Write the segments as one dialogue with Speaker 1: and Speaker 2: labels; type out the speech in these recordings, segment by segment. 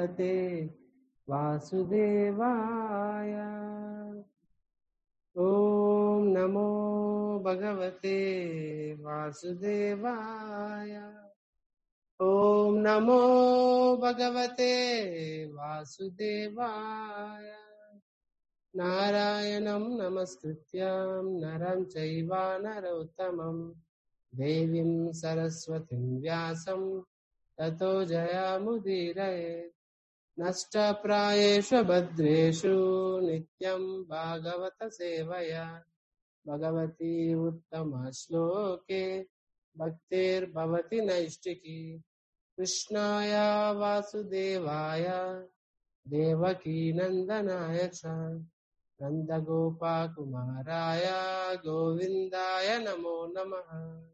Speaker 1: భగవతే వాసుదేవాయ ఓం నమో భగవతే వాసుదేవాయ ఓం నమో భగవతే వాసుదేవాయ నారాయణం నమస్కృత్యం నరం చైవ నరోత్తమం దేవీం సరస్వతిం వ్యాసం తతో జయముదీరయే నష్టప్రాయేషు భద్రేషు నిత్యం భాగవత సేవయ భగవతి ఉత్తమ శ్లోకే భక్తిర్భవతి నైష్టికి కృష్ణాయ వాసుదేవాయ దేవకీ నందనాయ చ నందగోపాకుమారాయ గోవిందాయ నమో నమః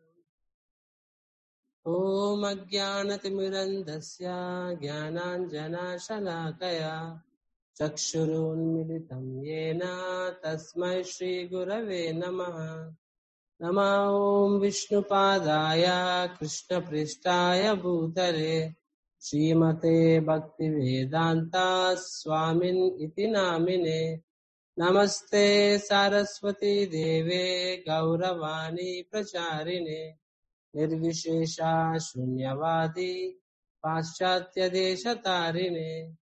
Speaker 1: ॐ अज्ञानतिमिरन्धस्य ज्ञानाञ्जनाशलाकया चक्षुरुन्मिलितं येन तस्मै श्रीगुरवे नमः नमः ॐ विष्णुपादाय कृष्णपृष्ठाय भूतले श्रीमते भक्तिवेदान्ता स्वामिन् इति नामिने नमस्ते सारस्वती देवे गौरवाणी प्रचारिणे निर्विशेषा शून्यवादी पाश्चात्यदेशतारिणे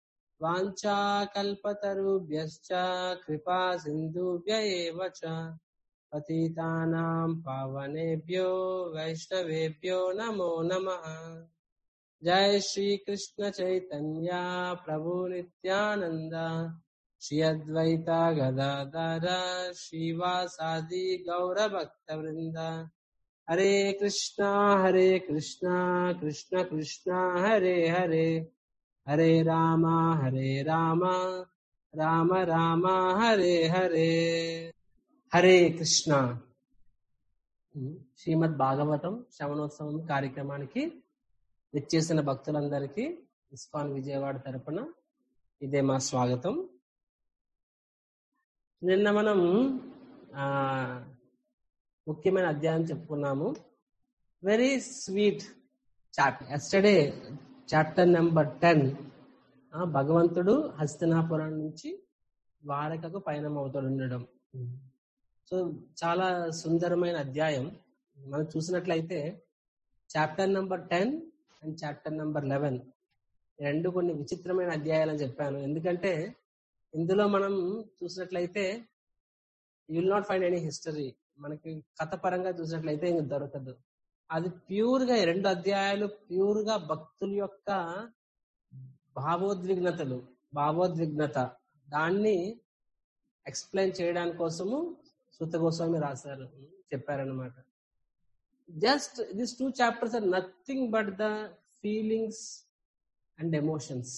Speaker 1: वाञ्छाकल्पतरुभ्यश्च कृपा सिन्धुभ्य एव च पतितानां पावनेभ्यो वैष्णवेभ्यो नमो नमः जय श्री कृष्ण चैतन्य प्रभु नित्यानंद श्री अद्वैता गदाधर श्रीवासादि गौर भक्त वृंद हरे कृष्णा हरे कृष्णा कृष्ण कृष्णा हरे हरे हरे रामा हरे रामा రామ రామ హరే హరే హరే కృష్ణ శ్రీమద్ భాగవతం శ్రవణోత్సవం కార్యక్రమానికి విచ్చేసిన భక్తులందరికీ ఇస్కాన్ విజయవాడ తరపున ఇదే మా స్వాగతం నిన్న మనం ఆ ముఖ్యమైన అధ్యాయం చెప్పుకున్నాము very sweet chapter yesterday chapter number ten భగవంతుడు హస్తినాపురం నుంచి ద్వారకకు పయనం అవుతాడు ఉండడం సో చాలా సుందరమైన అధ్యాయం మనం చూసినట్లయితే chapter number ten and chapter number eleven రెండు కొన్ని విచిత్రమైన అధ్యాయాలని చెప్పాను ఎందుకంటే ఇందులో మనం చూసినట్లయితే you will not find any history మనకి కథ పరంగా చూసినట్లయితే ఇంక దొరకదు అది ప్యూర్ గా రెండు అధ్యాయాలు ప్యూర్ గా భక్తుల యొక్క భావోద్విగ్నతలు భావోద్విగ్నత దాన్ని ఎక్స్ప్లెయిన్ చేయడానికి కోసము సుత గోస్వామి రాశారు చెప్పారనమాట just this two chapters are nothing but the feelings and emotions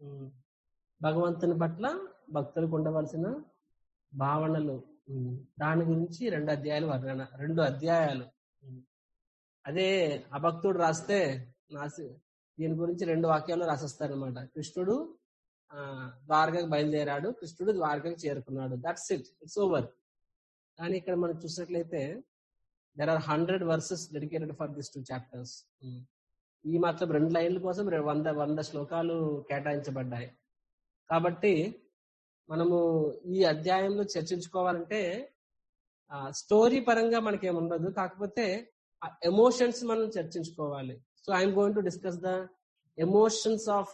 Speaker 1: భగవంతుని పట్ల భక్తులకు ఉండవలసిన భావనలు దాని గురించి రెండు అధ్యాయాలు వర్ణన రెండు అధ్యాయాలు అదే అభక్తుడు రాస్తే నాసి దీని గురించి రెండు వాక్యాలు రాసేస్తారు అనమాట కృష్ణుడు ఆ ద్వారకకు బయలుదేరాడు కృష్ణుడు ద్వారకకు చేరుకున్నాడు దట్స్ ఇట్ ఇట్స్ ఓవర్ కానీ ఇక్కడ మనం చూసినట్లయితే there are hundred verses dedicated for this two chapters ఈ మాత్రం రెండు లైన్ల కోసం వంద వంద శ్లోకాలు కేటాయించబడ్డాయి కాబట్టి మనము ఈ అధ్యాయంలో చర్చించుకోవాలంటే స్టోరీ పరంగా మనకేముండదు కాకపోతే ఎమోషన్స్ మనం చర్చించుకోవాలి so I'm going to discuss the emotions of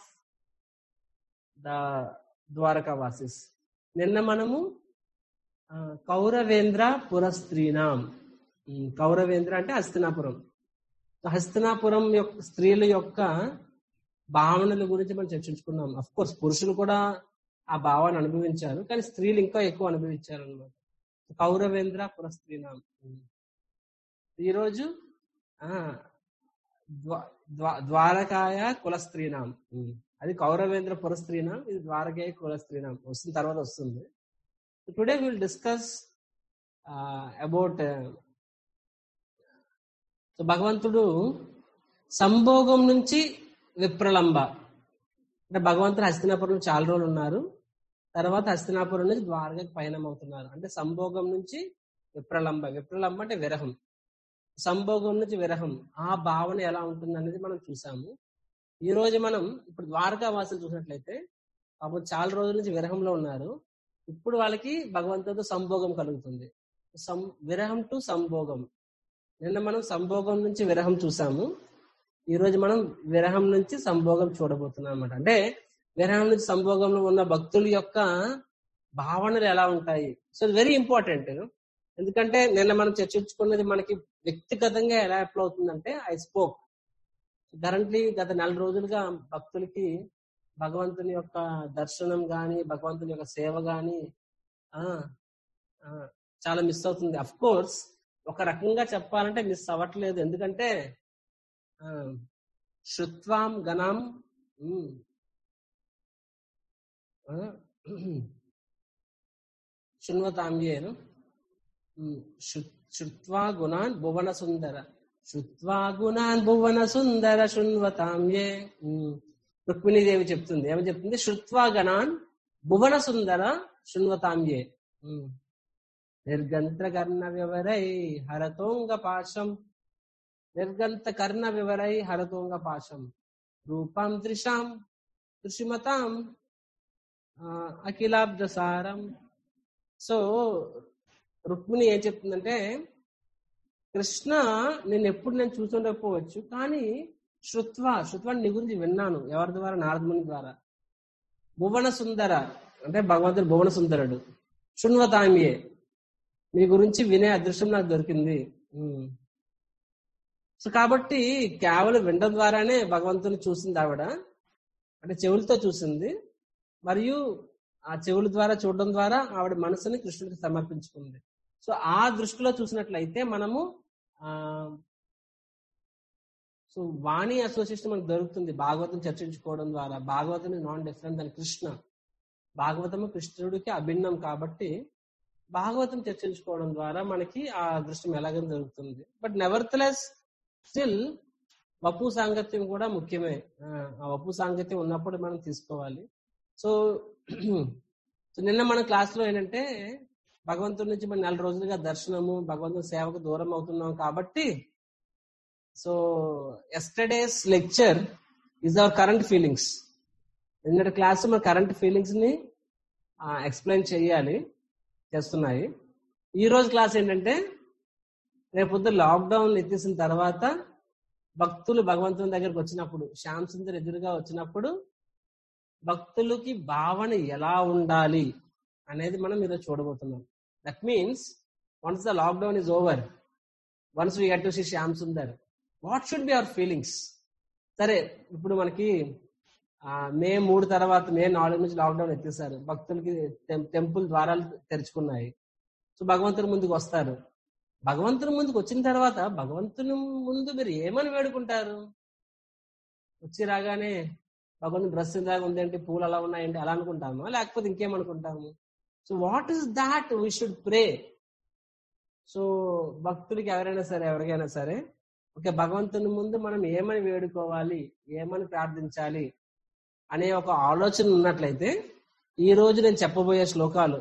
Speaker 1: the Dwaraka వాసిస్ నిన్న మనము కౌరవేంద్ర పురస్త్రీనాం కౌరవేంద్ర అంటే హస్తినాపురం హస్తినాపురం యొక్క స్త్రీల యొక్క భావనల గురించి మనం చర్చించుకున్నాం అఫ్ కోర్స్ పురుషులు కూడా ఆ భావాన్ని అనుభవించారు కానీ స్త్రీలు ఇంకా ఎక్కువ అనుభవించారు అనమాట కౌరవేంద్ర పురస్త్రీనాం ఈరోజు ద్వారకాయ కులస్త్రీనాం అది కౌరవేంద్ర పురస్త్రీనాం ఇది ద్వారకాయ కులస్త్రీనాం వస్తున్న తర్వాత వస్తుంది today will discuss about so భగవంతుడు సంభోగం నుంచి విప్రలంబ అంటే భగవంతుడు హస్తినాపురం చాలా రోజులు ఉన్నారు తర్వాత హస్తినాపురం నుంచి ద్వారకకి పయనం అవుతున్నారు అంటే సంభోగం నుంచి విప్రలంబ విప్రలంబ అంటే విరహం సంభోగం నుంచి విరహం ఆ భావన ఎలా ఉంటుంది అనేది మనం చూసాము ఈ రోజు మనం ఇప్పుడు ద్వారకా వాసులు చూసినట్లయితే పాపం చాలా రోజుల నుంచి విరహంలో ఉన్నారు ఇప్పుడు వాళ్ళకి భగవంతుడితో సంభోగం కలుగుతుంది సం విరహం టు సంభోగం నిన్న మనం సంభోగం నుంచి విరహం చూసాము ఈ రోజు మనం విరహం నుంచి సంభోగం చూడబోతున్నాం అనమాట అంటే విరహం నుంచి సంభోగంలో ఉన్న భక్తుల యొక్క భావనలు ఎలా ఉంటాయి సో వెరీ ఇంపార్టెంట్ ఎందుకంటే నిన్న మనం చర్చించుకున్నది మనకి వ్యక్తిగతంగా ఎలా అప్లై అవుతుందంటే ఐ స్పోక్ కరెంట్లీ గత నెల రోజులుగా భక్తులకి భగవంతుని యొక్క దర్శనం గాని భగవంతుని యొక్క సేవ గాని ఆ ఆ, చాలా మిస్ అవుతుంది అఫ్ కోర్స్ ఒక రకంగా చెప్పాలంటే మిస్ అవ్వట్లేదు ఎందుకంటే ఆ, శృత్వాం గణం ఉమ్, ఆ, శృణ్వతాంయేను ఉమ్, శృ- శృత్వా గుణాన్ భువన సుందర శృత్వా గుణాన్ భువన సుందర శృణ్వతాంయే ఉమ్. రుక్మిణీదేవి చెప్తుంది ఏమని చెప్తుంది శృత్వా గణాన్ భువన సుందర శృణ్వతాంయే ఉమ్. నిర్గంత్ర కర్ణ వివరై హరతోంగ పాశం నిర్గంత కర్ణ వివరై హరతోంగ పాశం రూపం దృశాం దృశ్యమతాం ఆ, అఖిలాబ్జసారం సో రుక్మిణి ఏం చెప్తుందంటే కృష్ణ నేను ఎప్పుడు నేను చూసుండకపోవచ్చు కానీ శృత్వ శృత్వ నీ గురించి విన్నాను ఎవరి ద్వారా నారదముని ద్వారా భువన సుందర అంటే భగవంతుడు భువన సుందరుడు శృణ్వతామియే మీ గురించి వినే అదృష్టం నాకు దొరికింది ఉమ్. సో కాబట్టి కేవలం వినడం ద్వారానే భగవంతుని చూసింది ఆవిడ అంటే చెవులతో చూసింది మరియు ఆ చెవుల ద్వారా చూడడం ద్వారా ఆవిడ మనసుని కృష్ణుడికి సమర్పించుకుంది సో ఆ దృష్టిలో చూసినట్లయితే మనము ఆ సో వాణి అసోసియేషన్ మనకు దొరుకుతుంది భాగవతం చర్చించుకోవడం ద్వారా భాగవతం నాన్ డిఫరెంట్ దాని కృష్ణ భాగవతము కృష్ణుడికి అభిన్నం కాబట్టి భాగవతం చర్చించుకోవడం ద్వారా మనకి ఆ దృష్టం ఎలాగైనా దొరుకుతుంది బట్ నెవర్తలెస్ స్టిల్ వపు సాంగత్యం కూడా ముఖ్యమే ఆ ఆ వపు సాంగత్యం ఉన్నప్పుడు మనం తీసుకోవాలి సో సో నిన్న మన క్లాస్ లో ఏంటంటే భగవంతుడి నుంచి మనం నెల రోజులుగా దర్శనము భగవంతుని సేవకు దూరం అవుతున్నాం కాబట్టి so yesterday's lecture is our current feelings నిన్నటి క్లాస్ మన కరెంట్ ఫీలింగ్స్ ని ఎక్స్ప్లెయిన్ చేయాలి చేస్తున్నాయి ఈ రోజు క్లాస్ ఏంటంటే రేపొద్దు లాక్డౌన్ ఎత్తేసిన తర్వాత భక్తులు భగవంతుని దగ్గరకు వచ్చినప్పుడు శ్యామ్ సుందర్ ఎదురుగా వచ్చినప్పుడు భక్తులకి భావన ఎలా ఉండాలి అనేది మనం ఈరోజు చూడబోతున్నాం that means once the lockdown is over once we get to see Shyam Sundar what should be our feelings సరే ఇప్పుడు మనకి ఆ, మే మూడు తర్వాత మే నాలుగు నుంచి లాక్డౌన్ ఎత్తేసారు భక్తులకి టెం- టెంపుల్ ద్వారాలు తెరుచుకున్నాయి సో భగవంతుని ముందుకు వస్తారు భగవంతుని ముందుకు వచ్చిన తర్వాత భగవంతుని ముందు మీరు ఏమని వేడుకుంటారు వచ్చి రాగానే భగవంతుని డ్రెస్ ఇందాక ఉందేంటి పూలు అలా ఉన్నాయండి అలా అనుకుంటామా లేకపోతే ఇంకేమనుకుంటాము so what is that we should pray so భక్తుడికి ఎవరైనా సరే ఎవరికైనా సరే ఓకే భగవంతుని ముందు మనం ఏమని వేడుకోవాలి ఏమని ప్రార్థించాలి అనే ఒక ఆలోచన ఉన్నట్లయితే ఈ రోజు నేను చెప్పబోయే శ్లోకాలు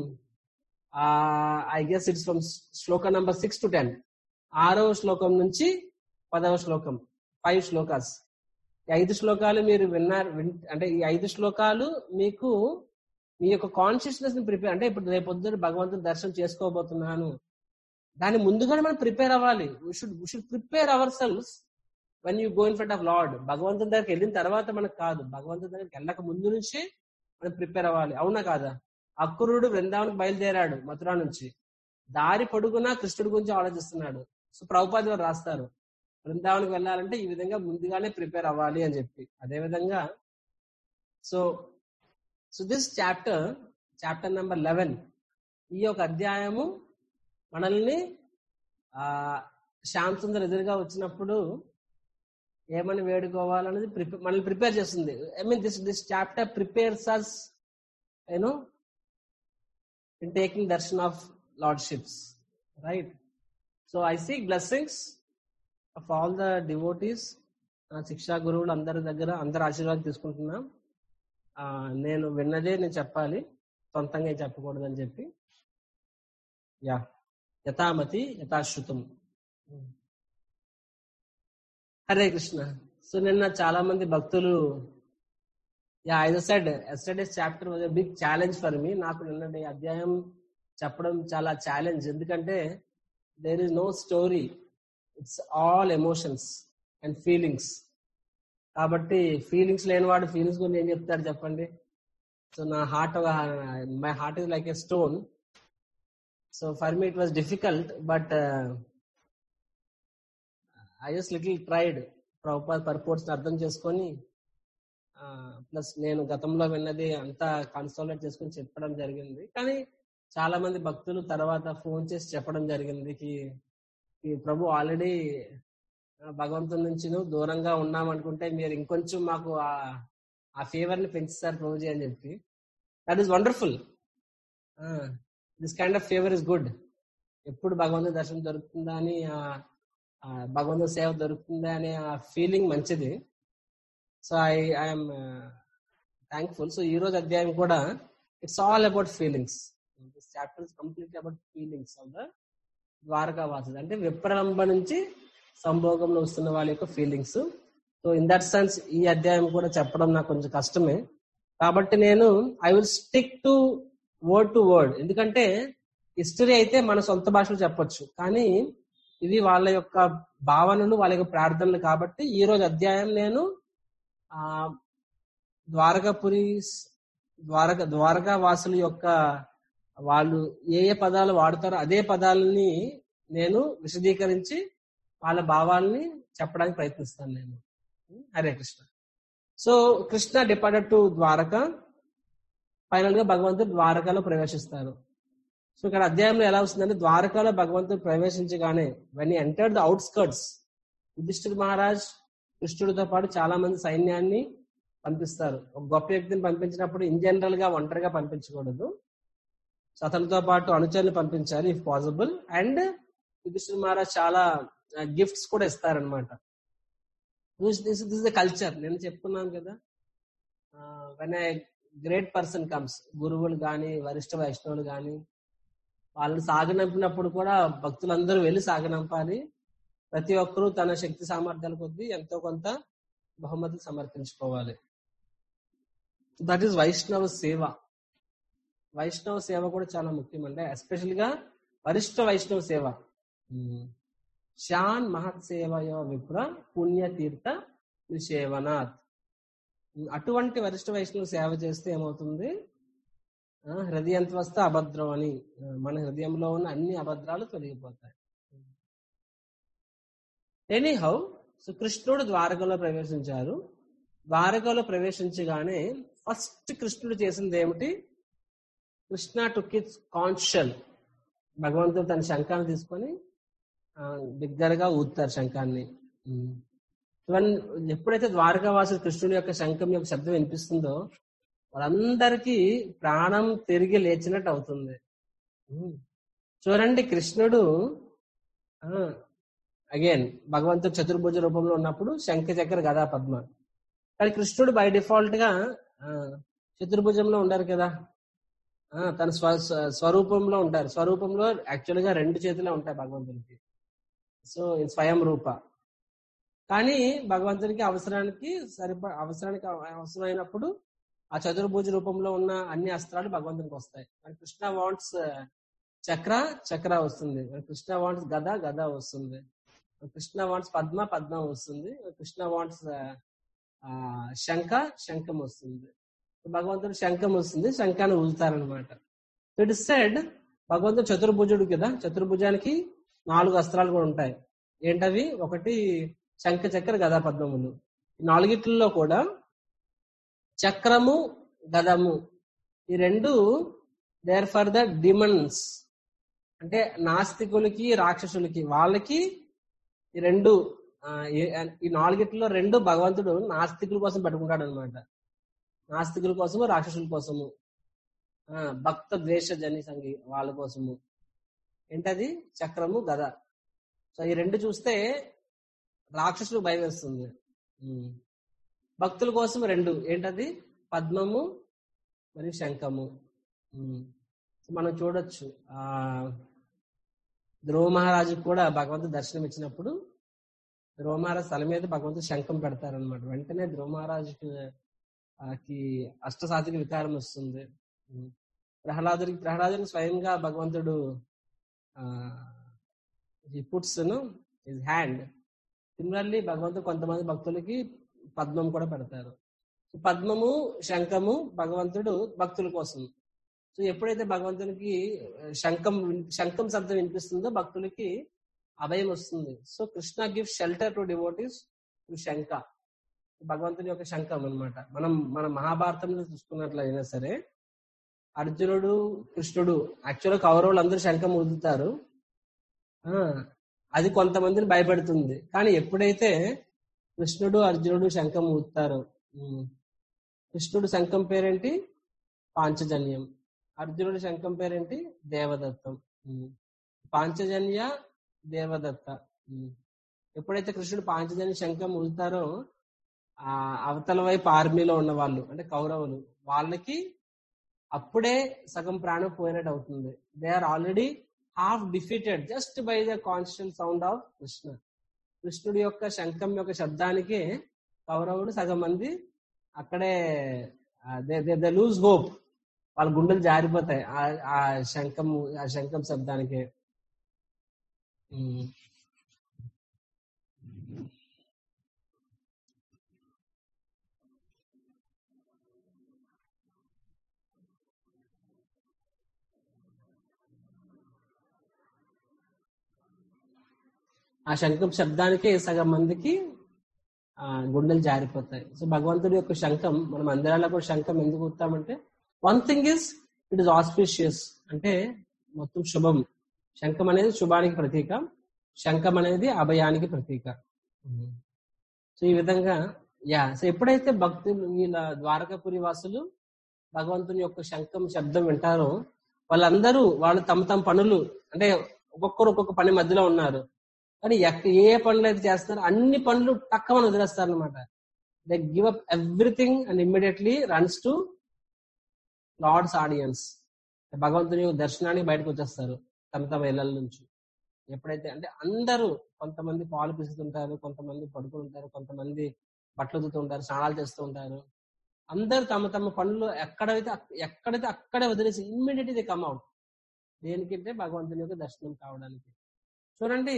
Speaker 1: I guess it's from shloka number six to ten ఆరవ శ్లోకం నుంచి పదవ శ్లోకం ఫైవ్ శ్లోకాస్ ఈ ఐదు శ్లోకాలు మీరు విన్నారు విన్- అంటే ఈ ఐదు శ్లోకాలు మీకు మీ యొక్క కాన్షియస్నెస్ ని ప్రిపేర్ అంటే ఇప్పుడు రేపు పొద్దున్న భగవంతుని దర్శనం చేసుకోబోతున్నాను దాని ముందుగానే మనం ప్రిపేర్ అవ్వాలి should should prepare our selves when you go in front of lord భగవంతుని దగ్గరికి వెళ్ళిన తర్వాత మనకు కాదు భగవంతుని దగ్గరికి వెళ్ళక ముందు నుంచి మనం ప్రిపేర్ అవ్వాలి అవునా కాదా అక్రూరుడు బృందావనికి బయలుదేరాడు మథురా నుంచి దారి పొడుగునా కృష్ణుడి గురించి ఆలోచిస్తున్నాడు సో ప్రభుపాది వారు రాస్తారు బృందావనికి వెళ్ళాలంటే ఈ విధంగా ముందుగానే ప్రిపేర్ అవ్వాలి అని చెప్పి అదే విధంగా so so this chapter chapter number eleven ఈ యొక్క అధ్యాయము మనల్ని ఆ శ్యామ్ సుందర్ ఎదురుగా వచ్చినప్పుడు ఏమని వేడుకోవాలనేది ప్రిపేర్ మనల్ని ప్రిపేర్ చేస్తుంది I mean this this chapter prepares us you know in taking darshan of lordships right so I seek blessings of all the devotees శిక్షా గురువులు అందరి దగ్గర అందరి ఆశీర్వాదం తీసుకుంటున్నాం ఆ, నేను విన్నదే నేను చెప్పాలి సొంతంగా ఏం చెప్పకూడదని చెప్పి యా యథామతి యథాశ్రుతం హరే కృష్ణ సో నిన్న చాలా మంది భక్తులు yeah I said yesterday's chapter was big challenge for me నాకు నిన్నటి అధ్యాయం చెప్పడం చాలా ఛాలెంజ్ ఎందుకంటే there is no story it's all emotions and feelings కాబట్టి ఫీలింగ్స్ లేనివాడు ఫీలింగ్స్ గురించి ఏం చెప్తాడు చెప్పండి సో నా heart my heart is like a stone so for me it was difficult but I just little tried Prabhupada పర్పోర్ట్స్ అర్థం చేసుకొని ప్లస్ నేను గతంలో విన్నది అంతా కన్సల్టేట్ చేసుకొని చెప్పడం జరిగింది కానీ చాలా మంది భక్తులు తర్వాత ఫోన్ చేసి చెప్పడం జరిగింది కి ఈ ప్రభు ఆల్రెడీ భగవంతుని నుంచి దూరంగా ఉన్నాం అనుకుంటే మీరు ఇంకొంచెం మాకు ఆ- ఆ ఫేవర్ ని పెంచుతారు ప్రభుజీ అని చెప్పి that is wonderful this kind of favour is good ఎప్పుడు భగవంతుని దర్శనం దొరుకుతుందా అని ఆ- ఆ భగవంతుని సేవ దొరుకుతుందా అనే ఆ ఫీలింగ్ మంచిది so I I'm thankful so ఈ రోజు అధ్యాయం కూడా it's all about feelings this chapter is completely about feelings of the Dwaraka వాసుడు అంటే విప్రలంబ నుంచి సంభోగంలో వస్తున్న వాళ్ళ యొక్క feelings so in that sense ఈ అధ్యాయం కూడా చెప్పడం నాకు కొంచెం కష్టమే కాబట్టి నేను I will stick to word to word ఎందుకంటే హిస్టరీ అయితే మన సొంత భాషలో చెప్పొచ్చు కానీ ఇది వాళ్ళ యొక్క భావనలు వాళ్ళ యొక్క ప్రార్థనలు కాబట్టి ఈ రోజు అధ్యాయం నేను ఆ ద్వారకాపురి ద్వారక ద్వారకా వాసుల యొక్క వాళ్ళు ఏ ఏ పదాలు వాడతారో అదే పదాలని నేను విశదీకరించి వాళ్ళ భావాల్ని చెప్పడానికి ప్రయత్నిస్తాను నేను Hare Krishna so Krishna departed to Dwaraka final గా భగవంతుడు ద్వారకాలో ప్రవేశిస్తారు సో ఇక్కడ అధ్యాయంలో ఎలా వస్తుందంటే ద్వారకాలో భగవంతుడు ప్రవేశించగానే when enter the outskirts Yudhishthir Maharaj కృష్ణుడితో పాటు చాలా మంది సైన్యాన్ని పంపిస్తారు ఒక గొప్ప వ్యక్తిని పంపించినప్పుడు ఇన్ జనరల్ గా ఒంటరిగా పంపించకూడదు సో అతనితో పాటు అనుచరులు పంపించాలి if possible and Yudhishthir Maharaj చాలా గిఫ్ట్స్ కూడా ఇస్తారనమాట దిస్ దిస్ ద కల్చర్ నేను చెప్తున్నాను కదా when I great person comes గురువులు కానీ వరిష్ఠ వైష్ణవులు కానీ వాళ్ళని సాగనంపినప్పుడు కూడా భక్తులందరూ వెళ్ళి సాగనంపాలి ప్రతి ఒక్కరూ తన శక్తి సామర్థ్యాల కొద్దీ ఎంతో కొంత బహుమతి సమర్పించుకోవాలి దట్ ఈస్ వైష్ణవ సేవ వైష్ణవ సేవ కూడా చాలా ముఖ్యం అంటే ఎస్పెషల్ గా వరిష్ఠ వైష్ణవ సేవ శాన్ మహత్ సేవయో విప్ర పుణ్యతీర్థ నిషేవనాథ్ అటువంటి వరిష్ఠ వైష్ణవ సేవ చేస్తే ఏమవుతుంది ఆ, హృదయంత్వస్థ అభద్రం అని ఆ, మన హృదయంలో ఉన్న అన్ని అభద్రాలు తొలగిపోతాయి ఎనీహౌ సో కృష్ణుడు ద్వారకలో ప్రవేశించారు ద్వారకలో ప్రవేశించగానే ఫస్ట్ కృష్ణుడు చేసింది ఏమిటి కృష్ణ టుక్ ఇట్స్ కాన్షియల్ భగవంతుడు తన శంఖాన్ని తీసుకొని ఆ, బిగ్గరగా ఊదుతారు శంఖాన్ని ఉమ్. ఇవన్నీ ఎప్పుడైతే ద్వారకావాసుడు కృష్ణుడి యొక్క శంఖం యొక్క శబ్దం వినిపిస్తుందో వాళ్ళందరికీ ప్రాణం తిరిగి లేచినట్టు అవుతుంది ఉమ్. చూడండి కృష్ణుడు అగైన్ భగవంతుడు చతుర్భుజ రూపంలో ఉన్నప్పుడు శంఖ చక్ర గదా పద్మ కానీ కృష్ణుడు బై డిఫాల్ట్ గా ఆ, చతుర్భుజంలో ఉండరు కదా ఆ, తన స్వ స్వ- స్వరూపంలో ఉంటారు స్వరూపంలో యాక్చువల్ గా రెండు చేతులే ఉంటాయి భగవంతునికి సో స్వయం రూప కానీ భగవంతునికి అవసరానికి సరిప అవసరానికి అవ- అవసరమైనప్పుడు ఆ చతుర్భుజ రూపంలో ఉన్న అన్ని అస్త్రాలు భగవంతునికి వస్తాయి మరి కృష్ణ వాంట్స్ చక్ర చక్ర వస్తుంది మరి కృష్ణ వాంట్స్ గద గద వస్తుంది మరి కృష్ణ వాంట్స్ పద్మ పద్మ వస్తుంది మరి కృష్ణ వాంట్స్ శంఖ శంఖం వస్తుంది భగవంతుడు శంఖం వస్తుంది శంఖాన్ని ఊదుతారనమాట ఇట్ ఇస్ సెడ్ భగవంతుడు చతుర్భుజుడు కదా చతుర్భుజానికి నాలుగు అస్త్రాలు కూడా ఉంటాయి ఏంటవి ఒకటి శంఖ చక్ర గదా పద్మములు ఈ నాలుగిట్లలో కూడా చక్రము గదము ఈ రెండు దేర్ ఫర్ ద డిమన్స్ అంటే నాస్తికులకి రాక్షసులకి వాళ్ళకి ఈ రెండు ఆ, ఈ- ఈ నాలుగిట్లో రెండు భగవంతుడు నాస్తికుల కోసం పెట్టుకుంటాడు అనమాట నాస్తికుల కోసము రాక్షసుల కోసము ఆ, భక్త ద్వేష జని సంగి వాళ్ళ కోసము ఏంటది చక్రము గద సో ఈ రెండు చూస్తే రాక్షసులు భయం వేస్తుంది ఉమ్. భక్తుల కోసం రెండు ఏంటది పద్మము మరియు శంఖము ఉమ్. సో మనం చూడొచ్చు ఆ ధ్రువ మహారాజుకు కూడా భగవంతుడు దర్శనం ఇచ్చినప్పుడు ధ్రువ మహారాజ్ తల మీద భగవంతుడు శంఖం పెడతారనమాట వెంటనే ధ్రువ మహారాజుకి ఆ, కి అష్టసాత్విక వికారం వస్తుంది ఉమ్. ప్రహ్లాదుడికి ప్రహ్లాదుని స్వయంగా భగవంతుడు పుట్స్ హిజ్ హ్యాండ్ సిమిలర్లీ భగవంతుడు కొంతమంది భక్తులకి పద్మం కూడా పెడతారు సో పద్మము శంఖము భగవంతుడు భక్తుల కోసం సో ఎప్పుడైతే భగవంతునికి శంఖం విన్- శంఖం శబ్దం వినిపిస్తుందో భక్తులకి అభయం వస్తుంది so Krishna give shelter to devotees to శంఖ భగవంతుని యొక్క శంఖం అన్నమాట మనం మన మహాభారతంలో చూసుకున్నట్లయినా సరే అర్జునుడు కృష్ణుడు యాక్చువల్గా కౌరవులు అందరూ శంఖం ఊదుతారు ఆ, అది కొంతమందిని భయపెడుతుంది కానీ ఎప్పుడైతే కృష్ణుడు అర్జునుడు శంఖం ఊదుతారో ఉమ్, కృష్ణుడు శంఖం పేరేంటి పాంచజన్యం అర్జునుడి శంఖం పేరేంటి దేవదత్తం ఉమ్. పాంచజన్య దేవదత్త ఉమ్. ఎప్పుడైతే కృష్ణుడు పాంచజన్య శంఖం ఊదుతారో ఆ అవతల వైపు ఆర్మీలో ఉన్న వాళ్ళు అంటే కౌరవులు వాళ్ళకి అప్పుడే సగం ప్రాణం పోయినట్టు అవుతుంది they are already half defeated just by the constant sound of Krishna కృష్ణుడి యొక్క శంఖం యొక్క శబ్దానికి కౌరవుడు సగం మంది అక్కడే దే లూజ్ హోప్ వాళ్ళ గుండెలు జారిపోతాయి ఆ- ఆ శంఖం ఆ శంఖం శబ్దానికి ఉమ్. ఆ శంఖం శబ్దానికి సగం మందికి ఆ గుండెలు జారిపోతాయి సో భగవంతుడి యొక్క శంఖం మన మందిరాల్లో కూడా శంఖం ఎందుకు ఊతామంటే one thing is it is auspicious అంటే మొత్తం శుభం శంఖం అనేది శుభానికి ప్రతీక శంఖం అనేది అభయానికి ప్రతీక సో ఈ విధంగా యా సో ఎప్పుడైతే భక్తులు వీళ్ళ ద్వారకాపురి వాసులు భగవంతుని యొక్క శంఖం శబ్దం వింటారో వాళ్ళందరూ వాళ్ళు తమ తమ పనులు అంటే ఒక్కొక్కరు ఒక్కొక్క పని మధ్యలో ఉన్నారు కానీ ఎక్క- ఏ పనులు అయితే చేస్తారో అన్ని పనులు టక్కమని వదిలేస్తారు అనమాట they give up everything and immediately runs to lord's audience భగవంతుని యొక్క దర్శనానికి బయటకు వచ్చేస్తారు తమ తమ ఇళ్ల నుంచి ఎప్పుడైతే అంటే అందరూ కొంతమంది పాలు పిసుతుంటారు కొంతమంది పడుకుని ఉంటారు కొంతమంది బట్టలు ఉతుకుతూ ఉంటారు స్నానాలు చేస్తూ ఉంటారు అందరూ తమ తమ పనులు ఎక్కడైతే అక్- ఎక్కడైతే అక్కడే వదిలేసి ఇమ్మీడియట్ ది కమ్ అవుట్ దేనికంటే భగవంతుని యొక్క దర్శనం కావడానికి చూడండి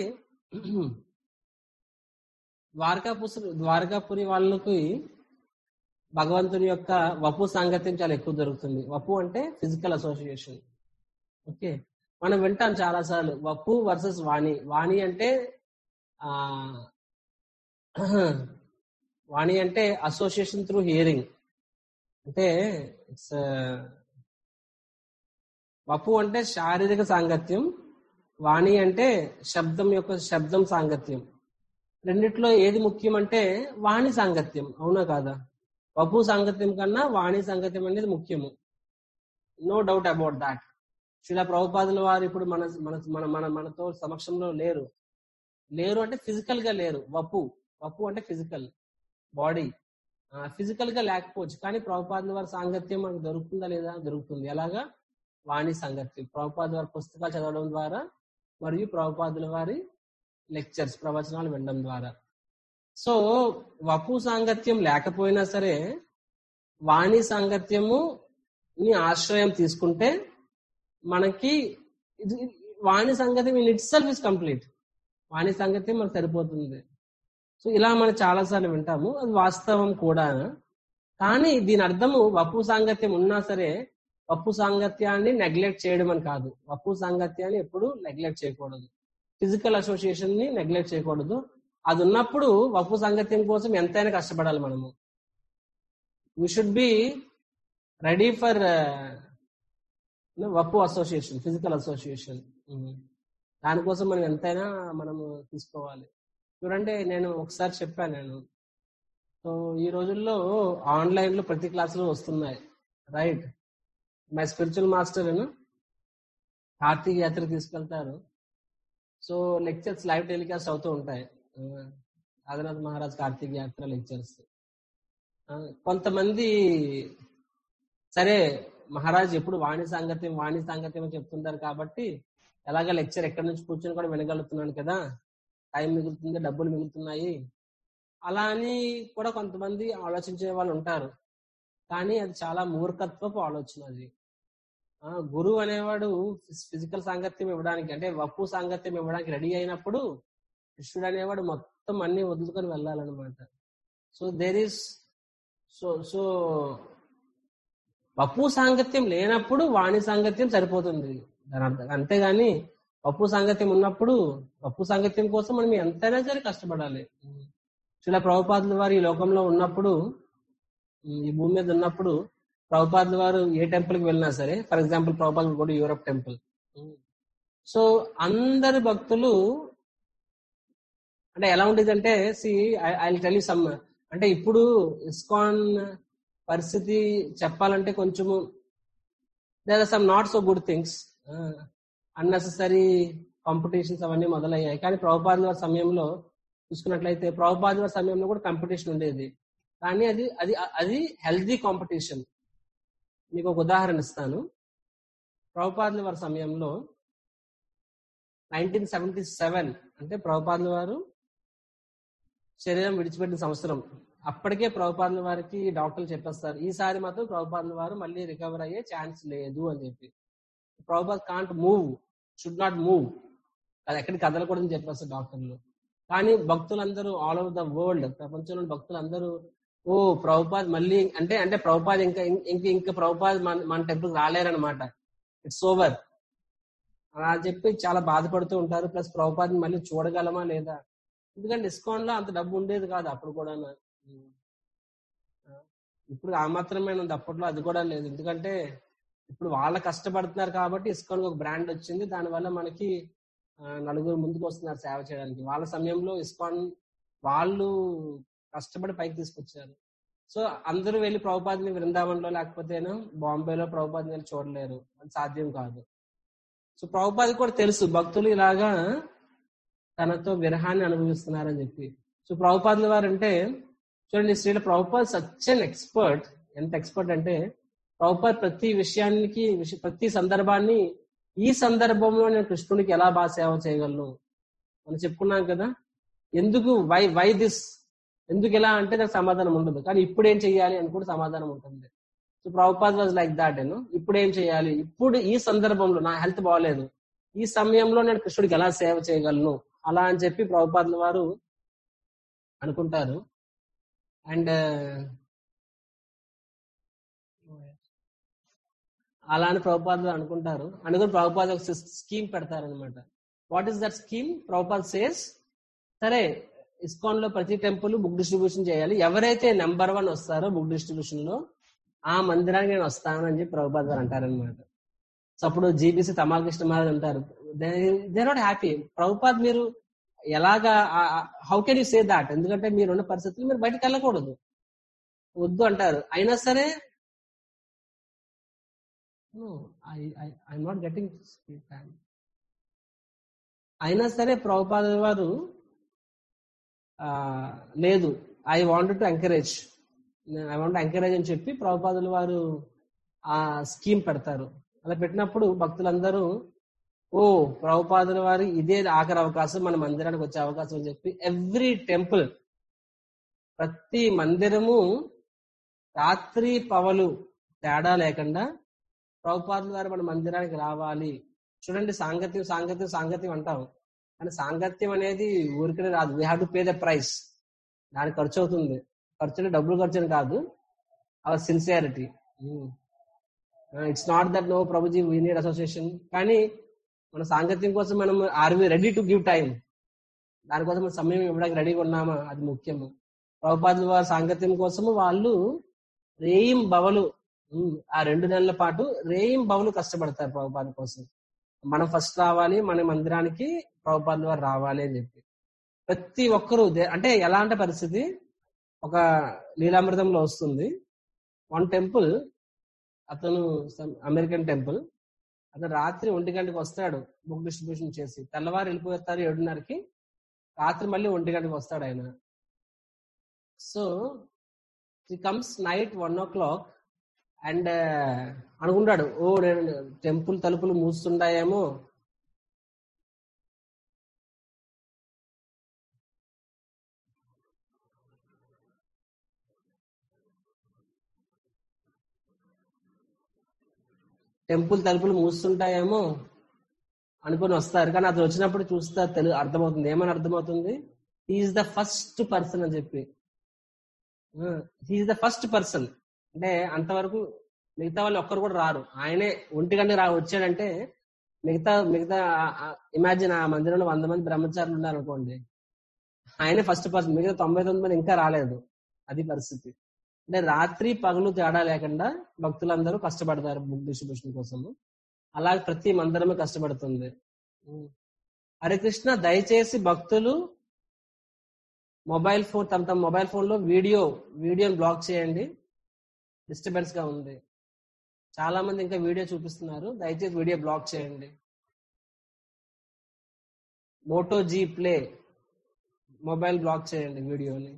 Speaker 1: ద్వారకాపుసు ద్వారకాపురి వాళ్ళకి భగవంతుని యొక్క వపు సాంగత్యం చాలా ఎక్కువ దొరుకుతుంది వపు అంటే ఫిజికల్ అసోసియేషన్ ఓకే మనం వింటాం చాలా సార్లు వపు వర్సెస్ వాణి వాణి అంటే ఆ వాణి అంటే అసోసియేషన్ త్రూ హియరింగ్ అంటే ఇట్స్ వపు అంటే శారీరక సాంగత్యం వాణి అంటే శబ్దం యొక్క శబ్దం సాంగత్యం రెండిట్లో ఏది ముఖ్యం అంటే వాణి సాంగత్యం అవునా కాదా వపు సాంగత్యం కన్నా వాణి సాంగత్యం అనేది ముఖ్యము నో డౌట్ అబౌట్ దాట్ శిలా ప్రభుపాదుల వారు ఇప్పుడు మన మన మన మన మనతో సమక్షంలో లేరు లేరు అంటే ఫిజికల్ గా లేరు వపు వపు అంటే ఫిజికల్ బాడీ ఫిజికల్ గా లేకపోవచ్చు కానీ ప్రభుపాదుల వారి సాంగత్యం మనకు దొరుకుతుందా లేదా దొరుకుతుంది ఎలాగా వాణి సాంగత్యం ప్రభుపాద వారి పుస్తకాలు చదవడం ద్వారా మరియు ప్రభుపాదుల వారి లెక్చర్స్ ప్రవచనాలు వినడం ద్వారా సో వపు సాంగత్యం లేకపోయినా సరే వాణి సాంగత్యము ని ఆశ్రయం తీసుకుంటే మనకి ఇది వాణి సంగత్యం in itself is complete వాణి సంగత్యం మనకు సరిపోతుంది సో ఇలా మనం చాలా సార్లు వింటాము అది వాస్తవం కూడా కానీ దీని అర్థము వపు సాంగత్యం ఉన్నా సరే వపు సాంగత్యాన్ని నెగ్లెక్ట్ చేయడం అని కాదు వపు సాంగత్యాన్ని ఎప్పుడు నెగ్లెక్ట్ చేయకూడదు ఫిజికల్ అసోసియేషన్ ని నెగ్లెక్ట్ చేయకూడదు అది ఉన్నప్పుడు వపు సాంగత్యం కోసం ఎంతైనా కష్టపడాలి మనము we should be ready for వపు అసోసియేషన్ ఫిజికల్ అసోసియేషన్ దానికోసం మనం ఎంతైనా మనము తీసుకోవాలి చూడండి నేను ఒకసారి చెప్పాను నేను సో ఈ రోజుల్లో ఆన్లైన్ లో ప్రతి క్లాసులు వస్తున్నాయి right my spiritual master Kartika యాత్ర తీసుకెళ్తారు సో లెక్చర్స్ లైవ్ టెలికాస్ట్ అవుతూ ఉంటాయి ఆదినాథ్ మహారాజ్ కార్తీక యాత్ర లెక్చర్స్ కొంతమంది సరే మహారాజ్ ఎప్పుడు వాణి సాంగత్యం వాణి సాంగత్యం అని చెప్తుంటారు కాబట్టి ఎలాగ లెక్చర్ ఎక్కడి నుంచి కూర్చొని కూడా వినగలుగుతున్నాను కదా టైం మిగులుతుంది డబ్బులు మిగులుతున్నాయి అలా అని కూడా కొంతమంది ఆలోచించే వాళ్ళు ఉంటారు కానీ అది చాలా మూర్ఖత్వపు ఆలోచన అది ఆ, గురువు అనేవాడు ఫిజికల్ సాంగత్యం ఇవ్వడానికి అంటే వప్పు సాంగత్యం ఇవ్వడానికి రెడీ అయినప్పుడు కృష్ణుడు అనేవాడు మొత్తం అన్ని వదులుకొని వెళ్ళాలన్నమాట so there is so so వప్పు సాంగత్యం లేనప్పుడు వాణి సాంగత్యం సరిపోతుంది దాని అర్థం అంతేగాని పప్పు సాంగత్యం ఉన్నప్పుడు పప్పు సాంగత్యం కోసం మనం ఎంతైనా సరే కష్టపడాలి శిలా ప్రభుపాదుల వారు ఈ లోకంలో ఉన్నప్పుడు ఈ భూమి మీద ఉన్నప్పుడు ప్రభుపాదుల వారు ఏ టెంపుల్ కి వెళ్ళినా సరే ఫర్ ఎగ్జాంపుల్ ప్రభుపాదులు కూడా యూరప్ టెంపుల్ సో అందరి భక్తులు అంటే ఎలా ఉండేదంటే see I tell you some అంటే ఇప్పుడు ఇస్కాన్ పరిస్థితి చెప్పాలంటే కొంచెము there are some not so good things unnecessary competitions అవన్నీ మొదలయ్యాయి కానీ ప్రభుపాదుల వారి సమయంలో చూసుకున్నట్లయితే ప్రభుపాదుల వారి సమయంలో కూడా కాంపిటీషన్ ఉండేది కానీ అది అది అది హెల్దీ కాంపిటీషన్ మీకు ఒక ఉదాహరణ ఇస్తాను ప్రభుపాదుల వారి సమయంలో నైన్టీన్ సెవెంటీ సెవెన్ అంటే ప్రభుపాదుల వారు శరీరం విడిచిపెట్టిన సంవత్సరం అప్పటికే ప్రభుపాదుల వారికి డాక్టర్లు చెప్పేస్తారు ఈసారి మాత్రం ప్రభుపాదుల వారు మళ్ళీ రికవర్ అయ్యే ఛాన్స్ లేదు అని చెప్పి Prabhupada can't move should not move అది ఎక్కడికి కదలకూడదని చెప్పేస్తారు డాక్టర్లు కానీ భక్తులందరూ ఆల్ ఓవర్ ద వరల్డ్ ప్రపంచంలోని భక్తులందరూ ఓ ప్రభుపాద్ మళ్ళీ అంటే అంటే ప్రభుపాద్ ఇంకా ఇంక ఇంకా ప్రభుపాద్ మన మన టెంపుల్ రాలేరనమాట ఇట్స్ ఓవర్ అలా చెప్పి చాలా బాధపడుతూ ఉంటారు ప్లస్ ప్రభుపాద్ మళ్ళీ చూడగలమా లేదా ఎందుకంటే ఇస్కాన్ లో అంత డబ్బు ఉండేది కాదు అప్పుడు కూడా ఇప్పుడు ఆ మాత్రమే ఉంది అప్పట్లో అది కూడా లేదు ఎందుకంటే ఇప్పుడు వాళ్ళ కష్టపడుతున్నారు కాబట్టి ఇస్కాన్ ఒక బ్రాండ్ వచ్చింది దానివల్ల మనకి నలుగురు ముందుకు వస్తున్నారు సేవ చేయడానికి వాళ్ళ సమయంలో ఇస్కాన్ వాళ్ళు కష్టపడి పైకి తీసుకొచ్చారు సో అందరూ వెళ్ళి ప్రభుపాదిని బృందావనంలో లేకపోతేనో బాంబేలో ప్రభుపాదిని వెళ్ళి చూడలేరు అది సాధ్యం కాదు సో ప్రభుపాది కూడా తెలుసు భక్తులు ఇలాగా తనతో విరహాన్ని అనుభవిస్తున్నారని చెప్పి సో ప్రభుపాదుల వారు అంటే చూడండి Srila Prabhupada such an expert ఎంత ఎక్స్పర్ట్ అంటే ప్రభుపాద్ ప్రతి విషయానికి ప్రతి సందర్భాన్ని ఈ సందర్భంలో నేను కృష్ణుడికి ఎలా బాగా సేవ చేయగలను మనం చెప్పుకున్నాం కదా ఎందుకు వై వై దిస్ ఎందుకు ఎలా అంటే నాకు సమాధానం ఉండదు కానీ ఇప్పుడు ఏం చెయ్యాలి అని కూడా సమాధానం ఉంటుంది so Prabhupada was like that నేను ఇప్పుడు ఏం చేయాలి ఇప్పుడు ఈ సందర్భంలో నా హెల్త్ బాగలేదు ఈ సమయంలో నేను కృష్ణుడికి ఎలా సేవ చేయగలను అలా అని చెప్పి ప్రభుపాదుల వారు అనుకుంటారు అండ్ అలా అని ప్రభుపాదులు అనుకుంటారు అనుకుని ప్రభుపాద ఒక స్కీమ్ పెడతారనమాట what is that scheme Prabhupada says సరే ఇస్కాన్ లో ప్రతి టెంపుల్ బుక్ డిస్ట్రిబ్యూషన్ చేయాలి ఎవరైతే నెంబర్ వన్ వస్తారో బుక్ డిస్ట్రిబ్యూషన్ లో ఆ మందిరానికి నేను వస్తానని చెప్పి ప్రభుపాద్ గారు అంటారనమాట సో అప్పుడు జీబీసీ తమాలకృష్ణ మహారాజ్ అంటారు దే నాట్ హ్యాపీ ప్రభుపాద్ మీరు ఎలాగా how can you say that ఎందుకంటే మీరున్న పరిస్థితులు మీరు బయటకు వెళ్ళకూడదు వద్దు అంటారు అయినా సరే ఐ నాట్ గెటింగ్ అయినా సరే ప్రభుపాద వారు లేదు I want to encourage I want encourage అని చెప్పి ప్రభుపాదుల వారు ఆ స్కీమ్ పెడతారు అలా పెట్టినప్పుడు భక్తులందరూ ఓ ప్రభుపాదుల వారి ఇదే ఆఖరి అవకాశం మన మందిరానికి వచ్చే అవకాశం అని చెప్పి ఎవ్రీ టెంపుల్ ప్రతి మందిరము రాత్రి పవలు తేడా లేకుండా ప్రభుపాదుల వారు మన మందిరానికి రావాలి చూడండి సాంగత్యం సాంగత్యం సాంగత్యం అంటాం కానీ సాంగత్యం అనేది ఊరికనే రాదు we have to pay the price దానికి ఖర్చు అవుతుంది ఖర్చు అంటే డబ్బులు ఖర్చు అని కాదు our sincerity it's not that no Prabhuji we need association కానీ మన సాంగత్యం కోసం మనం are we ready to give time దానికోసం మనం సమయం ఇవ్వడానికి రెడీగా ఉన్నామా అది ముఖ్యము ప్రభుపాదుల వారి సాంగత్యం కోసము వాళ్ళు రేయిం బవలు ఆ రెండు నెలల పాటు రేయిం బవలు కష్టపడతారు ప్రభుపాద కోసం మనం ఫస్ట్ రావాలి మన మందిరానికి ప్రభుపాదుల వారు రావాలి అని చెప్పి ప్రతి ఒక్కరూ అంటే ఎలాంటి పరిస్థితి ఒక లీలామృతంలో వస్తుంది వన్ టెంపుల్ అతను అమెరికన్ టెంపుల్ అతను రాత్రి ఒంటి గంటకి వస్తాడు బుక్ డిస్ట్రిబ్యూషన్ చేసి తెల్లవారు వెళ్ళిపోతారు ఏడున్నరకి రాత్రి మళ్ళీ ఒంటి గంటకి వస్తాడు ఆయన so he comes night one o'clock and అనుకుంటాడు ఓ నేను టెంపుల్ తలుపులు మూస్తుంటాయేమో టెంపుల్ తలుపులు మూస్తుంటాయేమో అనుకుని వస్తారు కానీ అతను వచ్చినప్పుడు చూస్తే తెలు అర్థమవుతుంది ఏమని అర్థమవుతుంది హీఈస్ ద ఫస్ట్ పర్సన్ అని చెప్పి హీఈస్ ద ఫస్ట్ పర్సన్ అంటే అంతవరకు మిగతా వాళ్ళు ఒక్కరు కూడా రారు ఆయనే ఒంటి గంట రా వచ్చాడంటే మిగతా మిగతా ఇమాజిన్ ఆ మందిరంలో వంద మంది బ్రహ్మచారులు ఉన్నారు అనుకోండి ఆయనే ఫస్ట్ పర్సన్ మిగతా తొంభై తొమ్మిది మంది ఇంకా రాలేదు అది పరిస్థితి అంటే రాత్రి పగలు తేడా లేకుండా భక్తులందరూ కష్టపడతారు బుక్ డిస్ట్రిబ్యూషన్ కోసము అలాగే ప్రతి మందిరమే కష్టపడుతుంది ఉమ్. హరే కృష్ణ దయచేసి భక్తులు మొబైల్ ఫోన్ తమ తమ మొబైల్ ఫోన్ లో వీడియో వీడియోని బ్లాక్ చేయండి డిస్టర్బెన్స్ గా ఉంది చాలా మంది ఇంకా వీడియో చూపిస్తున్నారు దయచేసి వీడియో బ్లాక్ చేయండి Moto G play mobile block చేయండి వీడియోని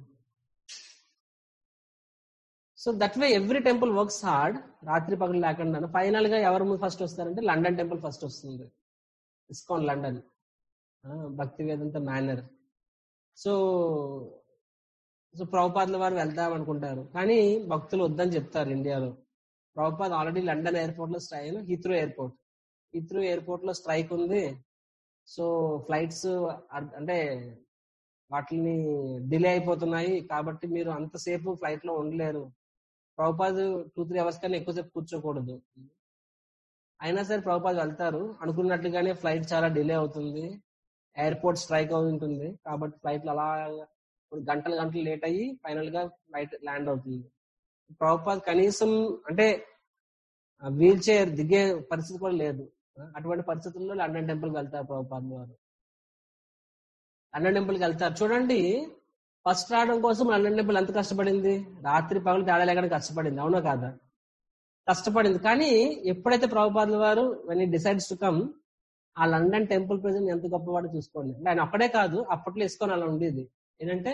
Speaker 1: so that way every temple works hard రాత్రి పగలు లేకుండా ఫైనల్ గా ఎవరు ఫస్ట్ వస్తారంటే లండన్ టెంపుల్ ఫస్ట్ వస్తుంది ఇస్కాన్ లండన్ ఆ, భక్తి వేదంత మేనర్ సో సో ప్రభుపాదుల వారు వెళ్దాం అనుకుంటారు కానీ భక్తులు వద్దని చెప్తారు ఇండియాలో ప్రభుపాద్ ఆల్రెడీ లండన్ ఎయిర్పోర్ట్ లో స్ట్రై హీత్రూ ఎయిర్పోర్ట్ హీత్రూ ఎయిర్పోర్ట్ లో స్ట్రైక్ ఉంది సో ఫ్లైట్స్ అంటే వాటిని డిలే అయిపోతున్నాయి కాబట్టి మీరు అంతసేపు ఫ్లైట్ లో ఉండలేరు ప్రభుపాద్ టూ త్రీ అవర్స్ కన్నా ఎక్కువసేపు కూర్చోకూడదు అయినా సరే ప్రభుపాద్ వెళ్తారు అనుకున్నట్లుగానే ఫ్లైట్ చాలా డిలే అవుతుంది ఎయిర్పోర్ట్ స్ట్రైక్ అవుతుంటుంది కాబట్టి ఫ్లైట్లు అలా గంటలు గంటలు లేట్ అయ్యి ఫైనల్ గా ఫ్లైట్ ల్యాండ్ అవుతుంది ప్రభుపాద్ కనీసం అంటే వీల్ చైర్ దిగే పరిస్థితి కూడా లేదు అటువంటి పరిస్థితుల్లో లండన్ టెంపుల్ వెళ్తారు ప్రభుపాద్ వారు లండన్ టెంపుల్ కి వెళ్తారు చూడండి ఫస్ట్ రావడం కోసం లండన్ టెంపుల్ ఎంత కష్టపడింది రాత్రి పగలు తేడా లేకుండా కష్టపడింది అవునా కాదా కష్టపడింది కానీ ఎప్పుడైతే ప్రభుపాదుల వారు వెన్ డిసైడ్స్ టు కమ్ ఆ లండన్ టెంపుల్ ప్రెజెంట్ ఎంత గొప్పవాడో చూసుకోండి అంటే ఆయన ఒక్కడే కాదు అప్పట్లో ఇసుకొని అలా ఉండేది ఏంటంటే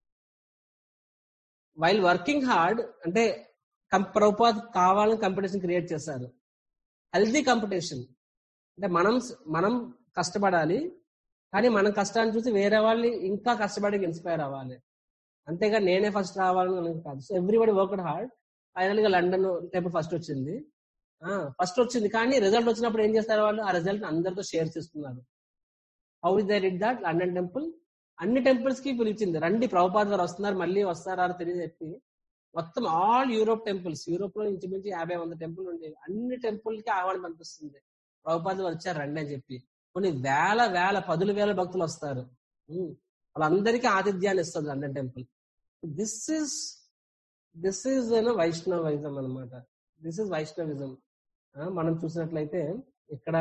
Speaker 1: వైల్ వర్కింగ్ హార్డ్ అంటే కం- ప్రభుపాద్ కావాలని కాంపిటీషన్ క్రియేట్ చేశారు హెల్తీ కాంపిటీషన్ అంటే మనం మనం కష్టపడాలి కానీ మనం కష్టాన్ని చూసి వేరే వాళ్ళు ఇంకా కష్టపడి ఇన్స్పైర్ అవ్వాలి అంతేగా నేనే ఫస్ట్ రావాలని అనేది కాదు so everybody worked hard final గా లండన్ టెంపుల్ ఫస్ట్ వచ్చింది ఫస్ట్ వచ్చింది కానీ రిజల్ట్ వచ్చినప్పుడు ఏం చేస్తారు వాళ్ళు ఆ రిజల్ట్ అందరితో షేర్ చేస్తున్నారు how is they it that London temple అన్ని టెంపుల్స్ కి పిలిచింది రండి ప్రభుపాద్ గారు వస్తున్నారు మళ్ళీ వస్తారా అని తెలియజెప్పి మొత్తం ఆల్ యూరోప్ టెంపుల్స్ యూరోప్ లో ఇంచుమించు యాభై వంద టెంపుల్ ఉండేవి అన్ని టెంపుల్ కి ఆహ్వానం పంపిస్తుంది ప్రభుపాద్ గారు వచ్చారు రండి అని చెప్పి కొన్ని వేల వేల పదుల వేల భక్తులు వస్తారు ఉమ్. వాళ్ళందరికీ ఆతిథ్యాన్ని ఇస్తుంది London temple this is this is you know Vaishnavism అనమాట దిస్ ఇస్ వైష్ణవిజం మనం చూసినట్లయితే ఇక్కడ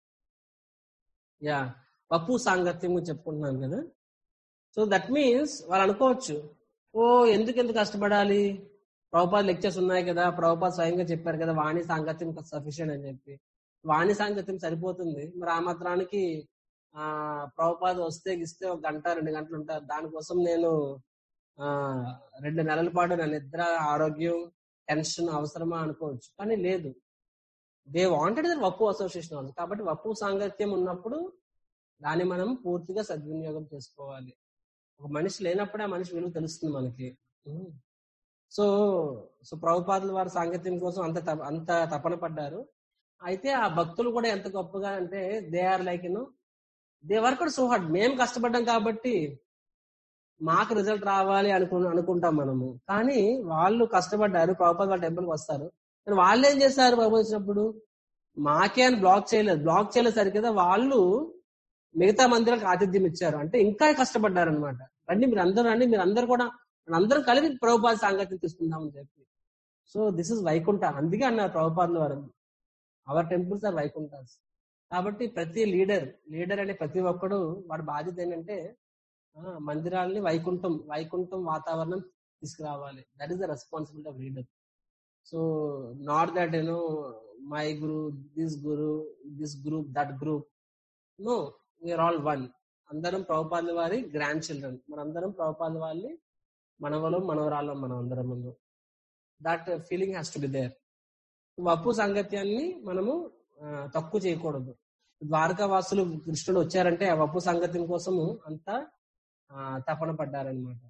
Speaker 1: యా పప్పు సాంగత్యం గురించి చెప్పుకుంటున్నాను కదా సో దట్ మీన్స్ వాళ్ళు అనుకోవచ్చు ఓ ఎందుకు ఎంత కష్టపడాలి ప్రభుపాద్ లెక్చర్స్ ఉన్నాయి కదా ప్రభుపాద్ స్వయంగా చెప్పారు కదా వాణి సాంగత్యం సఫిషియెంట్ అని చెప్పి వాణి సాంగత్యం సరిపోతుంది మరి ఆ మాత్రానికి ఆ ప్రభుపాద్ వస్తే ఇస్తే ఒక గంట రెండు గంటలు ఉంటారు దానికోసం నేను ఆ రెండు నెలల పాటు నా నిద్ర ఆరోగ్యం టెన్షన్ అవసరమా అనుకోవచ్చు కానీ లేదు దే వాంటెడ్ దర్ వప్పు అసోసియేషన్ ఆల్సో కాబట్టి వప్పు సాంగత్యం ఉన్నప్పుడు దాన్ని మనం పూర్తిగా సద్వినియోగం చేసుకోవాలి ఒక మనిషి లేనప్పుడే ఆ మనిషి విలువ తెలుస్తుంది మనకి సో సో ప్రభుపాదుల వారి సాంగత్యం కోసం అంత తప- అంత తపన పడ్డారు అయితే ఆ భక్తులు కూడా ఎంత గొప్పగా అంటే they are like you know they work so hard మేము కష్టపడ్డాం కాబట్టి మాకు రిజల్ట్ రావాలి అనుకు అనుకుంటాం మనము కానీ వాళ్ళు కష్టపడ్డారు ప్రభుపాద వాళ్ళ టెంపుల్కి వస్తారు కానీ వాళ్ళు ఏం చేస్తారు ప్రభు వచ్చినప్పుడు మాకే అని బ్లాక్ చేయలేదు బ్లాక్ చేయలేదు సరి కదా వాళ్ళు మిగతా మందిరాలకు ఆతిథ్యం ఇచ్చారు అంటే ఇంకా కష్టపడ్డారు అనమాట రండి మీరు అందరూ రండి మీరు అందరు కూడా అందరం కలిపి ప్రభుపాద సాంగత్యం తీసుకుందాం అని చెప్పి సో దిస్ ఇస్ వైకుంఠ అందుకే అన్నారు ప్రభుపాదుల వారు అవర్ టెంపుల్స్ ఆర్ వైకుంఠాస్ కాబట్టి ప్రతి లీడర్ లీడర్ అనే ప్రతి ఒక్కడు వాడి బాధ్యత ఏంటంటే ఆ, మందిరాల్ని వైకుంఠం వైకుంఠం వాతావరణం తీసుకురావాలి that is the responsibility of leader so not that you know my guru this guru this group that group no we are all one అందరం ప్రభుపాద వారి గ్రాండ్ చిల్డ్రన్ మనందరం ప్రభుపాద వాళ్ళని మనవలు మనవరాళ్ళం మనం అందరం ముందు that feeling has to be there వప్పు సాంగత్యాన్ని మనము ఆ, తక్కువ చేయకూడదు ద్వారకా వాసులు కృష్ణుడు వచ్చారంటే ఆ వప్పు సాంగత్యం కోసము అంతా ఆ, తపన పడ్డారనమాట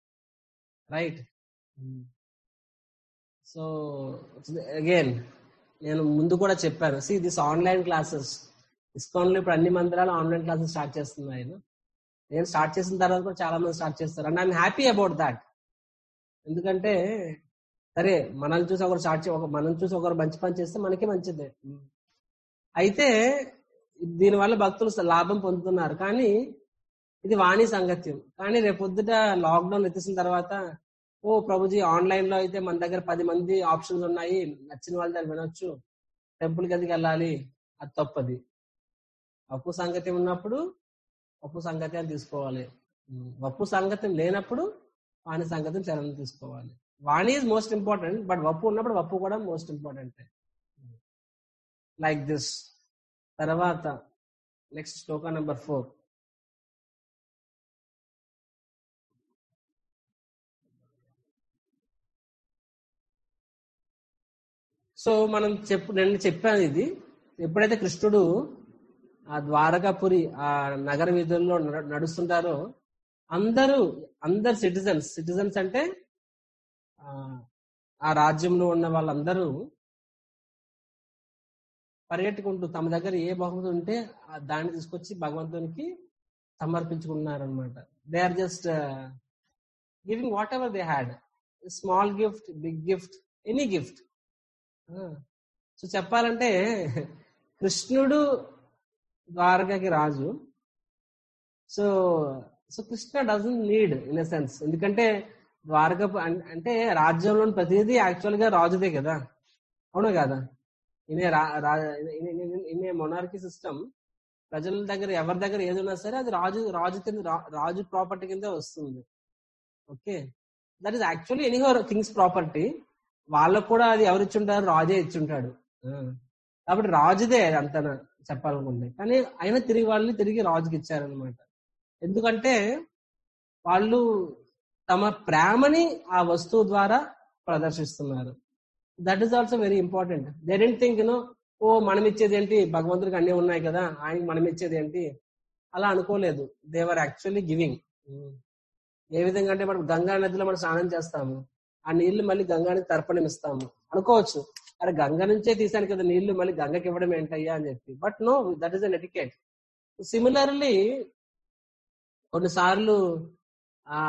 Speaker 1: రైట్ సో అగైన్ నేను ముందు కూడా చెప్పాను see this online classes ISKCON లో ఇప్పుడు అన్ని మందిరాలు ఆన్లైన్ క్లాసెస్ స్టార్ట్ చేస్తున్నాయి నేను స్టార్ట్ చేసిన తర్వాత కూడా చాలా మంది స్టార్ట్ చేస్తారు and I'm happy about that ఎందుకంటే సరే మనల్ని చూసి ఒకరు స్టార్ట్ చే ఒక మనం చూసి ఒకరు మంచి పని చేస్తే మనకి మంచిదే అయితే దీనివల్ల భక్తులు లాభం పొందుతున్నారు కానీ ఇది వాణి సంగత్యం కానీ రేపొద్దుట లాక్డౌన్ ఎత్తేసిన తర్వాత ఓ ప్రభుజీ ఆన్లైన్ లో అయితే మన దగ్గర పది మంది ఆప్షన్స్ ఉన్నాయి నచ్చిన వాళ్ళ దగ్గర వినొచ్చు టెంపుల్ గదికి వెళ్ళాలి అది తప్పది అప్పు సంగతి ఉన్నప్పుడు అప్పు సంగతి అని తీసుకోవాలి వప్పు సంగతి లేనప్పుడు వాణి సంగతి చరణం తీసుకోవాలి vani is most important but వప్పు ఉన్నప్పుడు వప్పు కూడా మోస్ట్ ఇంపార్టెంట్ లైక్ దిస్ తర్వాత next shloka number four so మనం చెప్పు నేను చెప్పాను ఇది ఎప్పుడైతే కృష్ణుడు ఆ ద్వారకాపురి ఆ నగర వీధుల్లో నడ- నడుస్తుంటారో అందరూ అందరు సిటిజన్స్ సిటిజన్స్ అంటే ఆ, ఆ రాజ్యంలో ఉన్న వాళ్ళందరూ పర్యటకుంటూ తమ దగ్గర ఏ బహుమతి ఉంటే ఆ దాన్ని తీసుకొచ్చి భగవంతునికి సమర్పించుకున్నారు అనమాట they are just giving whatever they had small gift big gift any gift so చెప్పాలంటే కృష్ణుడు ద్వారకాకి రాజు so so Krishna doesn't need in a sense ఎందుకంటే ద్వారక అం- అంటే రాజ్యంలోని ప్రతిదీ యాక్చువల్ గా రాజుదే కదా అవును కదా ఇనే ఇనే మొనార్కీ సిస్టమ్ ప్రజల దగ్గర ఎవరి దగ్గర ఏది ఉన్నా సరే అది రాజు రాజు కింద రా- రాజు ప్రాపర్టీ కింద వస్తుంది okay that is actually anyhow kings property వాళ్ళకు కూడా అది ఎవరు ఇచ్చుంటారు రాజే ఇచ్చుంటాడు ఆ. కాబట్టి రాజుదే అది అంత చెప్పాలనుకుంటే కానీ అయినా తిరిగి వాళ్ళని తిరిగి రాజుకి ఇచ్చారనమాట ఎందుకంటే వాళ్ళు తమ ప్రేమని ఆ వస్తువు ద్వారా ప్రదర్శిస్తున్నారు that is also very important they don't think you know మనం ఇచ్చేది ఏంటి భగవంతుడికి అన్నీ ఉన్నాయి కదా ఆయనకి మనం ఇచ్చేది ఏంటి అలా అనుకోలేదు దేవర్ యాక్చువల్లీ గివింగ్ ఏ విధంగా అంటే మనం గంగా నదిలో మనం స్నానం చేస్తాము ఆ నీళ్లు మళ్ళీ గంగానికి తర్పణం ఇస్తాము అనుకోవచ్చు అరే గంగ నుంచే తీసాను కదా నీళ్లు మళ్ళీ గంగకి ఇవ్వడం ఏంటయ్యా అని చెప్పి but no that is an etiquette similarly కొన్నిసార్లు ఆ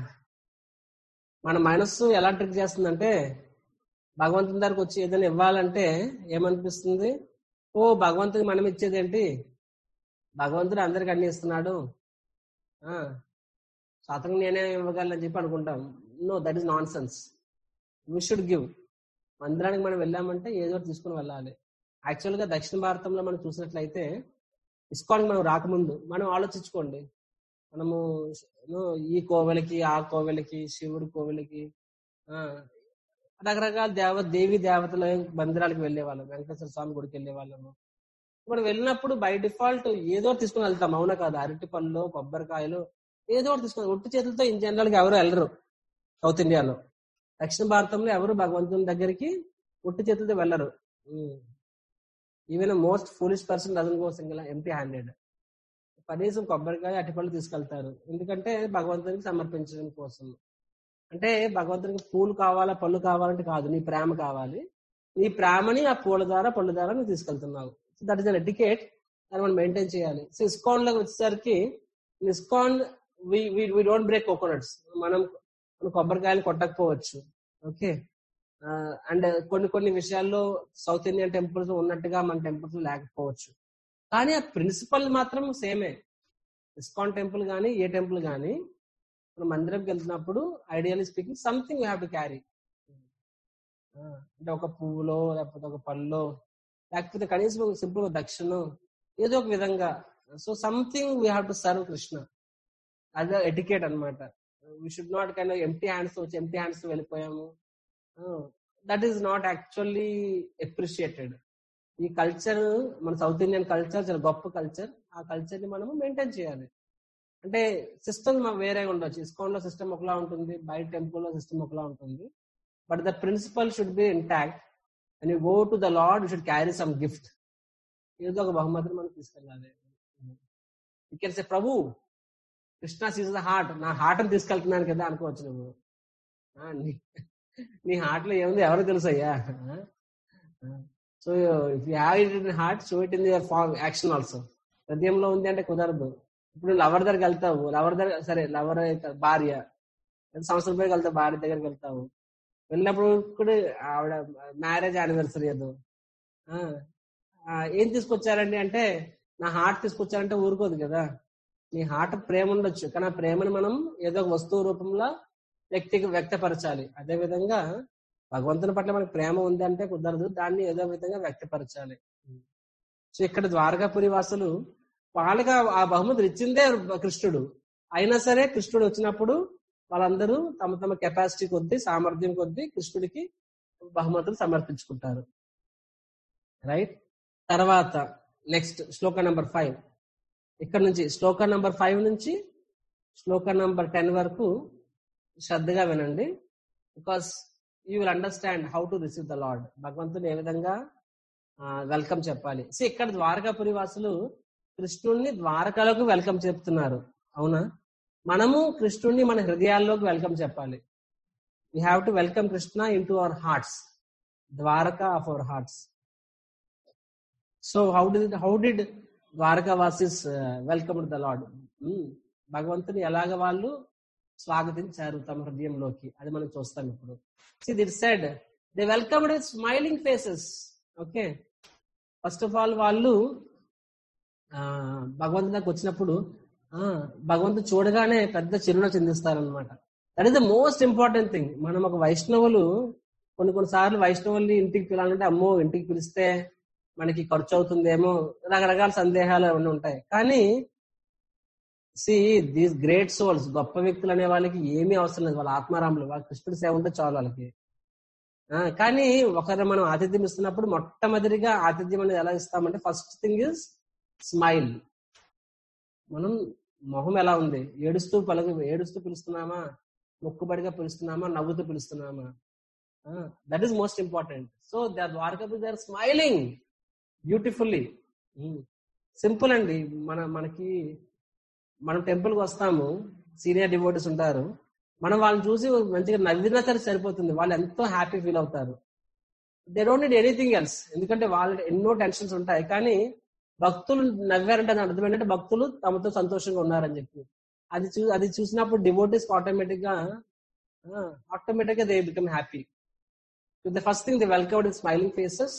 Speaker 1: మన మనస్సు ఎలా ట్రిక్ చేస్తుందంటే భగవంతుని దగ్గరకు వచ్చి ఏదైనా ఇవ్వాలంటే ఏమనిపిస్తుంది ఓ భగవంతుని మనం ఇచ్చేది ఏంటి భగవంతుడు అందరికి అన్ని ఇస్తున్నాడు ఆ సో అతనికి నేనే ఇవ్వగలని చెప్పి అనుకుంటాం no that is nonsense we should give మందిరానికి మనం వెళ్ళామంటే ఏదో ఒకటి తీసుకుని వెళ్ళాలి యాక్చువల్ గా దక్షిణ భారతంలో మనం చూసినట్లయితే ఇస్కాన్ మనం రాకముందు మనం ఆలోచించుకోండి మనము ను ఈ కోవెలకి ఆ కోవెలకి శివుడి కోవెలకి ఆ రకరకాల దేవ దేవి దేవతల మందిరాలకు వెళ్ళే వాళ్ళం వెంకటేశ్వర స్వామి గుడికి వెళ్ళే వాళ్ళము మనం వెళ్ళినప్పుడు బై డిఫాల్ట్ ఏదో ఒకటి తీసుకుని వెళ్తాం అవునా కాదు అరటి పళ్ళు కొబ్బరికాయలు ఏదో ఒకటి తీసుకుని ఒట్టి చేతులతో ఇన్ జనరల్ గా ఎవరు వెళ్ళరు సౌత్ ఇండియాలో దక్షిణ భారతంలో ఎవరు భగవంతుని దగ్గరికి ఒట్టి చేతులతో వెళ్ళరు even most foolish person doesn't go single empty handed కనీసం కొబ్బరికాయ అటిపళ్ళు తీసుకెళ్తారు ఎందుకంటే భగవంతునికి సమర్పించడం కోసం అంటే భగవంతునికి పూలు కావాలా పళ్ళు కావాలంటే కాదు నీ ప్రేమ కావాలి నీ ప్రేమని ఆ పూల ద్వారా పళ్ళు ద్వారా నువ్వు తీసుకెళ్తున్నావు దట్ ఇస్ అన్ ఎడ్యుకేట్ దాన్ని మనం మెయింటైన్ చేయాలి సో ఇస్కాన్ లో వచ్చేసరికి ISKCON we don't break coconuts మనం మనం కొబ్బరికాయలు కొట్టకపోవచ్చు ఓకే అండ్ కొన్ని కొన్ని విషయాల్లో సౌత్ ఇండియన్ టెంపుల్స్ ఉన్నట్టుగా మన టెంపుల్స్ లేకపోవచ్చు కానీ ఆ ప్రిన్సిపల్ మాత్రం సేమే ఇస్కాన్ టెంపుల్ కానీ ఏ టెంపుల్ కానీ మనం మందిరంకి వెళ్తున్నప్పుడు ideally speaking something you have to carry అంటే ఒక పువ్వులో లేకపోతే ఒక పళ్ళో లేకపోతే కనీసం సింపుల్ గా దక్షిణం ఏదో ఒక విధంగా so something we have to serve Krishna అదే ఎటికేట్ అనమాట we should not kind empty hands వచ్చి ఎంటీ హ్యాండ్స్ వెళ్ళిపోయాము that is not actually appreciated ఈ కల్చర్ మన సౌత్ ఇండియన్ కల్చర్ చాలా గొప్ప కల్చర్ ఆ కల్చర్ ని మనము మెయింటైన్ చేయాలి అంటే సిస్టమ్ వేరే ఉండొచ్చు ఇస్కాన్ లో సిస్టమ్ ఒకలా ఉంటుంది బయట టెంపుల్ లో సిస్టమ్ ఒకలా ఉంటుంది but the principle should be intact and you go to the lord you should carry some gift ఏదో ఒక బహుమతిని మనం తీసుకెళ్ళాలి you can say Prabhu Krishna sees the heart నా హార్ట్ అని తీసుకెళ్తున్నాను కదా అనుకోవచ్చు నువ్వు నీ హార్ట్ లో ఏముంది ఎవరు తెలుసు అయ్యా so if you have it in heart show it in your form action also హృదయంలో ఉంది అంటే కుదరదు ఇప్పుడు లవర్ దగ్గరికి వెళ్తావు లవర్ దగ్గర సరే లవర్ అయితే భార్య సంవత్సరం పేరుకి వెళ్తావు భార్య దగ్గరికి వెళ్తావు వెళ్ళినప్పుడు కూడా ఆవిడ మ్యారేజ్ యానివర్సరీ ఏదో ఆ, ఆ, ఏం తీసుకొచ్చారండి అంటే నా హార్ట్ తీసుకొచ్చారంటే ఊరుకోదు కదా నీ హార్ట్ ప్రేమ ఉండొచ్చు కానీ ఆ ప్రేమను మనం ఏదో ఒక వస్తువు రూపంలో వ్యక్తికి వ్యక్తపరచాలి అదే విధంగా భగవంతుని పట్ల మనకి ప్రేమ ఉంది అంటే కుదరదు దాన్ని ఏదో విధంగా వ్యక్తపరచాలి సో ఇక్కడ ద్వారకాపురి వాసులు వాళ్ళకి ఆ- ఆ బహుమతులు ఇచ్చిందే కృష్ణుడు అయినా సరే కృష్ణుడు వచ్చినప్పుడు వాళ్ళందరూ తమ తమ కెపాసిటీ కొద్దీ సామర్థ్యం కొద్దీ కృష్ణుడికి బహుమతులు సమర్పించుకుంటారు రైట్ తర్వాత నెక్స్ట్ శ్లోక నంబర్ ఫైవ్ ఇక్కడ నుంచి శ్లోక నంబర్ ఫైవ్ నుంచి శ్లోక నంబర్ టెన్ వరకు శ్రద్ధగా వినండి because you will understand how to receive the lord భగవంతుని ఏ విధంగా వెల్కమ్ చెప్పాలి సో ఇక్కడ ద్వారకాపురి వాసులు కృష్ణుడిని ద్వారకలోకి వెల్కమ్ చెప్తున్నారు అవునా మనము కృష్ణుడిని మన హృదయాల్లోకి వెల్కమ్ చెప్పాలి we have to welcome Krishna into our hearts Dwarka of our hearts so how did how did Dwarka వాసిస్ వెల్కమ్ ద లార్డ్ భగవంతుని ఎలాగ వాళ్ళు స్వాగతించారు తమ హృదయంలోకి అది మనం చూస్తాం ఇప్పుడు see it said they welcome with smiling faces okay first of all వాళ్ళు ఆ, భగవంతుని దగ్గరకు వచ్చినప్పుడు ఆ, భగవంతుడు చూడగానే పెద్ద చిరునవ్వు చిందిస్తారనమాట that is the most important thing మనం ఒక వైష్ణవులు కొన్ని కొన్ని సార్లు వైష్ణవుల్ని ఇంటికి పిలాలంటే అమ్మో ఇంటికి పిలిస్తే మనకి ఖర్చు అవుతుందేమో రకరకాల సందేహాలు అవన్నీ ఉంటాయి కానీ సి దీస్ గ్రేట్ సోల్స్ గొప్ప వ్యక్తులు అనే వాళ్ళకి ఏమీ అవసరం లేదు వాళ్ళ ఆత్మారాములు వాళ్ళ కృష్ణుడి సేవ ఉంటే చాలు వాళ్ళకి ఆ, కానీ ఒకరు మనం ఆతిథ్యం ఇస్తున్నప్పుడు మొట్టమొదటిగా ఆతిథ్యం అనేది ఎలా ఇస్తామంటే ఫస్ట్ థింగ్ ఇస్ స్మైల్ మనం మొహం ఎలా ఉంది ఏడుస్తూ పలుకు ఏడుస్తూ పిలుస్తున్నామా మొక్కుబడిగా పిలుస్తున్నామా నవ్వుతూ పిలుస్తున్నామా that is most important so they are Dwarka they are smiling beautifully simple అండి మన మనకి మనం టెంపుల్ కి వస్తాము సీనియర్ డివోటీస్ ఉంటారు మనం వాళ్ళని చూసి మంచిగా నవ్వినా సరే సరిపోతుంది వాళ్ళు ఎంతో హ్యాపీ ఫీల్ అవుతారు they don't need anything else ఎందుకంటే వాళ్ళ ఎన్నో టెన్షన్స్ ఉంటాయి కానీ భక్తులు నవ్వారంటే దాని అర్థం ఏంటంటే భక్తులు తమతో సంతోషంగా ఉన్నారని చెప్పి అది చూ అది చూసినప్పుడు డివోటీస్ ఆటోమేటిక్ గా ఆటోమేటిక్ గా they become happy the first thing they welcome with smiling faces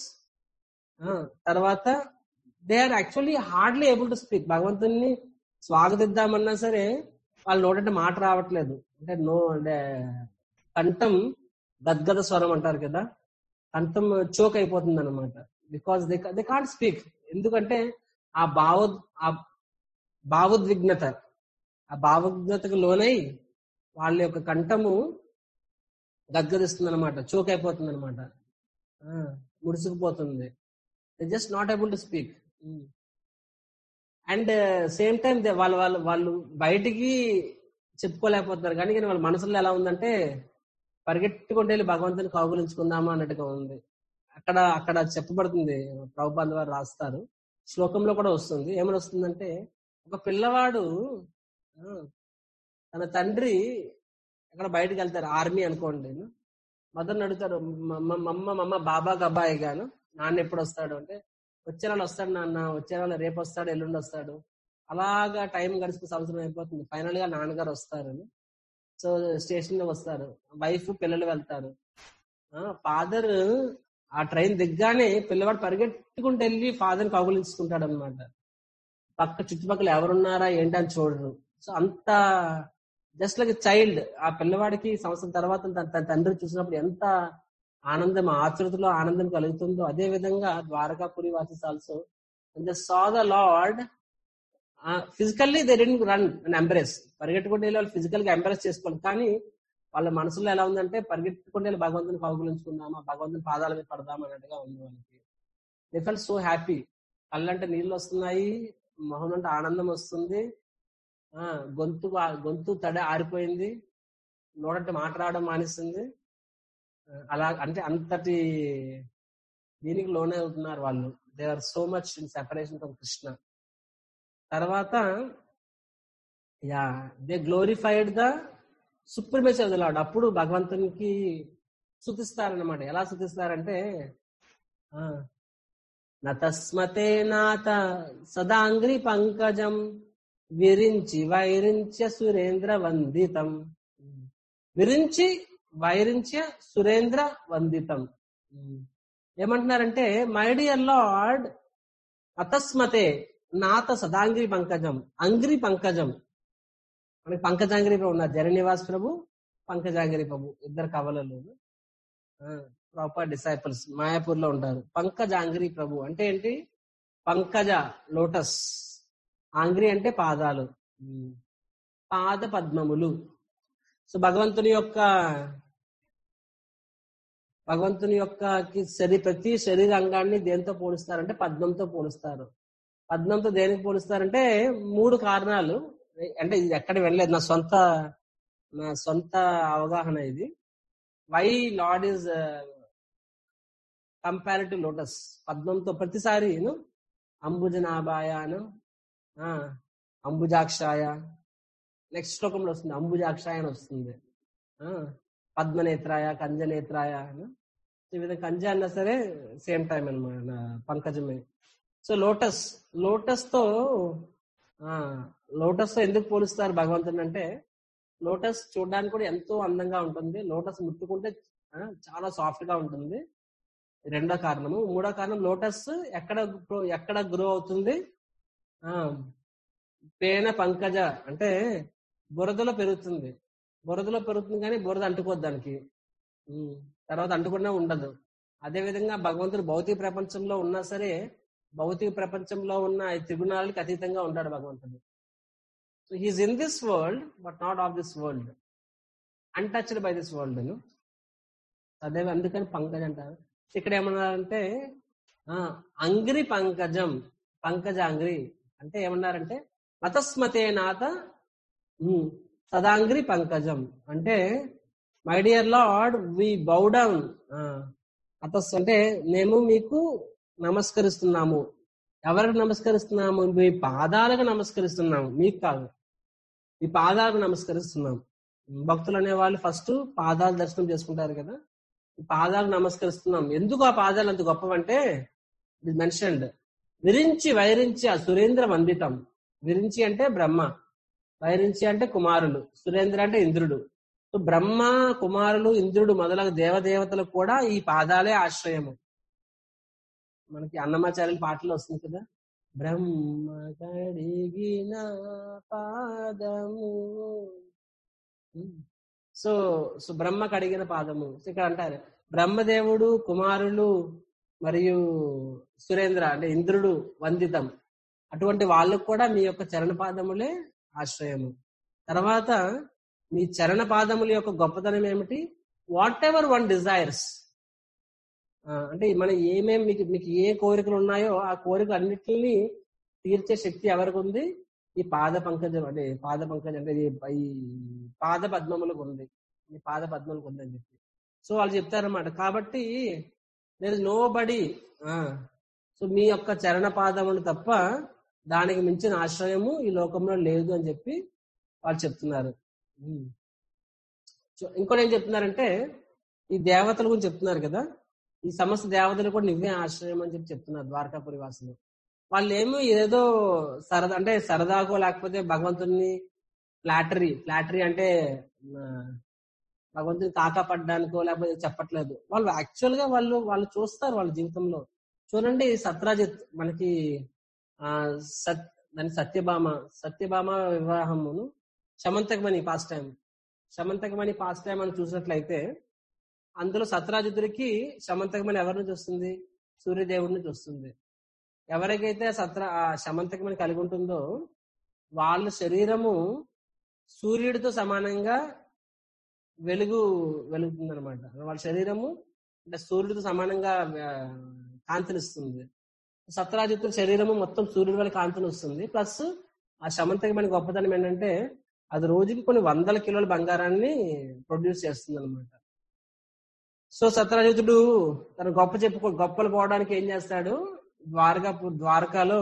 Speaker 1: తర్వాత they are actually hardly able to speak భగవంతుని స్వాగతిద్దామన్నా సరే వాళ్ళు నోటంటే మాట రావట్లేదు అంటే నో అంటే కంఠం గద్గద స్వరం అంటారు కదా కంఠం చోక్ అయిపోతుంది అనమాట because they they can't speak ఎందుకంటే ఆ భావ ఆ భావోద్విగ్నత ఆ భావోద్విగ్నతకు లోనై వాళ్ళ యొక్క కంఠము గద్గదిస్తుంది అనమాట చోక్ అయిపోతుంది అనమాట ముడుచుకుపోతుంది just not able to speak and same time వాళ్ళు వాళ్ళు వాళ్ళు బయటికి చెప్పుకోలేకపోతున్నారు కానీ కానీ వాళ్ళ మనసులో ఎలా ఉందంటే పరిగెట్టుకుంటూ వెళ్ళి భగవంతుని కౌగులించుకుందామా అన్నట్టుగా ఉంది అక్కడ అక్కడ చెప్పబడుతుంది ప్రభుపాద్ వారు రాస్తారు శ్లోకంలో కూడా వస్తుంది ఏమని వస్తుందంటే ఒక పిల్లవాడు ఆ, తన తండ్రి అక్కడ బయటకు వెళ్తారు ఆర్మీ అనుకోండి మదర్ అడుగుతారు మమ్మ మమ్మ మమ్మ బాబా గబ్బాయి గాను నాన్న ఎప్పుడు వస్తాడు అంటే వచ్చే నెల వస్తాడు నాన్న వచ్చే నెల రేపు వస్తాడు ఎల్లుండి వస్తాడు అలాగా టైం గడిచిపో సంవత్సరం అయిపోతుంది ఫైనల్ గా నాన్నగారు వస్తారు సో స్టేషన్ లో వస్తారు వైఫ్ పిల్లలు వెళ్తారు ఫాదర్ ఆ ట్రైన్ దిగ్గానే పిల్లవాడు పరిగెట్టుకుంటూ వెళ్ళి ఫాదర్ కౌగులించుకుంటాడు అనమాట పక్క చుట్టుపక్కల ఎవరున్నారా ఏంటి అని చూడరు సో అంత జస్ట్ లైక్ చైల్డ్ ఆ పిల్లవాడికి సంవత్సరం తర్వాత తన తన తండ్రి చూసినప్పుడు ఎంత ఆనందం ఆతృతలో ఆనందం కలుగుతుందో అదే విధంగా ద్వారకాపురి వాసిస్ also saw the lord physically they don't run and embrace పరిగెట్టుకుంటే వెళ్ళి వాళ్ళు ఫిజికల్ గా ఎంబ్రెస్ చేసుకోవాలి కానీ వాళ్ళ మనసులో ఎలా ఉందంటే పరిగెట్టుకుంటే వెళ్ళి భగవంతుని కౌగులించుకుందామా భగవంతుని పాదాల మీద పడదాం అన్నట్టుగా ఉంది వాళ్ళకి దే ఫెల్ సో హ్యాపీ కళ్ళంటే నీళ్ళు వస్తున్నాయి మొహం అంటే ఆనందం వస్తుంది ఆ గొంతు ఆ- గొంతు తడి ఆరిపోయింది నోడంటే మాట్లాడడం మానేస్తుంది ఆ, అలా అంటే అంతటి దీనికి లోనే అవుతున్నారు వాళ్ళు they are so much in separation from Krishna తర్వాత yeah they glorified the supremacy of the lord అప్పుడు భగవంతునికి శుతిస్తారనమాట ఎలా శుతిస్తారంటే ఆ, నతస్మతే నాథ సదాంగ్రి పంకజం విరించి వైరించ్య సురేంద్ర వందితం విరించి వైరించ్య సురేంద్ర వందితం ఏమంటున్నారంటే మై డియర్ లార్డ్ అతస్మతే నాత సదాంగ్రి పంకజం అంగ్రి పంకజం మనకి పంకజాంగిరి ప్రభు ఉన్నారు జననివాస్ ప్రభు పంకజాంగిరి ప్రభు ఇద్దరు కవలలు ప్రాపర్ డిసైపుల్స్ మాయాపూర్ లో ఉంటారు పంకజాంగిరి ప్రభు అంటే ఏంటి పంకజ లోటస్ ఆంగ్రి అంటే పాదాలు ఉమ్. పాద పద్మములు సో భగవంతుని యొక్క భగవంతుని యొక్క కి శరీ ప్రతి శరీర అంగాన్ని దేంతో పోలుస్తారంటే పద్మంతో పోలుస్తారు పద్మంతో దేనికి పోలుస్తారంటే మూడు కారణాలు అంటే ఇది ఎక్కడ వెళ్ళలేదు నా సొంత నా సొంత అవగాహన ఇది why lord is comparative lotus పద్మంతో ప్రతిసారి అంబుజనాభాయను అంబుజాక్షాయ నెక్స్ట్ శ్లోకంలో వస్తుంది అంబుజాక్షాయ అని వస్తుంది ఆ, పద్మనేత్రాయ కంజనేత్రాయ అని. ఈ విధంగా కంజ అన్నా సరే సేమ్ టైం అనమాట పంకజమే సో లోటస్ లోటస్ తో లోటస్ తో ఎందుకు పోలుస్తారు భగవంతుని అంటే లోటస్ చూడడానికి కూడా ఎంతో అందంగా ఉంటుంది లోటస్ ముట్టుకుంటే ఆ, చాలా సాఫ్ట్ గా ఉంటుంది రెండో కారణము మూడో కారణం లోటస్ ఎక్కడ grow- ఎక్కడ గ్రో అవుతుంది ఆ పేన పంకజ అంటే బురదలో పెరుగుతుంది బురదలో పెరుగుతుంది కానీ బురద అంటుకోద్దు దానికి ఉమ్, తర్వాత అంటుకున్నా ఉండదు అదే విధంగా భగవంతుడు భౌతిక ప్రపంచంలో ఉన్నా సరే భౌతిక ప్రపంచంలో ఉన్న ఈ త్రిగుణాలకి అతీతంగా ఉంటాడు భగవంతుడు so he's in this world but not of this world untouched by this world అదే అందుకని పంకజ్ అంటారు ఇక్కడ ఏమన్నారంటే ఆ, అంగ్రి పంకజం పంకజాంగ్రి అంటే ఏమన్నారంటే మతస్మతే నాథ ఉమ్, సదాంగ్రి పంకజం అంటే my dear lord we bow down అతస్ అంటే మేము మీకు నమస్కరిస్తున్నాము ఎవరికి నమస్కరిస్తున్నాము మీ పాదాలకు నమస్కరిస్తున్నాము మీకు కాదు మీ పాదాలకు నమస్కరిస్తున్నాం భక్తులు అనేవాళ్ళు ఫస్ట్ పాదాలు దర్శనం చేసుకుంటారు కదా ఈ పాదాలకు నమస్కరిస్తున్నాం ఎందుకు ఆ పాదాలు అంత గొప్పవంటే ఇది మెన్షన్డ్ విరించి వైరించి ఆ సురేంద్ర వందితం విరించి అంటే బ్రహ్మ వైరించి అంటే కుమారులు సురేంద్ర అంటే ఇంద్రుడు సో బ్రహ్మ కుమారులు ఇంద్రుడు మొదలగు దేవదేవతలకు కూడా ఈ పాదాలే ఆశ్రయము మనకి అన్నమాచార్యుల పాటలో వస్తుంది కదా బ్రహ్మ కడిగిన పాదము సో సో బ్రహ్మ కడిగిన పాదము సో ఇక్కడ అంటారు బ్రహ్మదేవుడు కుమారులు మరియు సురేంద్ర అంటే ఇంద్రుడు వందితం అటువంటి వాళ్ళకు కూడా మీ యొక్క చరణ పాదములే ఆశ్రయము తర్వాత మీ చరణ పాదముల యొక్క గొప్పతనం ఏమిటి వాట్ ఎవర్ వన్ డిజైర్స్ అంటే మన ఏమేమి మీకు మీకు ఏ కోరికలు ఉన్నాయో ఆ కోరికలు అన్నిటిని తీర్చే శక్తి ఎవరికి ఉంది ఈ పాద పంకజం అంటే పాద పంకజం అంటే ఇది ఈ పాద పద్మములకు ఉంది ఈ పాద పద్మములకు ఉంది అని చెప్పి సో వాళ్ళు చెప్తారన్నమాట కాబట్టి there is nobody so మీ యొక్క చరణ పాదములు తప్ప దానికి మించిన ఆశ్రయము ఈ లోకంలో లేదు అని చెప్పి వాళ్ళు చెప్తున్నారు ఉమ్. సో ఇంకోటి ఏం చెప్తున్నారంటే ఈ దేవతల గురించి చెప్తున్నారు కదా ఈ సమస్త దేవతలు కూడా నువ్వే ఆశ్రయం అని చెప్పి చెప్తున్నారు ద్వారకాపురి వాసులు వాళ్ళు ఏమో ఏదో సరదా అంటే సరదాకో లేకపోతే భగవంతుని ఫ్లాటరీ ఫ్లాటరీ అంటే ఆ, భగవంతుని కాకాపడ్డానికో లేకపోతే చెప్పట్లేదు వాళ్ళు యాక్చువల్ గా వాళ్ళు వాళ్ళు చూస్తారు వాళ్ళ జీవితంలో చూడండి సత్రాజిత్ మనకి ఆ సత్ దాని సత్యభామ సత్యభామ వివాహమును Syamantakamani pastime Syamantakamani pastime అని చూసినట్లయితే అందులో సత్రాజితుడికి శమంతకమణి ఎవరిని చూస్తుంది సూర్యదేవుడిని చూస్తుంది ఎవరికైతే సత్ర ఆ శమంతకమణి కలిగి ఉంటుందో వాళ్ళ శరీరము సూర్యుడితో సమానంగా వెలుగు వెలుగుతుంది అనమాట వాళ్ళ శరీరము అంటే సూర్యుడితో సమానంగా ఆ, కాంతినిస్తుంది సత్రాజిత్తు శరీరము మొత్తం సూర్యుడి వల్ల కాంతిని వస్తుంది ప్లస్ ఆ శమంతకమైన గొప్పతనం ఏంటంటే అది రోజుకి కొన్ని వందల కిలోల బంగారాన్ని ప్రొడ్యూస్ చేస్తుంది అనమాట సో సత్రాజితుడు తన గొప్ప చెప్పుకో గొప్పలు పోవడానికి ఏం చేస్తాడు ద్వారకా ద్వారకాలో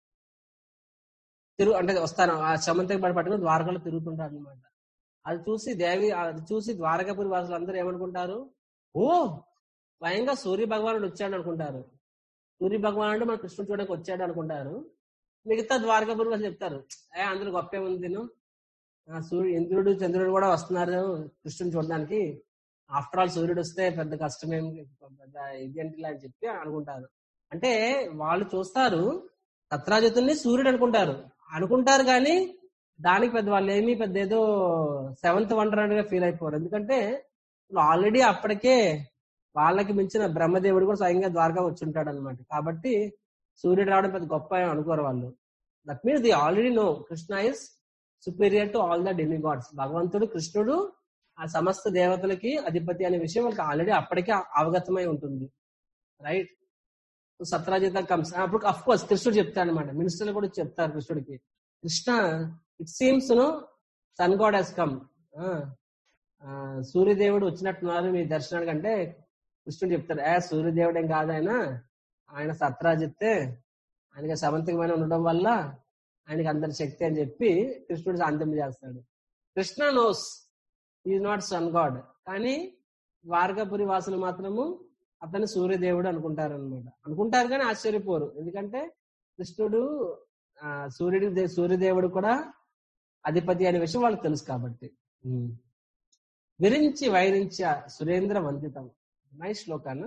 Speaker 1: తిరుగు అంటే వస్తాను ఆ శమంతకి బడి పట్టుకుని ద్వారకాలో తిరుగుతుంటాడు అనమాట అది చూసి దేవి అది చూసి ద్వారకాపురి వాసులు అందరూ ఏమనుకుంటారు ఓ స్వయంగా సూర్య భగవానుడు వచ్చాడు అనుకుంటారు సూర్య భగవానుడు మన కృష్ణుడు చూడడానికి వచ్చాడు అనుకుంటారు మిగతా ద్వారకాపురి వాళ్ళు చెప్తారు ఏ అందులో గొప్పే ఉంది నేను ఆ సూర్యుడు ఇంద్రుడు చంద్రుడు కూడా వస్తున్నారు కృష్ణుని చూడడానికి ఆఫ్టర్ ఆల్ సూర్యుడు వస్తే పెద్ద కష్టమేం పెద్ద ఇది అంటే అని చెప్పి అనుకుంటారు అంటే వాళ్ళు చూస్తారు సత్రాజితుల్ని సూర్యుడు అనుకుంటారు అనుకుంటారు కానీ దానికి పెద్ద వాళ్ళు ఏమీ పెద్ద ఏదో సెవెంత్ వండర్ గా ఫీల్ అయిపోరు ఎందుకంటే ఆల్రెడీ అప్పటికే వాళ్ళకి మించిన బ్రహ్మదేవుడు కూడా స్వయంగా ద్వారకా వచ్చి ఉంటాడు అనమాట కాబట్టి సూర్యుడు రావడం పెద్ద గొప్ప ఏం అనుకోరు వాళ్ళు that means the already no Krishna is superior to all the demigods భగవంతుడు కృష్ణుడు ఆ సమస్త దేవతలకి అధిపతి అనే విషయం వాళ్ళకి ఆల్రెడీ అప్పటికే అవగతమై ఉంటుంది రైట్ సత్రాజిత కమ్స్ అప్పుడు అఫ్ కోర్స్ కృష్ణుడు చెప్తాడు అనమాట మినిస్టర్లు కూడా చెప్తారు కృష్ణుడికి Krishna it seems no sun god he's come సూర్యదేవుడు వచ్చినట్టున్నారు మీ దర్శనానికి అంటే కృష్ణుడు చెప్తాడు ఏ సూర్యదేవుడు ఏం కాదు ఆయన ఆయన సత్రాజిత్తే ఆయనకి సమంతికమైన ఉండడం వల్ల ఆయనకి అందరి శక్తి అని చెప్పి కృష్ణుడు శాంతింప చేస్తాడు Krishna knows is not sun god కానీ ద్వారకాపురి వాసులు మాత్రము అతను సూర్యదేవుడు అనుకుంటారు అనమాట అనుకుంటారు కానీ ఆశ్చర్యపోరు ఎందుకంటే కృష్ణుడు ఆ, సూర్యుడి దే- సూర్యదేవుడు కూడా అధిపతి అనే విషయం వాళ్ళకి తెలుసు కాబట్టి ఉమ్. విరించి వైరించ సురేంద్ర వందితం నైస్ శ్లోకాన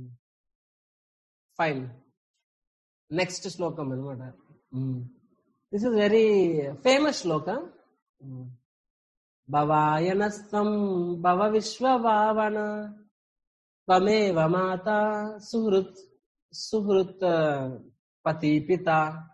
Speaker 1: ఫైన్ నెక్స్ట్ శ్లోకం అనమాట this is very famous shloka భవాయనస్తం భవ విశ్వభావన త్వమేవ మాత సుహృత్ సుహృత్ పతి పిత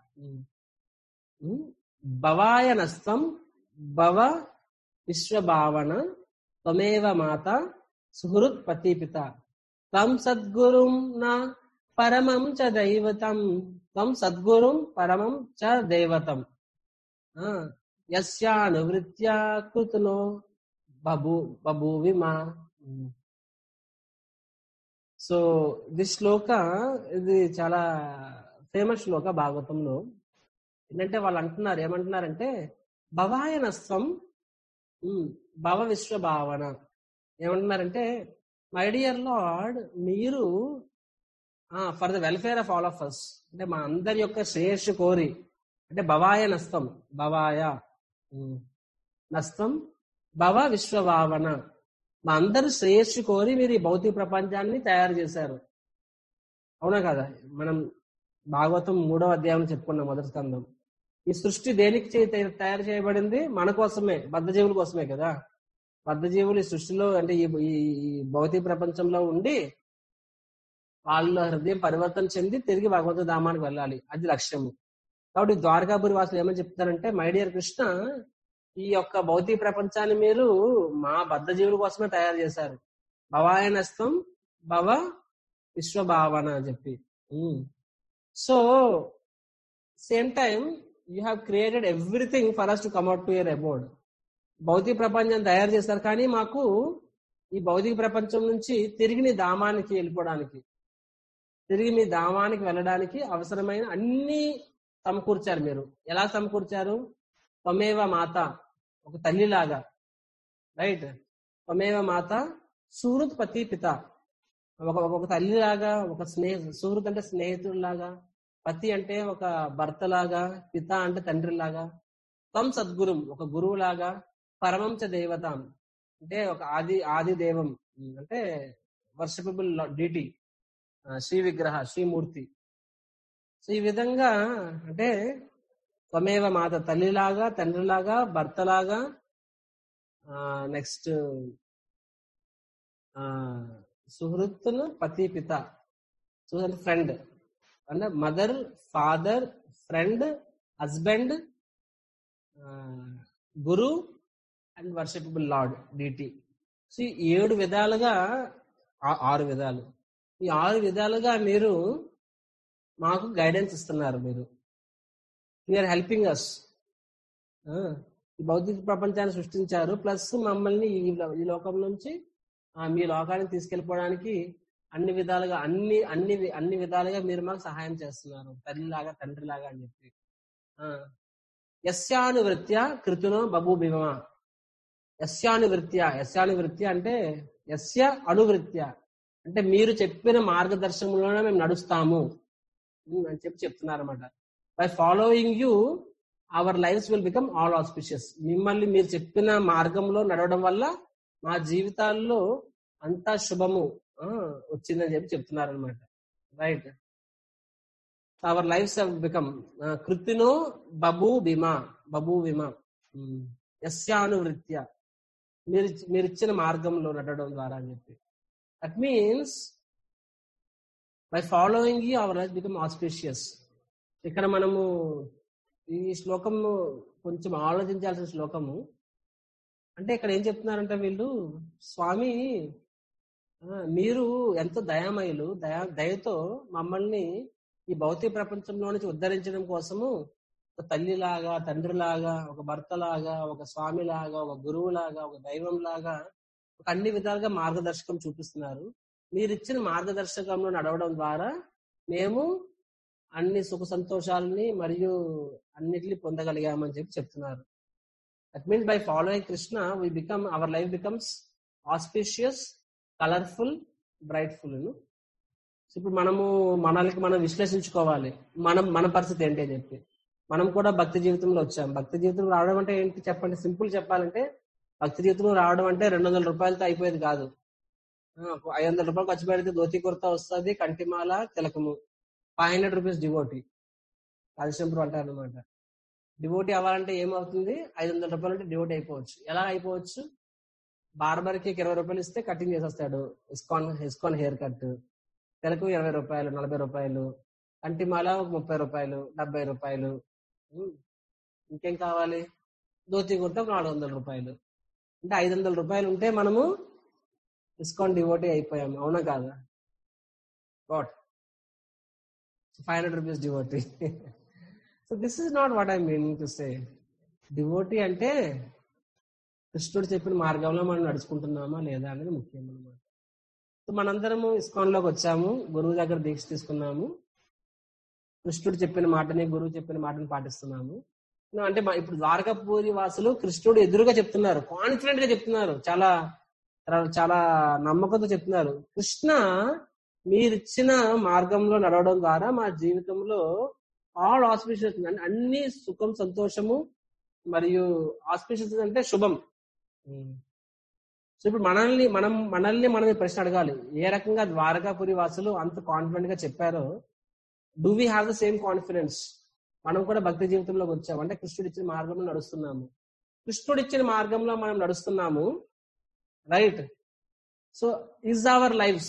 Speaker 1: భవాయనస్తం భవ విశ్వభావన త్వమేవ మాత సుహృత్ పతి పిత తం సద్గురుం నా పరమం చ దైవతం త్వం సద్గురుం పరమం చ దైవతం ఆ, యస్యానువృత్యా కృతునో బభూ బభూవిమా సో దిస్ శ్లోక ఇది చాలా ఫేమస్ శ్లోక భాగవతంలో ఏంటంటే వాళ్ళు అంటున్నారు ఏమంటున్నారంటే భవాయనస్వం ఉమ్, భవ విశ్వ భావన ఏమంటున్నారంటే మై డియర్ లార్డ్ మీరు for the welfare of all of us అంటే మా అందరి యొక్క శ్రేయస్సు కోరి అంటే భవాయ నస్తం భవాయ ఉమ్, నస్తం భవ విశ్వ భావన మా అందరి శ్రేయస్సు కోరి మీరు ఈ భౌతిక ప్రపంచాన్ని తయారు చేశారు అవునా కదా మనం భాగవతం మూడవ అధ్యాయం చెప్పుకున్నాం మొదటి స్కందం ఈ సృష్టి దేనికి చే- తయ- తయారు చేయబడింది మన కోసమే బద్ధజీవుల కోసమే కదా బద్ధజీవులు ఈ సృష్టిలో అంటే ఈ ఈ- ఈ భౌతిక ప్రపంచంలో ఉండి వాళ్ళ హృదయం పరివర్తన చెంది తిరిగి భగవంతు ధామానికి వెళ్ళాలి అది లక్ష్యము కాబట్టి ద్వారకాపురి వాసులు ఏమని చెప్తారంటే మై డియర్ కృష్ణ ఈ యొక్క భౌతిక ప్రపంచాన్ని మీరు మా బద్ధజీవుల కోసమే తయారు చేశారు భవాయనస్తం భవ విశ్వభావన అని చెప్పి so same time you have created everything for us to come at to ear about భౌతిక ప్రపంచాన్ని తయారు చేశారు కానీ మాకు ఈ భౌతిక ప్రపంచం నుంచి తిరిగి నీ ధామానికి వెళ్ళిపోవడానికి తిరిగి మీ ధామానికి వెళ్ళడానికి అవసరమైన అన్ని సమకూర్చారు మీరు ఎలా సమకూర్చారు త్వమేవ మాత ఒక తల్లిలాగా రైట్ త్వమేవ మాత సూరత్ పతి పిత ఒక ఒక- ఒక తల్లిలాగా ఒక స్నేహ సుహృత్ అంటే స్నేహితుడిలాగా పతి అంటే ఒక భర్తలాగా పిత అంటే తండ్రిలాగా త్వం సద్గురుం ఒక గురువులాగా పరమంచ దేవతాం అంటే ఒక ఆది ఆది దేవం ఉమ్, అంటే వర్షపబుల్ డిటి శ్రీ విగ్రహ శ్రీమూర్తి సో ఈ విధంగా అంటే త్వమేవ మాత తల్లిలాగా తండ్రిలాగా భర్తలాగా నెక్స్ట్ సుహృత్తును పతి పిత సుహృత్ ఫ్రెండ్ అంటే mother father friend husband guru and worshipable lord deity so ఈ ఏడు విధాలుగా ఆ- ఆరు విధాలు ఈ ఆరు విధాలుగా మీరు మాకు గైడెన్స్ ఇస్తున్నారు మీరు ఆర్ హెల్పింగ్ అస్ ఈ భౌతిక ప్రపంచాన్ని సృష్టించారు ప్లస్ మమ్మల్ని ఈ లో- ఈ లోకం నుంచి ఆ, మీ లోకానికి తీసుకెళ్ళిపోవడానికి అన్ని విధాలుగా అన్ని అన్ని వి- అన్ని విధాలుగా మీరు మాకు సహాయం చేస్తున్నారు తల్లిలాగా తండ్రిలాగా అని చెప్పి ఆ, యస్యానువృత్య కృతునో బబు భీమా యస్యానువృత్య యస్యానువృత్య అంటే యస్య అనువృత్య అంటే మీరు చెప్పిన మార్గదర్శనంలోనే మేము నడుస్తాము అని చెప్పి చెప్తున్నారు అనమాట by following you our lives will become all auspicious మిమ్మల్ని మీరు చెప్పిన మార్గంలో నడవడం వల్ల మా జీవితాల్లో అంతా శుభము ఆ, వచ్చిందని చెప్పి చెప్తున్నారు అనమాట రైట్ అవర్ లైఫ్స్ బికమ్ కృతినో బబు బిమా బబు విమా యస్యానువృత్య మీరు మీరు ఇచ్చిన మార్గంలో నడవడం ద్వారా అని చెప్పి that means by following you our life become auspicious ఇక్కడ మనము ఈ శ్లోకము కొంచెం ఆలోచించాల్సిన శ్లోకము అంటే ఇక్కడ ఏం చెప్తున్నారంటే వీళ్ళు స్వామి ఆ, మీరు ఎంతో దయామయులు దయా దయతో మమ్మల్ని ఈ భౌతిక ప్రపంచంలో నుంచి ఉద్ధరించడం కోసము ఒక తల్లిలాగా తండ్రిలాగా ఒక భర్తలాగా ఒక స్వామిలాగా ఒక గురువులాగా ఒక దైవం లాగా ఒక అన్ని విధాలుగా మార్గదర్శకం చూపిస్తున్నారు మీరు ఇచ్చిన మార్గదర్శకంలో నడవడం ద్వారా మేము అన్ని సుఖ సంతోషాలని మరియు అన్నిటిని పొందగలిగామని చెప్పి చెప్తున్నారు that means by following Krishna we become our life becomes auspicious colourful brightful ఇప్పుడు మనము మనల్ని మనం విశ్లేషించుకోవాలి మనం మన పరిస్థితి ఏంటి అని చెప్పి మనం కూడా భక్తి జీవితంలో వచ్చాం భక్తి జీవితంలో రావడం అంటే ఏంటి చెప్పండి సింపుల్ చెప్పాలంటే భక్తి జీవితంలో రావడం అంటే రెండు వందల రూపాయలతో అయిపోయేది కాదు ఆ, ఐదు వందల రూపాయలు ఖర్చు పెడితే ధోతి కుర్తా వస్తుంది కంటిమాల తిలకము five hundred rupees devotee Kaleshwaram అంటారు అనమాట డివోటీ అవ్వాలంటే ఏమవుతుంది ఐదు వందల రూపాయలు అంటే డివోటీ అయిపోవచ్చు ఎలా అయిపోవచ్చు బార్బర్ కి ఇరవై రూపాయలు ఇస్తే కటింగ్ చేసేస్తాడు ఇస్కాన్ ఇస్కాన్ హెయిర్ కట్ తెలకు ఇరవై రూపాయలు నలభై రూపాయలు కంటిమాల ఒక ముప్పై రూపాయలు డెబ్బై రూపాయలు ఉమ్. ఇంకేం కావాలి ధోతి కుర్తా ఒక నాలుగు వందల రూపాయలు అంటే ఐదు వందల రూపాయలు ఉంటే మనము ఇస్కాన్ డివోటీ అయిపోయాము అవునా కాదా what five hundred rupees devotee so this is not what I meaning to say devotee అంటే కృష్ణుడు చెప్పిన మార్గంలో మనం నడుచుకుంటున్నామా లేదా అనేది ముఖ్యం అన్నమాట సో మనందరము ఇస్కాన్ లోకి వచ్చాము గురువు దగ్గర దీక్ష తీసుకున్నాము కృష్ణుడు చెప్పిన మాటని గురువు చెప్పిన మాటని పాటిస్తున్నాము అంటే మా- ఇప్పుడు ద్వారకాపూరి వాసులు కృష్ణుడు ఎదురుగా చెప్తున్నారు కాన్ఫిడెంట్ గా చెప్తున్నారు చాలా చాలా- చాలా నమ్మకంతో చెప్తున్నారు కృష్ణ మీరిచ్చిన మార్గంలో నడవడం ద్వారా మా జీవితంలో ఆల్ ఆస్పిషియస్ అన్ని సుఖం సంతోషము మరియు ఆస్పిషియస్ అంటే శుభం సో ఇప్పుడు మనల్ని మనం మనల్ని మనం ఈ ప్రశ్న అడగాలి ఏ రకంగా ద్వారకాపురి వాసులు అంత కాన్ఫిడెంట్ గా చెప్పారో do we have the same confidence మనం కూడా భక్తి జీవితంలోకి వచ్చాము అంటే కృష్ణుడు ఇచ్చిన మార్గంలో నడుస్తున్నాము కృష్ణుడు ఇచ్చిన మార్గంలో మనం నడుస్తున్నాము right so is our lives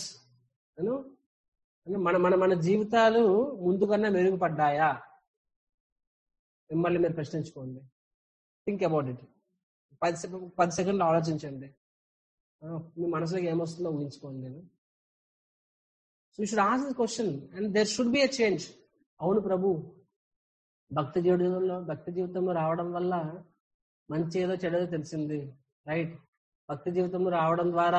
Speaker 1: మన మన మన జీవితాలు ముందు కన్నా మెరుగుపడ్డాయా మిమ్మల్ని మీరు ప్రశ్నించుకోండి థింక్ అబౌట్ ఇట్ పది సెకండ్ పది సెకండ్లు ఆలోచించండి ఆ, మీ మనసులోకి ఏమొస్తుందో ఊహించుకోండి so you should ask this question and there should be a change అవును ప్రభు భక్తి జీవితంలో భక్తి జీవితంలో రావడం వల్ల మంచి ఏదో చెడేదో తెలిసింది రైట్ భక్తి జీవితంలో రావడం ద్వారా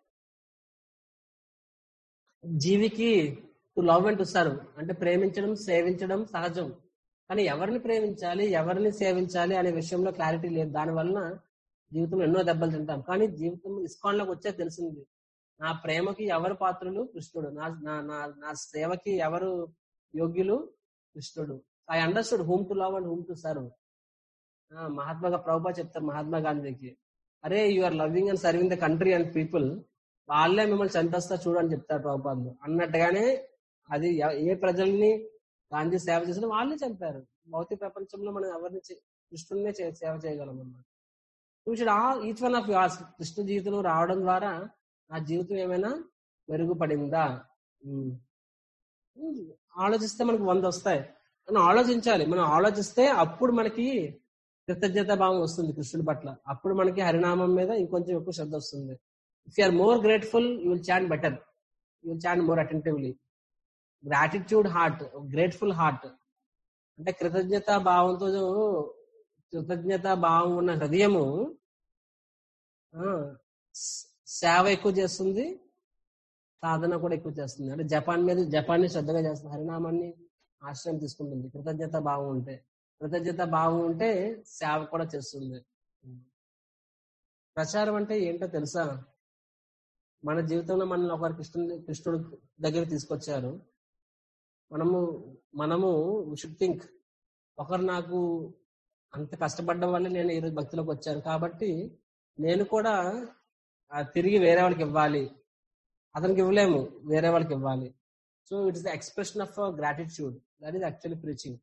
Speaker 1: జీవికి to love and to serve అంటే ప్రేమించడం సేవించడం సహజం కానీ ఎవరిని ప్రేమించాలి ఎవరిని సేవించాలి అనే విషయంలో క్లారిటీ లేదు దాని వలన జీవితంలో ఎన్నో దెబ్బలు తింటాం కానీ జీవితం ఇస్కాన్ లోకి వచ్చే తెలిసింది నా ప్రేమకి ఎవరు పాత్రులు కృష్ణుడు నా నా నా- నా సేవకి ఎవరు యోగ్యులు కృష్ణుడు I understood whom to love and whom to serve మహాత్మాగా ప్రభుపా చెప్తారు మహాత్మా గాంధీకి అరే you are loving and serving the country and people వాళ్ళే మిమ్మల్ని చంపేస్తా చూడు అని చెప్తారు ప్రభుపాదులు అన్నట్టుగానే అది ఎ- ఏ ప్రజల్ని గాంధీ సేవ చేసిన వాళ్ళే చంపారు భౌతిక ప్రపంచంలో మనం ఎవరిని చే- కృష్ణుడినే చే- సేవ చేయగలం అన్నమాట should each one of yours Krishna జీవితంలో రావడం ద్వారా నా జీవితం ఏమైనా మెరుగుపడిందా ఉమ్. ఉమ్, ఆలోచిస్తే మనకు వంద వస్తాయి మనం ఆలోచించాలి మనం ఆలోచిస్తే అప్పుడు మనకి కృతజ్ఞత భావం వస్తుంది కృష్ణుడి పట్ల అప్పుడు మనకి హరినామం మీద ఇంకొంచెం ఎక్కువ శ్రద్ధ వస్తుంది if are more grateful you will chant better you will chant more attentively gratitude heart grateful heart అంటే కృతజ్ఞత భావంతో కృతజ్ఞత భావం ఉన్న హృదయము ఆ, స- సేవ ఎక్కువ చేస్తుంది సాధన కూడా ఎక్కువ చేస్తుంది అంటే జపాన్ మీద జపాన్ని శ్రద్ధగా చేస్తుంది హరినామాన్ని ఆశ్రయం తీసుకుంటుంది కృతజ్ఞత భావం ఉంటే కృతజ్ఞత భావం ఉంటే సేవ కూడా చేస్తుంది ప్రచారం అంటే ఏంటో తెలుసా మన జీవితంలో మనల్ని ఒకరు కృష్ణుని కృష్ణుడు దగ్గర తీసుకొచ్చారు మనము మనము షుడ్ థింక్ ఒకరు నాకు అంత కష్టపడడం వల్ల నేను ఈరోజు భక్తిలోకి వచ్చాను కాబట్టి నేను కూడా ఆ, తిరిగి వేరే వాళ్ళకి ఇవ్వాలి అతనికి ఇవ్వలేము వేరే వాళ్ళకి ఇవ్వాలి so it is the expression of gratitude that is actually preaching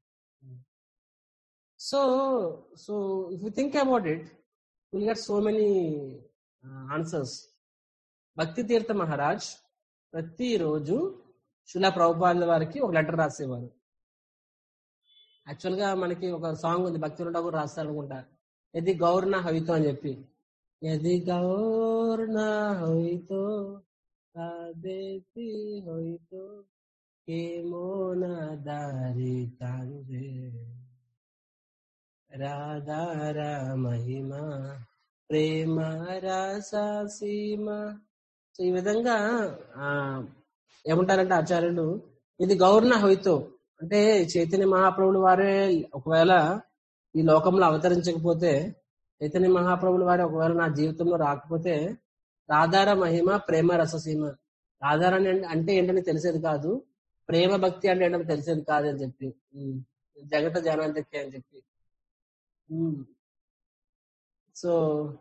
Speaker 1: so so if you think about it will get so many answers Bhakti Tirtha Maharaj ప్రతిరోజు శిలా ప్రభుపాదుల వారికి ఒక లెటర్ రాసేవారు యాక్చువల్ గా మనకి ఒక సాంగ్ ఉంది భక్తి కూడా రాస్తారు అనుకుంటా ఎది గౌర్న హవితో అని చెప్పి ఎది గౌర్న హవితో కాదేతి హవితో కేమోన దారి కాంజే రాధార మహిమ ప్రేమ రస సీమ సో ఈ విధంగా ఆ ఏమంటారంటే ఆచార్యులు ఇది గౌర్ణ హవితో అంటే చైతన్య మహాప్రభులు వారే ఒకవేళ ఈ లోకంలో అవతరించకపోతే చైతన్య మహాప్రభులు వారే ఒకవేళ నా జీవితంలో రాకపోతే రాధార మహిమ ప్రేమ రససీమ రాధార అంటే ఏంటని తెలిసేది కాదు ప్రేమ భక్తి అంటే ఏంటని తెలిసేది కాదు అని చెప్పి ఉమ్. జగత జనాంతకి అని చెప్పి ఉమ్. సో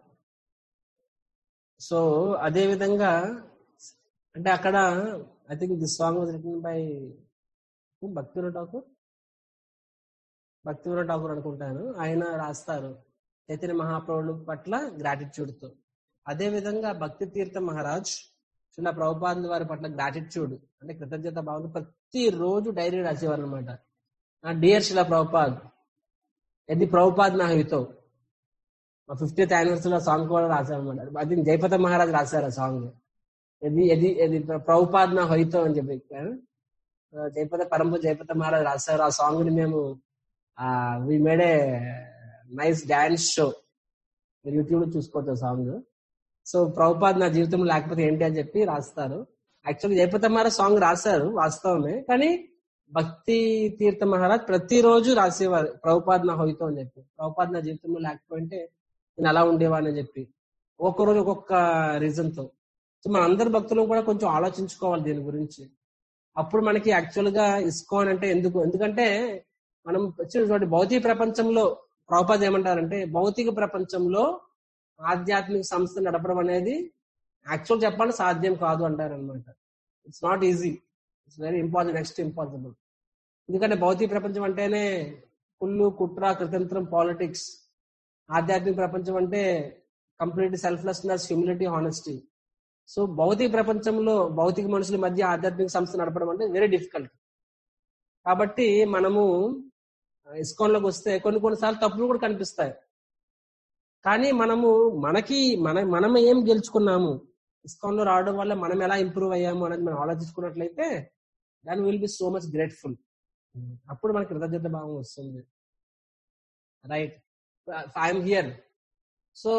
Speaker 1: సో అదే విధంగా అంటే అక్కడ I think this song was written by Bhaktivara Thakur Bhaktivara Thakur అనుకుంటాను ఆయన రాస్తారు చైతన్య మహాప్రభుడు పట్ల గ్రాటిట్యూడ్ తో అదే విధంగా భక్తి తీర్థ మహారాజ్ చిన్న ప్రభుపాదుల వారి పట్ల గ్రాటిట్యూడ్ అంటే కృతజ్ఞత భావన ప్రతి రోజు డైరీ రాసేవారు అనమాట డియర్ శిలా ప్రభుపాద్ ఎది ప్రభుపాద్ నా హితో మా ఫిఫ్టీత్ యానివర్సరీలో సాంగ్ కూడా రాశారనమాట అది జయపత మహారాజ్ రాశారు ఆ సాంగ్ ఎది ఎది ఎది ప్రభుపాద్ నా హొయితో అని చెప్పి ఆ, జయపత పరంపు జయపత మహారాజ్ రాశారు ఆ సాంగ్ ని మేము we made a nice dance show మీరు యూట్యూబ్ లో చూసుకోవచ్చు సాంగ్ సో ప్రభుపాద్ నా జీవితం లేకపోతే ఏంటి అని చెప్పి రాస్తారు యాక్చువల్లీ జయపత మహారాజ్ సాంగ్ రాశారు వాస్తవమే కానీ భక్తి తీర్థ మహారాజ్ ప్రతిరోజు రాసేవారు ప్రభుపాద్ నా హోయితో అని చెప్పి ప్రభుపాద్ నా జీవితంలో లేకపోయింటే నేను అలా ఉండేవాడిని అని చెప్పి ఒక్కొక్క రోజు ఒక్కొక్క రీజన్ తో సో మన అందరి భక్తులు కూడా కొంచెం ఆలోచించుకోవాలి దీని గురించి అప్పుడు మనకి యాక్చువల్ గా ఇస్కాన్ అంటే ఎందుకు ఎందుకంటే మనం చూడండి భౌతిక ప్రపంచంలో ప్రభుపాద్ ఏమంటారంటే భౌతిక ప్రపంచంలో ఆధ్యాత్మిక సంస్థ నడపడం అనేది యాక్చువల్ చెప్పాలంటే సాధ్యం కాదు అంటారు అనమాట it's not easy it's very impossible next impossible ఎందుకంటే భౌతిక ప్రపంచం అంటేనే కుళ్ళు కుట్ర కృతంత్రం పాలిటిక్స్ ఆధ్యాత్మిక ప్రపంచం అంటే complete selflessness humility honesty so భౌతిక ప్రపంచంలో భౌతిక మనుషుల మధ్య ఆధ్యాత్మిక సంస్థ నడపడం అంటే వెరీ డిఫికల్ట్ కాబట్టి మనము ఇస్కాన్ లోకి వస్తే కొన్ని కొన్నిసార్లు తప్పులు కూడా కనిపిస్తాయి కానీ మనము మనకి మన మనం ఏం గెలుచుకున్నాము ఇస్కాన్ లో రావడం వల్ల మనం ఎలా ఇంప్రూవ్ అయ్యాము అనేది మనం ఆలోచించుకున్నట్లయితే దాని will be so much grateful అప్పుడు మనకి కృతజ్ఞత భావం వస్తుంది రైట్ ఐఎమ్ హియర్ సో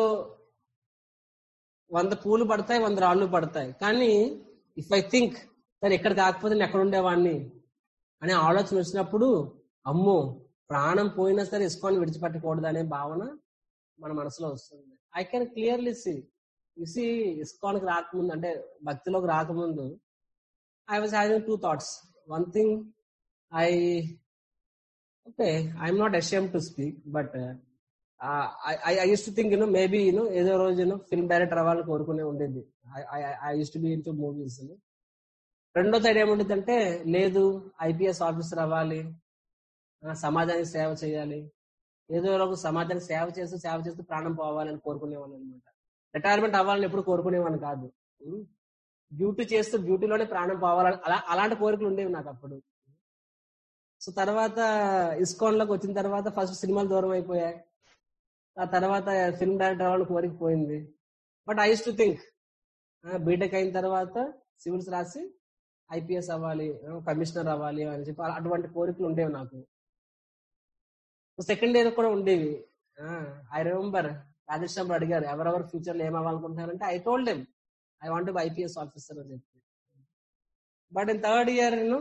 Speaker 1: వంద పూలు పడతాయి వంద రాళ్ళు పడతాయి కానీ ఇఫ్ ఐ థింక్ సరే ఎక్కడ కాకపోతే నేను ఎక్కడ ఉండేవాడిని అనే ఆలోచన వచ్చినప్పుడు అమ్మో ప్రాణం పోయినా సరే ఇస్కాన్ విడిచిపెట్టకూడదు అనే భావన మన మనసులో వస్తుంది I can clearly see see ఇస్కాన్కి రాకముందు అంటే భక్తిలోకి రాకముందు I was having two thoughts one thing I okay I'm not ashamed to speak but I used to think you know maybe you know ఏదో రోజు యూనో ఫిల్మ్ డైరెక్టర్ అవ్వాలని కోరుకునే ఉండేది I used to be into movies రెండో side ఏముంటుంది అంటే లేదు IPS officer అవ్వాలి ఆ, సమాజానికి సేవ చేయాలి ఏదో ఒక సమాజానికి సేవ చేస్తూ సేవ చేస్తూ ప్రాణం పోవాలని కోరుకునేవాళ్ళు అనమాట రిటైర్మెంట్ అవ్వాలని ఎప్పుడు కోరుకునేవాడిని కాదు డ్యూటీ చేస్తూ డ్యూటీలోనే ప్రాణం పోవాలని అలా అలాంటి కోరికలు ఉండేవి నాకు అప్పుడు సో తర్వాత ఇస్కాన్ లోకి వచ్చిన తర్వాత ఫస్ట్ సినిమాలు దూరం అయిపోయాయి ఆ తర్వాత ఫిల్మ్ డైరెక్టర్ అవ్వాలని కోరిక పోయింది but I to think BTech అయిన తర్వాత సివిల్స్ రాసి ఐపీఎస్ అవ్వాలి కమిషనర్ అవ్వాలి అని చెప్పి అలా- అటువంటి కోరికలు ఉండేవి నాకు సెకండ్ ఇయర్ కూడా ఉండేవి ఐ రిమెంబర్ రాజేశ్వరం అడిగారు ఎవరెవరు ఫ్యూచర్ లో ఏం అవ్వాలనుకుంటున్నారంటే I told them I want be IPS officer అని చెప్పి బట్ ఇన్ థర్డ్ ఇయర్ నేను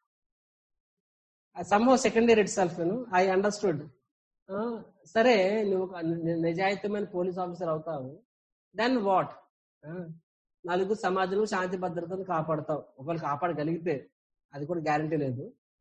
Speaker 1: somehow second year itself నేను ఐ అండర్స్టూడ్ సరే నువ్వు ఒక ని- నిజాయితీమైన పోలీస్ ఆఫీసర్ అవుతావు దెన్ వాట్ నలుగురు సమాజంలో శాంతి భద్రతను కాపాడతావు ఒకవేళ కాపాడగలిగితే అది కూడా గ్యారంటీ లేదు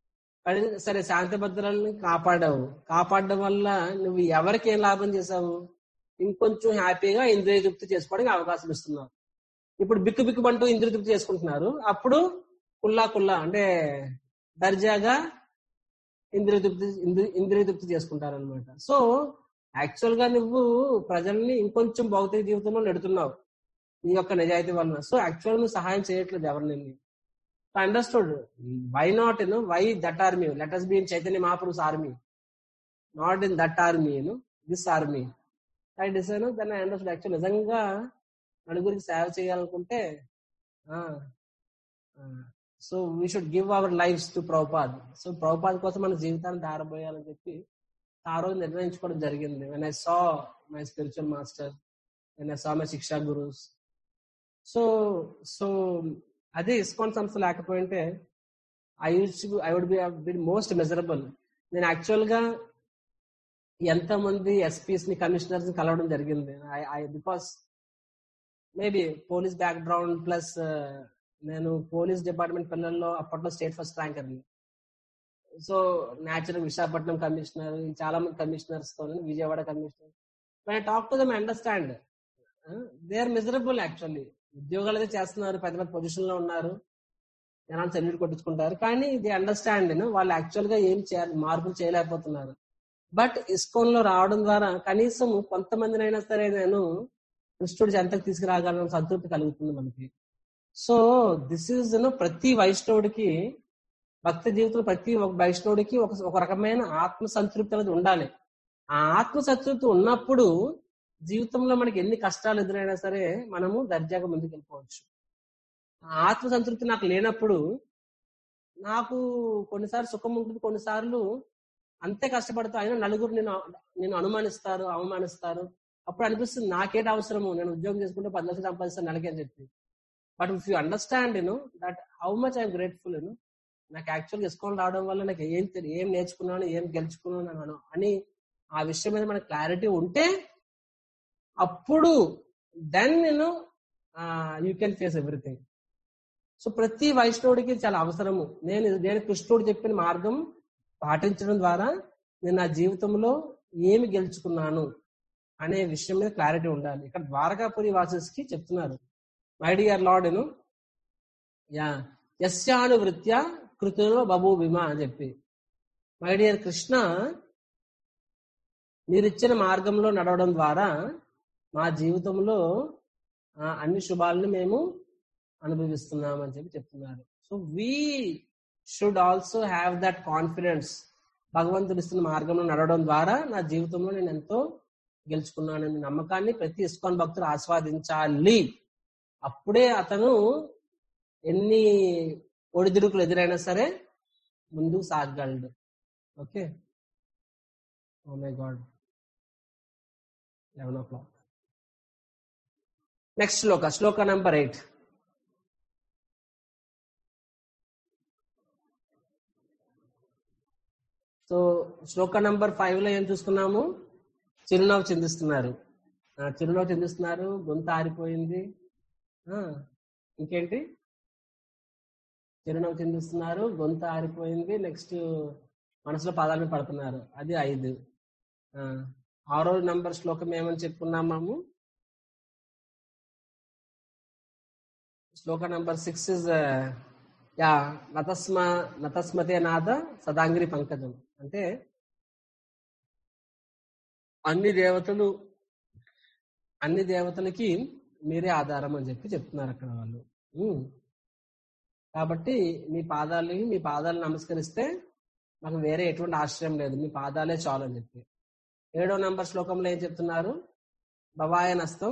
Speaker 1: కానీ సరే శాంతి భద్రాలని కాపాడావు కాపాడడం వల్ల నువ్వు ఎవరికి ఏం లాభం చేసావు ఇంకొంచెం హ్యాపీగా ఇంద్రియ తృప్తి చేసుకోవడానికి అవకాశం ఇస్తున్నావు ఇప్పుడు బిక్కు బిక్కుమంటూ ఇంద్రియ తృప్తి చేసుకుంటున్నారు అప్పుడు కుల్లా కుల్లా అంటే దర్జాగా ఇంద్రియ తృప్తి ఇంద్రి- ఇంద్రియ తృప్తి చేసుకుంటారు అనమాట సో యాక్చువల్ గా నువ్వు ప్రజల్ని ఇంకొంచెం భౌతిక జీవితంలో నెడుతున్నావు నీ యొక్క నిజాయితీ వలన సో యాక్చువల్ నువ్వు సహాయం చేయట్లేదు ఎవరిని understood why not you know why that army let us be in Chaitanya Mahapurush army not in that army you know this army I design దాన్ని అండర్స్టూడ్ యాక్చువల్ నిజంగా నలుగురికి సేవ చేయాలనుకుంటే so we should give our lives to Prabhupad so Prabhupad కోసం మన జీవితాన్ని దారబోయాలని చెప్పి ఆ రోజు నిర్ణయించుకోవడం జరిగింది when I saw my spiritual master when I saw my shiksha gurus so so అదే ఇస్కాన్ సంస్థ లేకపోయింటే I used I would be be most measurable నేను యాక్చువల్ గా ఎంత మంది ఎస్పీస్ ని కమిషనర్స్ ని కలవడం జరిగింది I because maybe police background plus నేను పోలీస్ డిపార్ట్మెంట్ పిల్లల్లో అప్పట్లో స్టేట్ ఫస్ట్ ర్యాంకర్ని సో న్యాచురల్ విశాఖపట్నం కమిషనర్ చాలా మంది కమిషనర్స్ తో Vijayawada commissioner I talk to them understand they are miserable actually ఉద్యోగాలు అయితే చేస్తున్నారు పెద్ద పెద్ద పొజిషన్ లో ఉన్నారు జనాలు సెల్యూట్ కొట్టించుకుంటారు కానీ దే అండర్స్టాండ్ వాళ్ళు యాక్చువల్ గా ఏం చేయాలి మార్పులు చేయలేకపోతున్నారు బట్ ఇస్కోన్ లో రావడం ద్వారా కనీసం కొంతమందినైనా సరే నేను కృష్ణుడి చెంతకు తీసుకురాగలను సంతృప్తి కలుగుతుంది మనకి సో దిస్ ఈజ్ ప్రతి వైష్ణవుడికి భక్తి జీవితంలో ప్రతి ఒక వైష్ణవుడికి ఒక ఒక రకమైన ఆత్మ సంతృప్తి అనేది ఉండాలి ఆ ఆత్మ సంతృప్తి ఉన్నప్పుడు జీవితంలో మనకి ఎన్ని కష్టాలు ఎదురైనా సరే మనము దర్జాగా ముందుకు వెళ్ళిపోవచ్చు ఆ ఆత్మ సంతృప్తి నాకు లేనప్పుడు నాకు కొన్నిసార్లు సుఖం ఉంటుంది కొన్నిసార్లు అంతే కష్టపడతా అయినా నలుగురు నేను నేను అనుమానిస్తారు అవమానిస్తారు అప్పుడు అనిపిస్తుంది నాకేటి అవసరము నేను ఉద్యోగం చేసుకుంటే పది లక్షలు సంపాదిస్తాను నెలకి అని చెప్పి but if you understand you know that how much I'm grateful you know నాకు యాక్చువల్గా ఇస్కాన్ రావడం వల్ల నాకు ఏం తెలి- ఏం నేర్చుకున్నాను ఏం గెలుచుకున్నాను అని- అని ఆ విషయం మీద మనకు క్లారిటీ ఉంటే అప్పుడు దెన్ నేను you can face everything so ప్రతి వైష్ణవుడికి చాలా అవసరము నేను నేను కృష్ణుడు చెప్పిన మార్గం పాటించడం ద్వారా నేను నా జీవితంలో ఏమి గెలుచుకున్నాను అనే విషయం మీద క్లారిటీ ఉండాలి ఇక్కడ ద్వారకాపురి వాసెస్ కి చెప్తున్నారు మై డియర్ లార్డ్ ను యా యస్యానువృత్య కృతులో బబు భీమా అని చెప్పి మై డియర్ కృష్ణ మీరిచ్చిన మార్గంలో నడవడం ద్వారా మా జీవితంలో ఆ, అన్ని శుభాలను మేము అనుభవిస్తున్నాం అని చెప్పి చెప్తున్నారు so we should also have that confidence భగవంతుడు ఇస్తున్న మార్గంలో నడవడం ద్వారా నా జీవితంలో నేను ఎంతో గెలుచుకున్నానని నమ్మకాన్ని ప్రతి ఇస్కాన్ భక్తులు ఆస్వాదించాలి అప్పుడే అతను ఎన్ని ఒడిదుడుకులు ఎదురైనా సరే ముందుకు సాగగలడు okay oh my god eleven o'clock next shloka shloka number eight so shloka number five లో ఏం చూసుకున్నాము చిరునవ్వు చిందిస్తున్నారు ఆ, చిరునవ్వు చిందిస్తున్నారు గొంతు ఆరిపోయింది ఆ, ఇంకేంటి చిరునవ్వు చిందిస్తున్నారు గొంతు ఆరిపోయింది నెక్స్ట్ మనసులో పదాలను పడుతున్నారు అది ఐదు ఆ, ఆరో నంబర్ శ్లోకం ఏమని చెప్పుకున్నాము శ్లోక నంబర్ సిక్స్ ఇస్ యా నతస్మ నతస్మతే నాథ సదాంగిరి పంకజం అంటే అన్ని దేవతలు అన్ని దేవతలకి మీరే ఆధారం అని చెప్పి చెప్తున్నారు అక్కడ వాళ్ళు ఉమ్. కాబట్టి మీ పాదాలని మీ పాదాలను నమస్కరిస్తే మాకు వేరే ఎటువంటి ఆశ్రయం లేదు మీ పాదాలే చాలు అని చెప్పి ఏడో నంబర్ శ్లోకంలో ఏం చెప్తున్నారు భవాయ నస్తం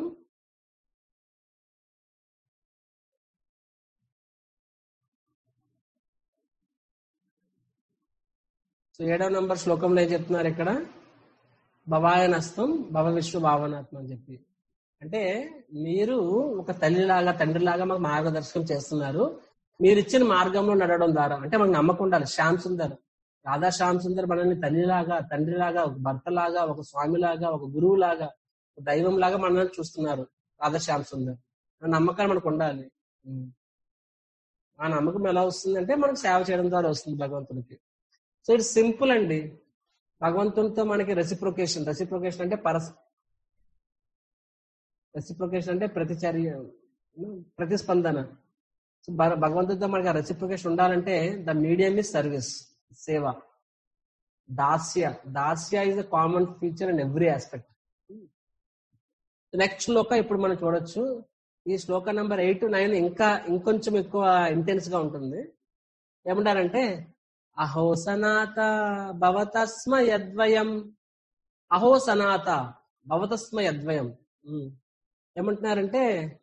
Speaker 1: సో ఏడవ నంబర్ శ్లోకంలో ఏం చెప్తున్నారు ఇక్కడ భవాయనస్తం భవ విశ్వ భావనాత్మ అని చెప్పి అంటే మీరు ఒక తల్లిలాగా తండ్రిలాగా మాకు మార్గదర్శకం చేస్తున్నారు మీరు ఇచ్చిన మార్గంలో నడవడం ద్వారా అంటే మనకు నమ్మకం ఉండాలి శ్యామ్ సుందర్ రాధా శ్యామ్ సుందర్ మనల్ని తల్లిలాగా తండ్రిలాగా ఒక భర్తలాగా ఒక స్వామిలాగా ఒక గురువులాగా ఒక దైవం లాగా మనల్ని చూస్తున్నారు రాధా శ్యామ్ సుందర్ ఆ నమ్మకాలు మనకు ఉండాలి ఉం. ఆ నమ్మకం ఎలా వస్తుందంటే మనకు సేవ చేయడం ద్వారా వస్తుంది భగవంతుడికి సో ఇట్స్ సింపుల్ అండి భగవంతునితో మనకి రెసిప్రొకేషన్ రెసిప్రొకేషన్ అంటే పరస్ రెసిప్రొకేషన్ అంటే ప్రతిచర్య ప్రతిస్పందన సో భ- భగవంతుడితో మనకి రెసిప్రొకేషన్ ఉండాలంటే ద మీడియం ఇస్ సర్వీస్ సేవ దాస్య దాస్య is a common feature in every aspect next shloka ఇప్పుడు మనం చూడొచ్చు ఈ శ్లోక నెంబర్ ఎయిట్ నైన్ ఇంకా ఇంకొంచెం ఎక్కువ ఇంటెన్స్ గా ఉంటుంది ఏమంటారంటే అహో సనాత భవతస్మ యద్వయం అహో సనాత భవతస్మ యద్వయం ఉమ్. ఏమంటున్నారంటే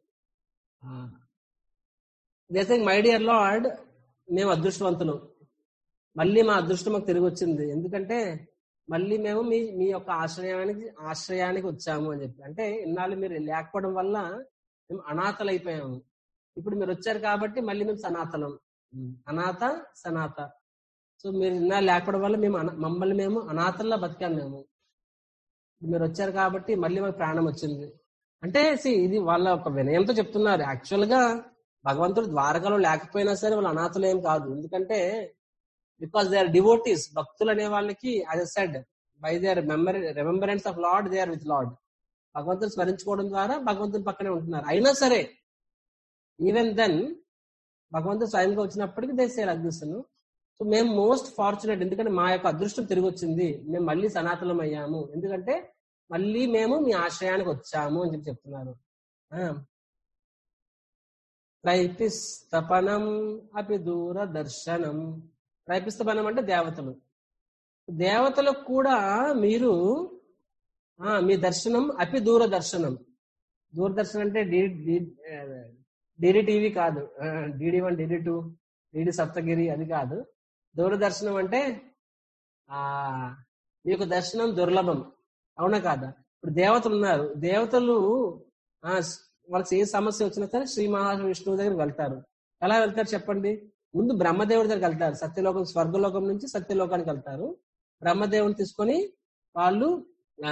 Speaker 1: దేశంగ్ మై డియర్ లార్డ్ మేము అదృష్టవంతులు మళ్ళీ మా అదృష్టం మాకు తిరిగి వచ్చింది ఎందుకంటే మళ్ళీ మేము మీ మీ యొక్క ఆశ్రయానికి ఆశ్రయానికి వచ్చాము అని చెప్పి అంటే ఇన్నాళ్ళు మీరు లేకపోవడం వల్ల మేము అనాథలు అయిపోయాము ఇప్పుడు మీరు వచ్చారు కాబట్టి మళ్ళీ మేము సనాతనం అనాథ సనాత సో మీరు ఇన్నాళ్ళు లేకపోవడం వల్ల మేము అన- మమ్మల్ని మేము అనాథల్లా బతికాము మేము మీరు వచ్చారు కాబట్టి మళ్ళీ మాకు ప్రాణం వచ్చింది అంటే see, ఇది వాళ్ళ ఒక వినయంతో చెప్తున్నారు యాక్చువల్ గా భగవంతుడు ద్వారకలో లేకపోయినా సరే వాళ్ళు అనాథలు ఏం కాదు ఎందుకంటే బికాస్ దే ఆర్ డివోటీస్ భక్తులు అనే వాళ్ళకి as said by their memory remembrance of lord they are with lord భగవంతుని స్మరించుకోవడం ద్వారా భగవంతుని పక్కనే ఉంటున్నారు అయినా సరే ఈవెన్ దెన్ భగవంతుడు స్వయంగా వచ్చినప్పటికీ దేశే అదృష్టం సో మేము మోస్ట్ ఫార్చునేట్ ఎందుకంటే మా యొక్క అదృష్టం తిరిగి వచ్చింది మేము మళ్ళీ సనాతనం అయ్యాము ఎందుకంటే మళ్ళీ మేము మీ ఆశ్రయానికి వచ్చాము అని చెప్పి చెప్తున్నారు ఆ. త్రైపిస్తపనం అపి దూర దర్శనం త్రైపిస్తపనం అంటే దేవతలు దేవతలకు కూడా మీరు ఆ మీ దర్శనం అపి దూర దర్శనం దూరదర్శనం అంటే డిడి టీవీ కాదు DD one DD two DD Saptagiri అది కాదు దూరదర్శనం అంటే ఆ మీకు దర్శనం దుర్లభం అవునా కాదా ఇప్పుడు దేవతలు ఉన్నారు దేవతలు ఆ వాళ్ళకి ఏ సమస్య వచ్చినా సరే శ్రీ మహావిష్ణువు దగ్గరికి వెళ్తారు ఎలా వెళ్తారు చెప్పండి ముందు బ్రహ్మదేవుడి దగ్గరికి వెళ్తారు సత్యలోకం స్వర్గలోకం నుంచి సత్యలోకానికి వెళ్తారు బ్రహ్మదేవుని తీసుకొని వాళ్ళు ఆ,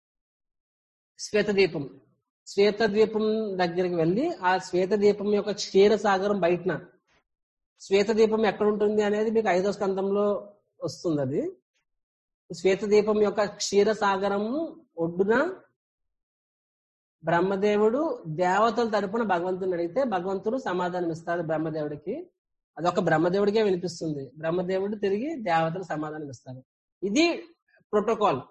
Speaker 1: శ్వేతదీపం శ్వేతద్వీపం దగ్గరికి వెళ్ళి ఆ శ్వేతదీపం యొక్క క్షీర సాగరం బయటన శ్వేతదీపం ఎక్కడ ఉంటుంది అనేది మీకు ఐదో స్కందంలో వస్తుంది అది శ్వేతదీపం యొక్క క్షీర సాగరం ఒడ్డున బ్రహ్మదేవుడు దేవతల తరపున భగవంతుని అడిగితే భగవంతుడు సమాధానం ఇస్తాడు బ్రహ్మదేవుడికి అదొక బ్రహ్మదేవుడికే వినిపిస్తుంది బ్రహ్మదేవుడు తిరిగి దేవతలు సమాధానం ఇస్తారు ఇది ప్రోటోకాల్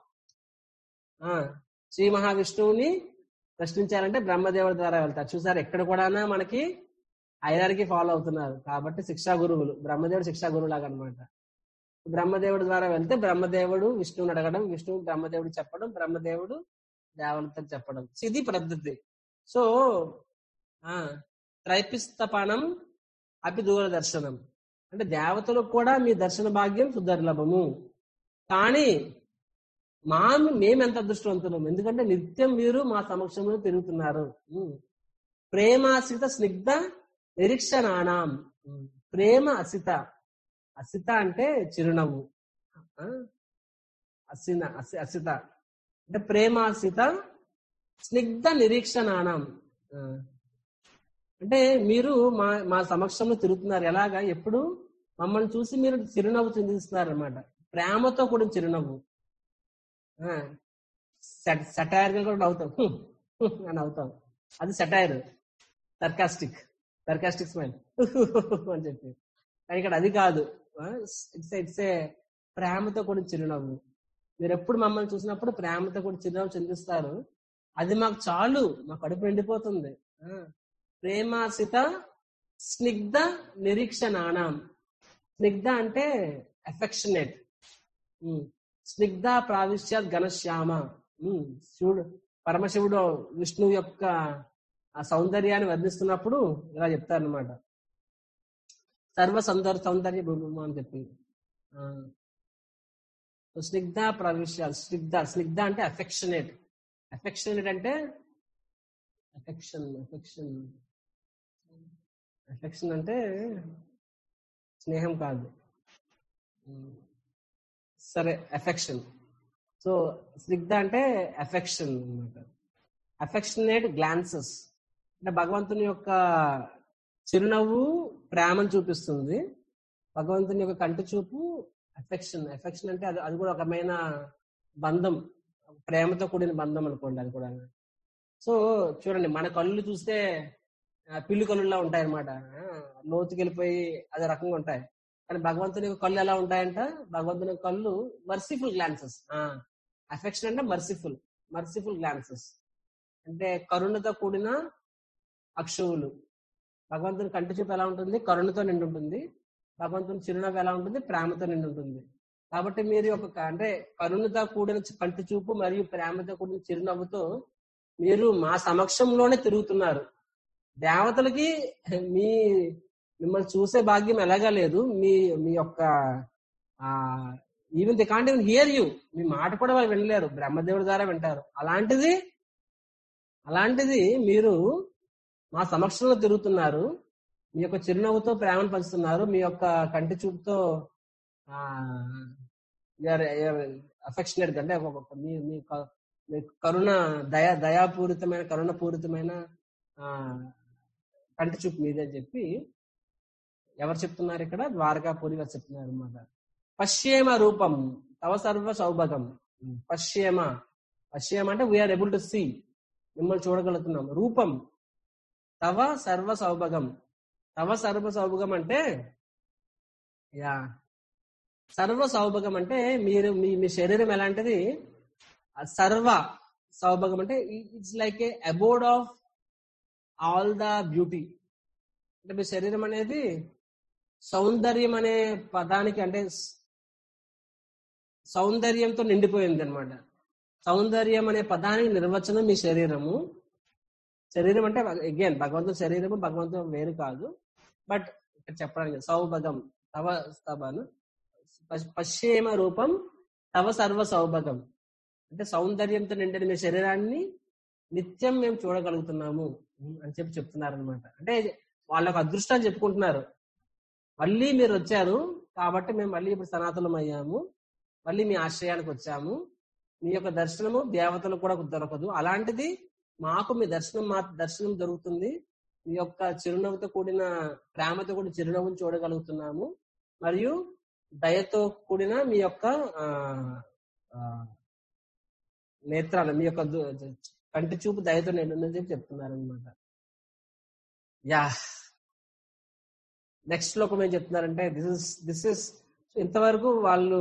Speaker 1: ఆ శ్రీ మహావిష్ణువుని ప్రశ్నించాలంటే బ్రహ్మదేవుడి ద్వారా వెళ్తారు చూసారు ఎక్కడ కూడా మనకి ఐదారికి ఫాలో అవుతున్నారు కాబట్టి శిక్షా గురువులు బ్రహ్మదేవుడు శిక్షా గురువు లాగా అనమాట బ్రహ్మదేవుడి ద్వారా వెళ్తే బ్రహ్మదేవుడు విష్ణువుని అడగడం విష్ణువు బ్రహ్మదేవుడు చెప్పడం బ్రహ్మదేవుడు దేవతలు చెప్పడం So, ఇది పద్ధతి సో ఆ త్రైపిస్తపణం అపి దూరదర్శనం అంటే దేవతలకు కూడా మీ దర్శన భాగ్యం సుదర్లభము కానీ మా మేము ఎంత అదృష్టవంతులం ఎందుకంటే నిత్యం మీరు మా సమక్షంలో తిరుగుతున్నారు ఉమ్. ప్రేమాసిత స్నిగ్ధ నిరీక్షణానాం ఉమ్. ప్రేమ అసిత అసిత అంటే చిరునవ్వు ఆ? అసిన అసి- అసిత అంటే ప్రేమాసిత స్నిగ్ధ నిరీక్షణానం ఆ. అంటే మీరు మా మా సమక్షంలో తిరుగుతున్నారు ఎలాగా ఎప్పుడు మమ్మల్ని చూసి మీరు చిరునవ్వు చిందిస్తున్నారు అనమాట ప్రేమతో కూడిన చిరునవ్వు సటైర్ గా కూడా నవ్వుతాం "హ్మ్, హ్మ్" అని నవ్వుతాం అది సటైర్ సర్కాస్టిక్ సర్కాస్టిక్ స్మైల్ అని చెప్పి కానీ ఇక్కడ అది కాదు ఇట్స్ ఇట్స్ ఏ ప్రేమతో కూడిన చిరునవ్వు మీరు ఎప్పుడు మమ్మల్ని చూసినప్పుడు ప్రేమతో కూడా చిరునవ్వు చిందిస్తారు అది మాకు చాలు మా కడుపు నిండిపోతుంది ఆ, ప్రేమాసిత స్నిగ్ధ నిరీక్షణానం స్నిగ్ధ అంటే అఫెక్షనేట్ స్నిగ్ధ ప్రావిశ్యాత్ ఘనశ్యామ ఉమ్, శివుడు పరమశివుడు విష్ణువు యొక్క ఆ సౌందర్యాన్ని వర్ణిస్తున్నప్పుడు ఇలా చెప్తారనమాట సర్వ సౌందర్య సౌందర్య భూమి అని చెప్పి ఆ, సో స్నిగ్ధ ప్రవిశ్యాలు స్నిగ్ధ స్నిగ్ధ అంటే అఫెక్షనేట్ అఫెక్షనేట్ అంటే అఫెక్షన్ అఫెక్షన్ అఫెక్షన్ అంటే స్నేహం కాదు ఉమ్, సరే అఫెక్షన్ సో స్నిగ్ధ అంటే అఫెక్షన్ అనమాట అఫెక్షనేట్ గ్లాన్సెస్ అంటే భగవంతుని యొక్క చిరునవ్వు ప్రేమను చూపిస్తుంది భగవంతుని యొక్క కంటి చూపు ఎఫెక్షన్ ఎఫెక్షన్ అంటే అది అది కూడా ఒక రకమైన బంధం ప్రేమతో కూడిన బంధం అనుకోండి అది కూడా సో చూడండి మన కళ్ళు చూస్తే ఆ, పిల్లి కళ్ళులా ఉంటాయి అనమాట లోతుకి వెళ్ళిపోయి అదే రకంగా ఉంటాయి కానీ భగవంతుని యొక్క కళ్ళు ఎలా ఉంటాయంట భగవంతుని యొక్క కళ్ళు మర్సిఫుల్ గ్లాన్సెస్ అఫెక్షన్ అంటే మర్సిఫుల్ మర్సిఫుల్ గ్లాన్సెస్ అంటే కరుణతో కూడిన అక్షువులు భగవంతుని కంటి చూపు ఎలా ఉంటుంది కరుణతో నిండి ఉంటుంది భగవంతుని చిరునవ్వు ఎలా ఉంటుంది ప్రేమతో నిండి ఉంటుంది కాబట్టి మీరు ఒక అంటే కరుణతో కూడిన కంటి చూపు మరియు ప్రేమతో కూడిన చిరునవ్వుతో మీరు మా సమక్షంలోనే తిరుగుతున్నారు దేవతలకి మీ మిమ్మల్ని చూసే భాగ్యం ఎలాగా లేదు మీ మీ యొక్క ఆ even the can't even hear you మీ మాట కూడా వాళ్ళు వినలేరు బ్రహ్మదేవుడి ద్వారా వింటారు అలాంటిది అలాంటిది మీరు మా సమక్షంలో తిరుగుతున్నారు మీ యొక్క చిరునవ్వుతో ప్రేమను పంచుతున్నారు మీ యొక్క కంటి చూపుతో అఫెక్షనేట్ అంటే ఒక- ఒక మీ మీ క- మీ కరుణ దయా దయాపూరితమైన కరుణ పూరితమైన ఆ, కంటి చూపు మీదే అని చెప్పి ఎవరు చెప్తున్నారు ఇక్కడ ద్వారకాపురి గారు చెప్తున్నారు అనమాట పశ్యేమ రూపం తవ సర్వ సౌభగం పశ్యేమ పశ్యేమ అంటే వీఆర్ ఎబుల్ టు సీ మిమ్మల్ని చూడగలుగుతున్నాం రూపం తవ సర్వ సౌభగం తవ సర్వ సౌభగం అంటే యా సర్వ సౌభగం అంటే మీరు మీ మీ శరీరం ఎలాంటిది ఆ సర్వ సౌభగం అంటే it's like a abode of all the beauty అంటే మీ శరీరం అనేది సౌందర్యం అనే పదానికి అంటే స్- సౌందర్యంతో నిండిపోయింది అనమాట సౌందర్యం అనే పదానికి నిర్వచనం మీ శరీరము శరీరం అంటే అగైన్ భగవంతుని శరీరము భగవంతుడు వేరు కాదు బట్ ఇక్కడ చెప్పడానికి సౌభగం తవ స్తభను పశ్- పశ్చేమ రూపం తవ సర్వ సౌభగం అంటే సౌందర్యంతో నిండిన మీ శరీరాన్ని నిత్యం మేము చూడగలుగుతున్నాము అని చెప్పి చెప్తున్నారు అనమాట అంటే వాళ్ళకు అదృష్టాన్ని చెప్పుకుంటున్నారు మళ్ళీ మీరు వచ్చారు కాబట్టి మేము మళ్ళీ ఇప్పుడు సనాతనం అయ్యాము మళ్ళీ మీ ఆశ్రయానికి వచ్చాము మీ యొక్క దర్శనము దేవతలకు కూడా దొరకదు అలాంటిది మాకు మీ దర్శనం మా దర్శనం దొరుకుతుంది మీ యొక్క చిరునవ్వుతో కూడిన ప్రేమతో కూడిన చిరునవ్వును చూడగలుగుతున్నాము మరియు దయతో కూడిన మీ యొక్క ఆ, ఆ, నేత్రాలు మీ యొక్క దు- కంటి చూపు దయతో నిండుందని చెప్పి చెప్తున్నారు అనమాట యా నెక్స్ట్ శ్లోకం ఏం చెప్తున్నారంటే దిస్ ఇస్ దిస్ ఇస్ ఇంతవరకు వాళ్ళు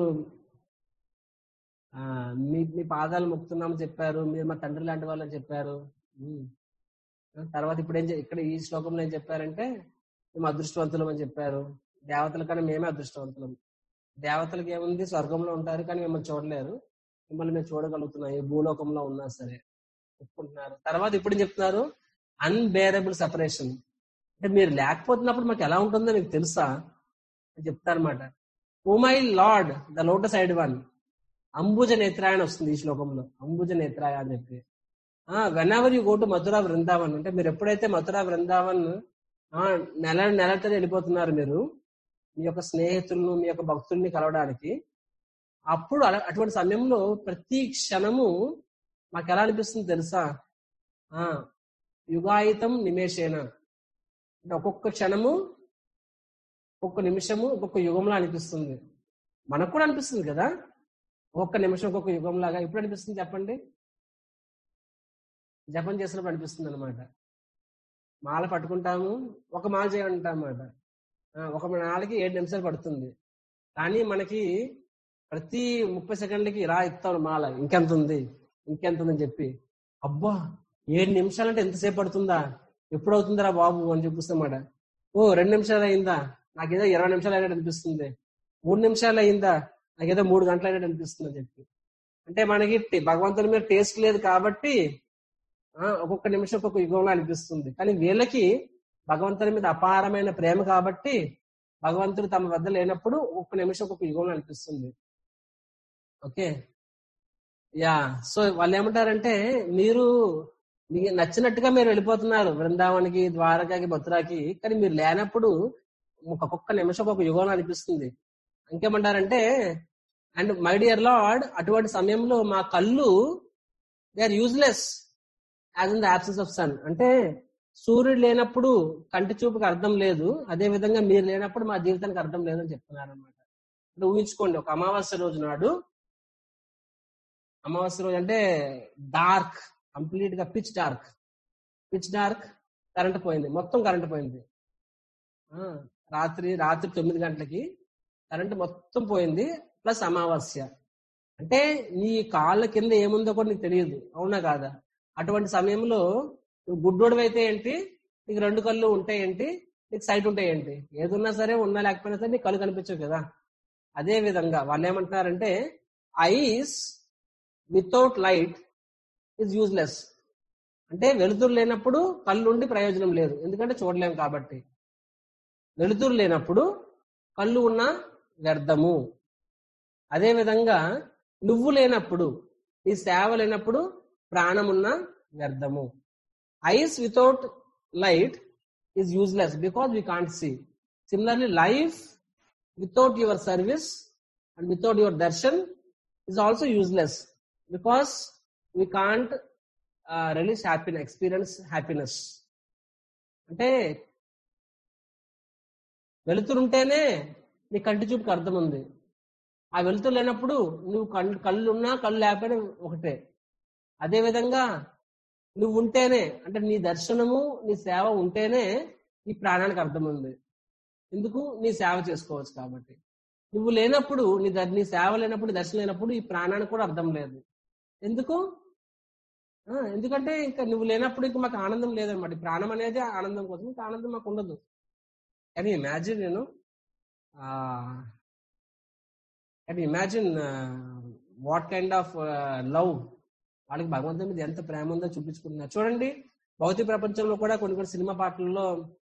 Speaker 1: ఆ, మీ మీ పాదాలు మొక్కుతున్నామని చెప్పారు మీరు మా తండ్రి లాంటి వాళ్ళని చెప్పారు ఉమ్. తర్వాత ఇప్పుడు ఏం చె- ఇక్కడ ఈ శ్లోకంలో ఏం చెప్పారంటే మేము అదృష్టవంతులం అని చెప్పారు దేవతల కన్నా మేమే అదృష్టవంతులం దేవతలకి ఏముంది స్వర్గంలో ఉంటారు కానీ మిమ్మల్ని చూడలేరు మిమ్మల్ని మేము చూడగలుగుతున్నాం ఈ భూలోకంలో ఉన్నా సరే ఒప్పుకుంటున్నారు తర్వాత ఇప్పుడు ఏం చెప్తున్నారు అన్బేరబుల్ సపరేషన్ అంటే మీరు లేకపోతున్నప్పుడు మాకు ఎలా ఉంటుందో మీకు తెలుసా అని చెప్తారన్నమాట oh my lord the lotus eyed one అంబుజ నేత్రాయ అని వస్తుంది ఈ శ్లోకంలో అంబుజ నేత్రాయ అని చెప్పి whenever you go to Mathura Brindavan అంటే మీరు ఎప్పుడైతే మథురా బృందావన్ ఆ, నెల నెలతో వెళ్ళిపోతున్నారు మీరు మీ యొక్క స్నేహితులను మీ యొక్క భక్తుల్ని కలవడానికి అప్పుడు అలా- అటువంటి సమయంలో ప్రతి క్షణము మాకు ఎలా అనిపిస్తుంది తెలుసా ఆ యుగాయితం నిమేషేన అంటే ఒక్కొక్క క్షణము ఒక్కొక్క నిమిషము ఒక్కొక్క యుగంలో అనిపిస్తుంది మనకు కూడా అనిపిస్తుంది కదా ఒక్కొక్క నిమిషం ఒక్కొక్క యుగం లాగా ఎప్పుడు అనిపిస్తుంది చెప్పండి జపం చేసినప్పుడు అనిపిస్తుంది అనమాట మాల పట్టుకుంటాము ఒక మాల చేయంటాం అన్నమాట ఆ, ఒక మాలకి ఏడు నిమిషాలు పడుతుంది కానీ మనకి ప్రతి ముప్పై సెకండ్లకి ఇలా ఇస్తాను మాల ఇంకెంత ఉంది ఇంకెంత ఉందని చెప్పి అబ్బా ఏడు నిమిషాలంటే ఎంతసేపు పడుతుందా ఎప్పుడు అవుతుందిరా బాబు అని చూపిస్తామాట ఓ రెండు నిమిషాలు అయిందా నాకేదో ఇరవై నిమిషాలు అయినట్టు అనిపిస్తుంది మూడు నిమిషాలు అయిందా నాకేదో మూడు గంటలు అయినట్టు అనిపిస్తుంది అని చెప్పి అంటే మనకి టే- భగవంతుని మీద టేస్ట్ లేదు కాబట్టి ఆ, ఒక్కొక్క నిమిషం ఒక్కొక్క యుగంలో అనిపిస్తుంది కానీ వీళ్ళకి భగవంతుని మీద అపారమైన ప్రేమ కాబట్టి భగవంతుడు తమ వద్ద లేనప్పుడు ఒక్క నిమిషం ఒక్కొక్క యుగంలో అనిపిస్తుంది ఓకే యా సో వాళ్ళు ఏమంటారంటే మీరు మీకు నచ్చినట్టుగా మీరు వెళ్ళిపోతున్నారు బృందావనికి ద్వారకాకి మథురాకి కానీ మీరు లేనప్పుడు ఒక్కొక్క నిమిషం ఒక్కొక్క యుగంలో అనిపిస్తుంది ఇంకేమంటారంటే అండ్ మై డియర్ లార్డ్ అటువంటి సమయంలో మా కళ్ళు they are useless as in the absence of sun అంటే సూర్యుడు లేనప్పుడు కంటి చూపుకి అర్థం లేదు అదే విధంగా మీరు లేనప్పుడు మా జీవితానికి అర్థం లేదని చెప్తున్నారు అనమాట అంటే ఊహించుకోండి ఒక అమావాస్య రోజు నాడు అమావాస్య రోజు అంటే డార్క్ కంప్లీట్ గా pitch dark pitch dark current పోయింది మొత్తం కరెంట్ పోయింది ఆ, రాత్రి రాత్రి తొమ్మిది గంటలకి కరెంట్ మొత్తం పోయింది ప్లస్ అమావాస్య అంటే నీ కాళ్ళ కింద ఏముందో కూడా నీకు తెలియదు అవునా కాదా అటువంటి సమయంలో నువ్వు గుడ్డోడు అయితే ఏంటి నీకు రెండు కళ్ళు ఉంటాయి ఏంటి నీకు సైట్ ఉంటాయి ఏంటి ఏదున్నా సరే ఉన్నా లేకపోయినా సరే నీకు కళ్ళు కనిపించవు కదా అదే విధంగా వాళ్ళు ఏమంటున్నారంటే eyes without light is useless అంటే వెలుతురు లేనప్పుడు కళ్ళు ఉండి ప్రయోజనం లేదు ఎందుకంటే చూడలేం కాబట్టి వెలుతురు లేనప్పుడు కళ్ళు ఉన్న వ్యర్థము అదే విధంగా నువ్వు లేనప్పుడు ఈ సేవ లేనప్పుడు ప్రాణమున్న వ్యర్థము eyes without light is useless because we can't see similarly life without your service and without your darshan is also useless because we can't release happiness experience happiness అంటే వెలుతురుంటేనే నీ కంటి చూపుకి అర్థం ఉంది ఆ వెలుతురు లేనప్పుడు నువ్వు కళ్ళు కళ్ళు ఉన్నా కళ్ళు లేకపోయినా ఒకటే అదే విధంగా నువ్వు ఉంటేనే అంటే నీ దర్శనము నీ సేవ ఉంటేనే ఈ ప్రాణానికి అర్థం ఉంది ఎందుకు నీ సేవ చేసుకోవచ్చు కాబట్టి నువ్వు లేనప్పుడు నీ ద- నీ సేవ లేనప్పుడు నీ దర్శనం లేనప్పుడు ఈ ప్రాణానికి కూడా అర్థం లేదు ఎందుకు ఆ, ఎందుకంటే ఇంకా నువ్వు లేనప్పుడు ఇంకా మాకు ఆనందం లేదన్నమాట ఈ ప్రాణం అనేది ఆనందం కోసం ఇంకా ఆనందం మాకు ఉండదు కానీ ఇమాజిన్ నేను కానీ imagine what kind of love వాళ్ళకి భగవంతుని మీద ఎంత ప్రేమ ఉందో చూపించుకుంటున్నారు చూడండి భౌతిక ప్రపంచంలో కూడా కొన్ని కొన్ని సినిమా పాటల్లో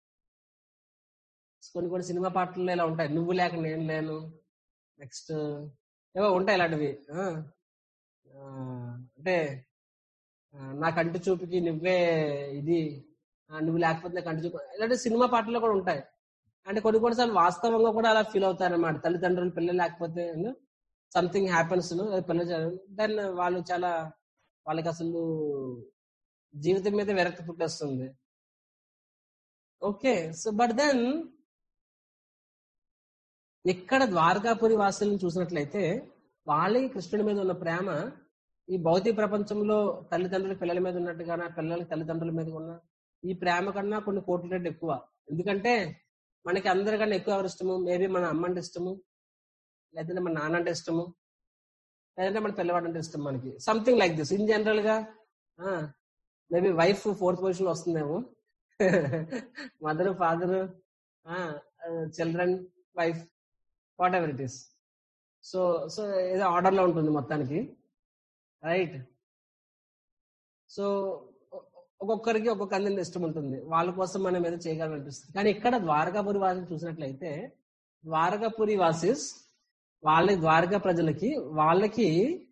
Speaker 1: కొన్ని కొన్ని సినిమా పాటల్లో ఇలా ఉంటాయి నువ్వు లేక నేను లేను నెక్స్ట్ ఏవో ఉంటాయి ఇలాంటివి ఆ, ఆ, అంటే ఆ, నా కంటి చూపుకి నువ్వే ఇది ఆ, నువ్వు లేకపోతే నా కంటి చూపు ఇలాంటి సినిమా పాటల్లో కూడా ఉంటాయి అంటే కొన్ని కొన్నిసార్లు వాస్తవంగా కూడా అలా ఫీల్ అవుతారు అన్నమాట తల్లిదండ్రులు పిల్లలు లేకపోతే సంథింగ్ హ్యాపెన్స్ పిల్లలు దెన్ వాళ్ళు చాలా వాళ్ళకి అసలు జీవితం మీద విరక్తి పుట్టేస్తుంది ఓకే సో బట్ దెన్ ఇక్కడ ద్వారకాపురి వాసులను చూసినట్లయితే వాళ్ళకి కృష్ణుడి మీద ఉన్న ప్రేమ ఈ భౌతిక ప్రపంచంలో తల్లిదండ్రుల పిల్లల మీద ఉన్నట్టుగా పిల్లలకి తల్లిదండ్రుల మీద ఉన్న ఈ ప్రేమ కన్నా కొన్ని కోట్ల రెట్లు ఎక్కువ ఎందుకంటే మనకి అందరికన్నా ఎక్కువ ఎవరు ఇష్టము మేబీ మన అమ్మ అంటే ఇష్టము లేదంటే మన నాన్న అంటే ఇష్టము లేదంటే మన పిల్లవాడు అంటే ఇష్టం మనకి something like this in general గా మేబీ వైఫ్ ఫోర్త్ పొజిషన్ లో వస్తుందేమో mother father children wife whatever it is so so ఏదో ఆర్డర్ లో ఉంటుంది మొత్తానికి రైట్ సో ఒక్కొక్కరికి ఒక్కొక్క అందరిని ఇష్టం ఉంటుంది వాళ్ళ కోసం మనం ఏదో చేయగలం అనిపిస్తుంది కానీ ఇక్కడ ద్వారకాపురి వాసిని చూసినట్లయితే ద్వారకాపురి వాసిస్ వాళ్ళ ద్వారకా ప్రజలకి వాళ్ళకి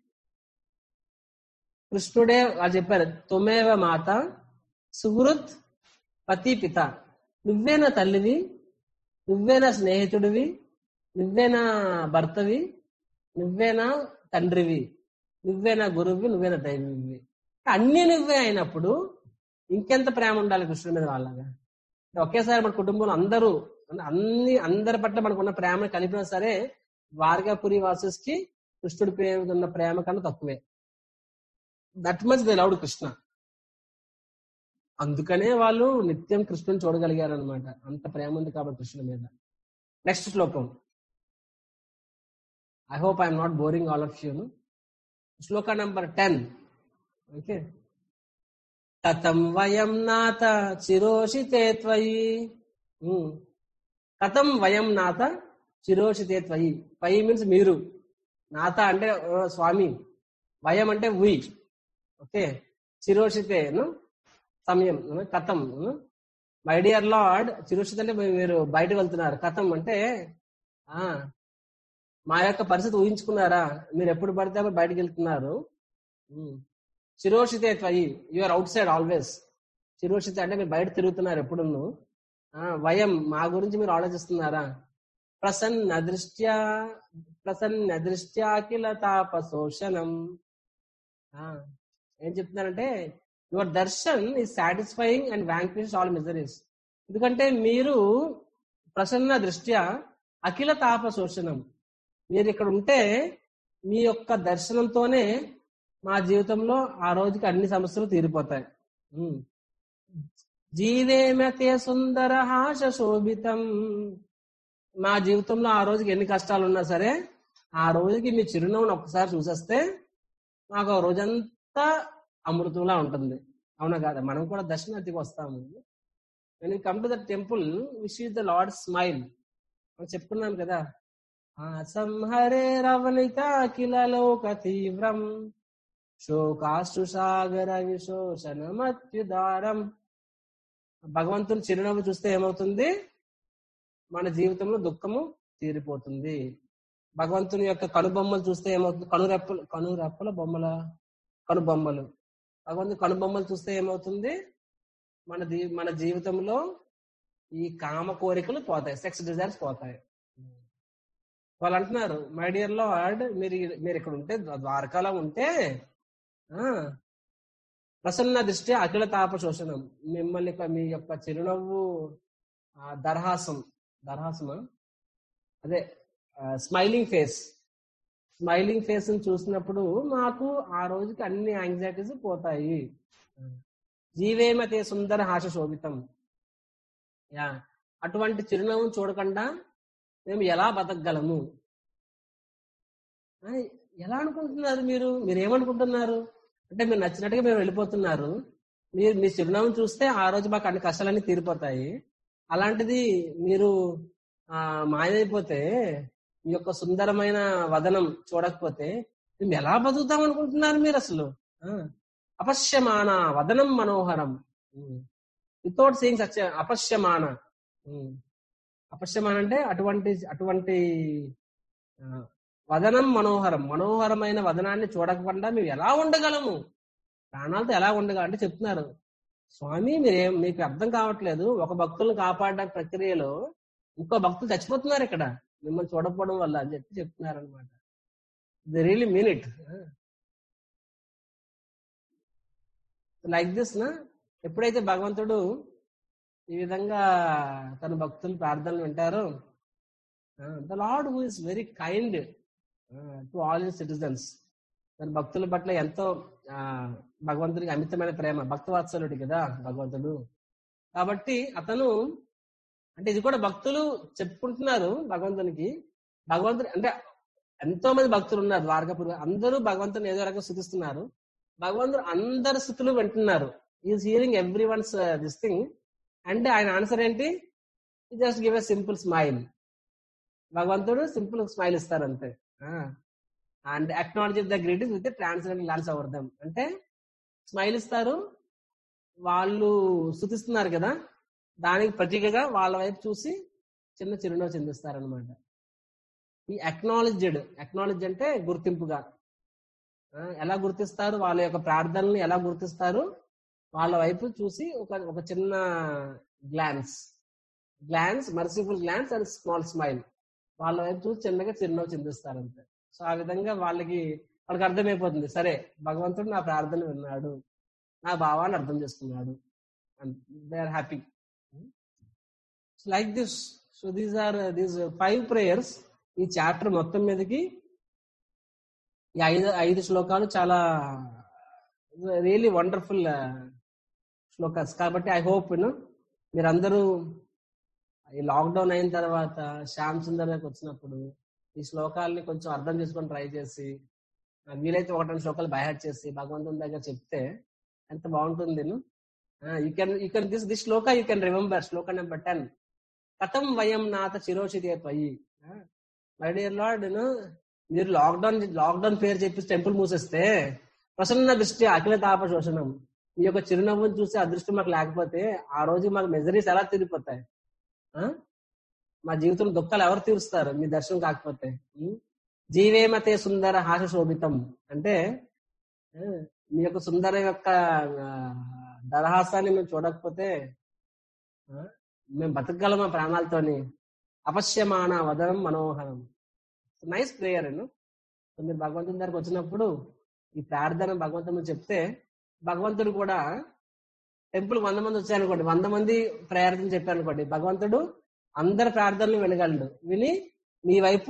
Speaker 1: కృష్ణుడే వాళ్ళు చెప్పారు తొమేవ మాత సుహృత్ పతి పిత నువ్వే నా తల్లివి నువ్వే నా స్నేహితుడివి నువ్వే నా భర్తవి నువ్వే నా తండ్రివి నువ్వే నా గురువువి నువ్వే నా దైవవి అన్ని నువ్వే అయినప్పుడు ఇంకెంత ప్రేమ ఉండాలి కృష్ణుడి మీద వాళ్ళగా ఒకేసారి మన కుటుంబంలో అందరూ అంటే అన్ని అందరి పట్ల మనకున్న ప్రేమ కలిపినా సరే ద్వారకాపురి వాసెస్ కి కృష్ణుడి మీద ఉన్న ప్రేమ కన్నా తక్కువే that much they loved Krishna అందుకనే వాళ్ళు నిత్యం కృష్ణుని చూడగలిగారు అనమాట అంత ప్రేమ ఉంది కాబట్టి కృష్ణుడి మీద నెక్స్ట్ శ్లోకం I hope I'm not boring all of you shloka number ten okay కథం వయం నాథ చిరోషితే త్వయి ఉమ్. కథం వయం నాథ చిరోషితే త్వయి త్వయి మీన్స్ మీరు నాథ అంటే ఓ స్వామి వయం అంటే వి ఓకే చిరోషితే సమయం ను, కథం మై డియర్ లార్డ్ చిరోషిత అంటే మీ- మీరు బయటకు వెళ్తున్నారు కథం అంటే ఆ మా యొక్క పరిస్థితి ఊహించుకున్నారా మీరు ఎప్పుడు పడితే అప్పుడు బయటకు వెళ్తున్నారు ఉమ్. చిరోషితే త్వయి ఆర్ అవుట్ సైడ్ ఆల్వేస్ చిరోషిత అంటే మీరు బయట తిరుగుతున్నారు ఎప్పుడు వయం మా గురించి మీరు ఆలోచిస్తున్నారా ప్రసన్న దృష్ట్యా ప్రసన్న దృష్ట్యా కిల తాపశోషణం ఆ, ఏం చెప్తున్నారంటే యువర్ దర్శన్ ఈ satisfying and vanquish all miseries ఎందుకంటే మీరు ప్రసన్న దృష్ట్యా అఖిల తాప శోషణం మీరు ఇక్కడ ఉంటే మీ యొక్క దర్శనంతోనే మా జీవితంలో ఆ రోజుకి అన్ని సమస్యలు తీరిపోతాయి ఉమ్. జీవేమతే సుందర హాస శోభితం మా జీవితంలో ఆ రోజుకి ఎన్ని కష్టాలు ఉన్నా సరే ఆ రోజుకి మీ చిరునవ్వును ఒక్కసారి చూసేస్తే మాకు ఆ రోజంతా అమృతంలా ఉంటుంది అవునా కాదా మనం కూడా దర్శనార్థికి వస్తాము when come to the temple wish the lord smile మనం చెప్పుకున్నాం కదా ఆ సంహరే రవణిత కిల లోక తీవ్రం శోకాశ్రు సాగర విశోషణమత్యుదారం భగవంతుని చిరునవ్వు చూస్తే ఏమవుతుంది మన జీవితంలో దుఃఖము తీరిపోతుంది భగవంతుని యొక్క కనుబొమ్మలు చూస్తే ఏమవుతుంది కనురెప్పలు కనురెప్పల బొమ్మల కనుబొమ్మలు భగవంతుని కనుబొమ్మలు చూస్తే ఏమవుతుంది మన జీ మన జీవితంలో ఈ కామ కోరికలు పోతాయి సెక్స్ డిజైర్స్ పోతాయి వాళ్ళు అంటున్నారు మై డియర్ లార్డ్ మీరు మీరు ఇక్కడ ఉంటే ద్వారకాలో ఉంటే ఆ ప్రసన్న దృష్టి అఖిల తాప శోషణం మిమ్మల్ని యొక్క- మీ యొక్క చిరునవ్వు ఆ, దరహాసం దరహాసమా అదే స్మైలింగ్ ఫేస్ స్మైలింగ్ ఫేస్ ని చూసినప్పుడు మాకు ఆ రోజుకి అన్ని యాంగ్జైటీస్ పోతాయి జీవేమతే సుందర హాస శోభితం యా అటువంటి చిరునవ్వును చూడకుండా మేము ఎలా బతకగలము ఆ, ఎలా అనుకుంటున్నారు మీరు మీరు ఏమనుకుంటున్నారు అంటే మీరు నచ్చినట్టుగా మేము వెళ్ళిపోతున్నారు మీరు మీ చిరునవ్వును చూస్తే ఆ రోజు మాకు అన్ని కష్టాలన్నీ తీరిపోతాయి అలాంటిది మీరు ఆ మాయమైపోతే మీ యొక్క సుందరమైన వదనం చూడకపోతే మేము ఎలా బతుకుతాం అనుకుంటున్నారు మీరు అసలు ఆ, అపశ్యమాన వదనం మనోహరం వితౌట్ సీయింగ్ సచ్ అపశ్యమాన ఉమ్. అపశ్యమాన అంటే అటువంటి అటువంటి ఆ, వదనం మనోహరం మనోహరమైన వదనాన్ని చూడకుండా మేము ఎలా ఉండగలము ప్రాణాలతో ఎలా ఉండగా అంటే చెప్తున్నారు స్వామి మీరేం మీకు అర్థం కావట్లేదు ఒక భక్తులను కాపాడడం ప్రక్రియలో ఇంకో భక్తులు చచ్చిపోతున్నారు ఇక్కడ మిమ్మల్ని చూడకపోవడం వల్ల అని చెప్పి చెప్తున్నారు అనమాట the really mean it like this నా ఎప్పుడైతే భగవంతుడు ఈ విధంగా తన భక్తులు ప్రార్థనలు వింటారో the lord who is very kind to all his citizens తన భక్తుల పట్ల ఎంతో ఆ, భగవంతుడికి అమితమైన ప్రేమ భక్తవాత్సలుడు కదా భగవంతుడు కాబట్టి అతను అంటే ఇది కూడా భక్తులు చెప్పుకుంటున్నారు భగవంతునికి భగవంతుడు అంటే ఎంతో మంది భక్తులు ఉన్నారు ద్వారకాపురి అందరూ భగవంతుని ఏదో రకంగా స్థుతిస్తున్నారు భగవంతుడు అందరి స్థుతులు వింటున్నారు is hearing every ones this thing అంటే ఆయన ఆన్సర్ ఏంటి just give a simple smile భగవంతుడు సింపుల్ స్మైల్ ఇస్తారు అంతే and acknowledge the greatest with translate lance our them అంటే స్మైల్ ఇస్తారు వాళ్ళు స్థుతిస్తున్నారు కదా దానికి ప్రతీకగా వాళ్ళ వైపు చూసి చిన్న చిరునవ్వు చిందిస్తారనమాట ఈ అక్నాలజ్డ్ అక్నాలజ్ అంటే గుర్తింపుగా ఆ, ఎలా గుర్తిస్తారు వాళ్ళ యొక్క ప్రార్థనల్ని ఎలా గుర్తిస్తారు వాళ్ళ వైపు చూసి ఒక ఒక చిన్న glance glance merciful glance and small smile వాళ్ళ వైపు చూసి చిన్నగా చిరునవ్వు చిందిస్తారు అంతే సో ఆ విధంగా వాళ్ళకి వాళ్ళకి అర్థమైపోతుంది సరే భగవంతుడు నా ప్రార్థన విన్నాడు నా భావాన్ని అర్థం చేసుకున్నాడు they are happy like this so these are these five prayers ఈ చాప్టర్ మొత్తం మీదకి ఈ ఐదు ఐదు శ్లోకాలు చాలా రియలీ వండర్ఫుల్ శ్లోకాస్ కాబట్టి ఐ హోప్ యూనో మీరందరూ ఈ లాక్డౌన్ అయిన తర్వాత శ్యామ్ సుందర్ దగ్గరికి వచ్చినప్పుడు ఈ శ్లోకాలని కొంచెం అర్థం చేసుకొని ట్రై చేసి ఆ, వీలైతే ఒకటి రెండు శ్లోకాలు బైహాట్ చేసి భగవంతుని దగ్గర చెప్తే ఎంత బాగుంటుంది you can you can this this shloka you can remember shloka number ten కథం వయం నాథ చిరోషితే త్వయి మై డియర్ లార్డ్ మీరు లాక్డౌన్ లాక్డౌన్ పేరు చెప్పి టెంపుల్ మూసేస్తే ప్రసన్న దృష్టి అఖిల తాప శోషణం మీ యొక్క చిరునవ్వును చూసి అదృష్టం మాకు లేకపోతే ఆ రోజు మాకు మెజరీస్ ఎలా తిరిగిపోతాయి ఆ? మా జీవితంలో దుఃఖాలు ఎవరు తీరుస్తారు మీ దర్శనం కాకపోతే ఉం? జీవేమతే సుందర హాస శోభితం అంటే ఆ, మీ యొక్క సుందర యొక్క ఆ, దరహాసాన్ని మేము చూడకపోతే ఆ, మేము బతకగలమా ప్రాణాలతోని అపశ్యమాన వదనం మనోహరం నైస్ ప్రేయర్ అను మీరు భగవంతుని దగ్గరకు వచ్చినప్పుడు ఈ ప్రార్థన భగవంతుడు చెప్తే భగవంతుడు కూడా టెంపుల్ వంద మంది వచ్చాయనుకోండి వంద మంది ప్రార్థన చెప్పారనుకోండి భగవంతుడు అందరి ప్రార్థనలు వినగలడు విని మీ వైపు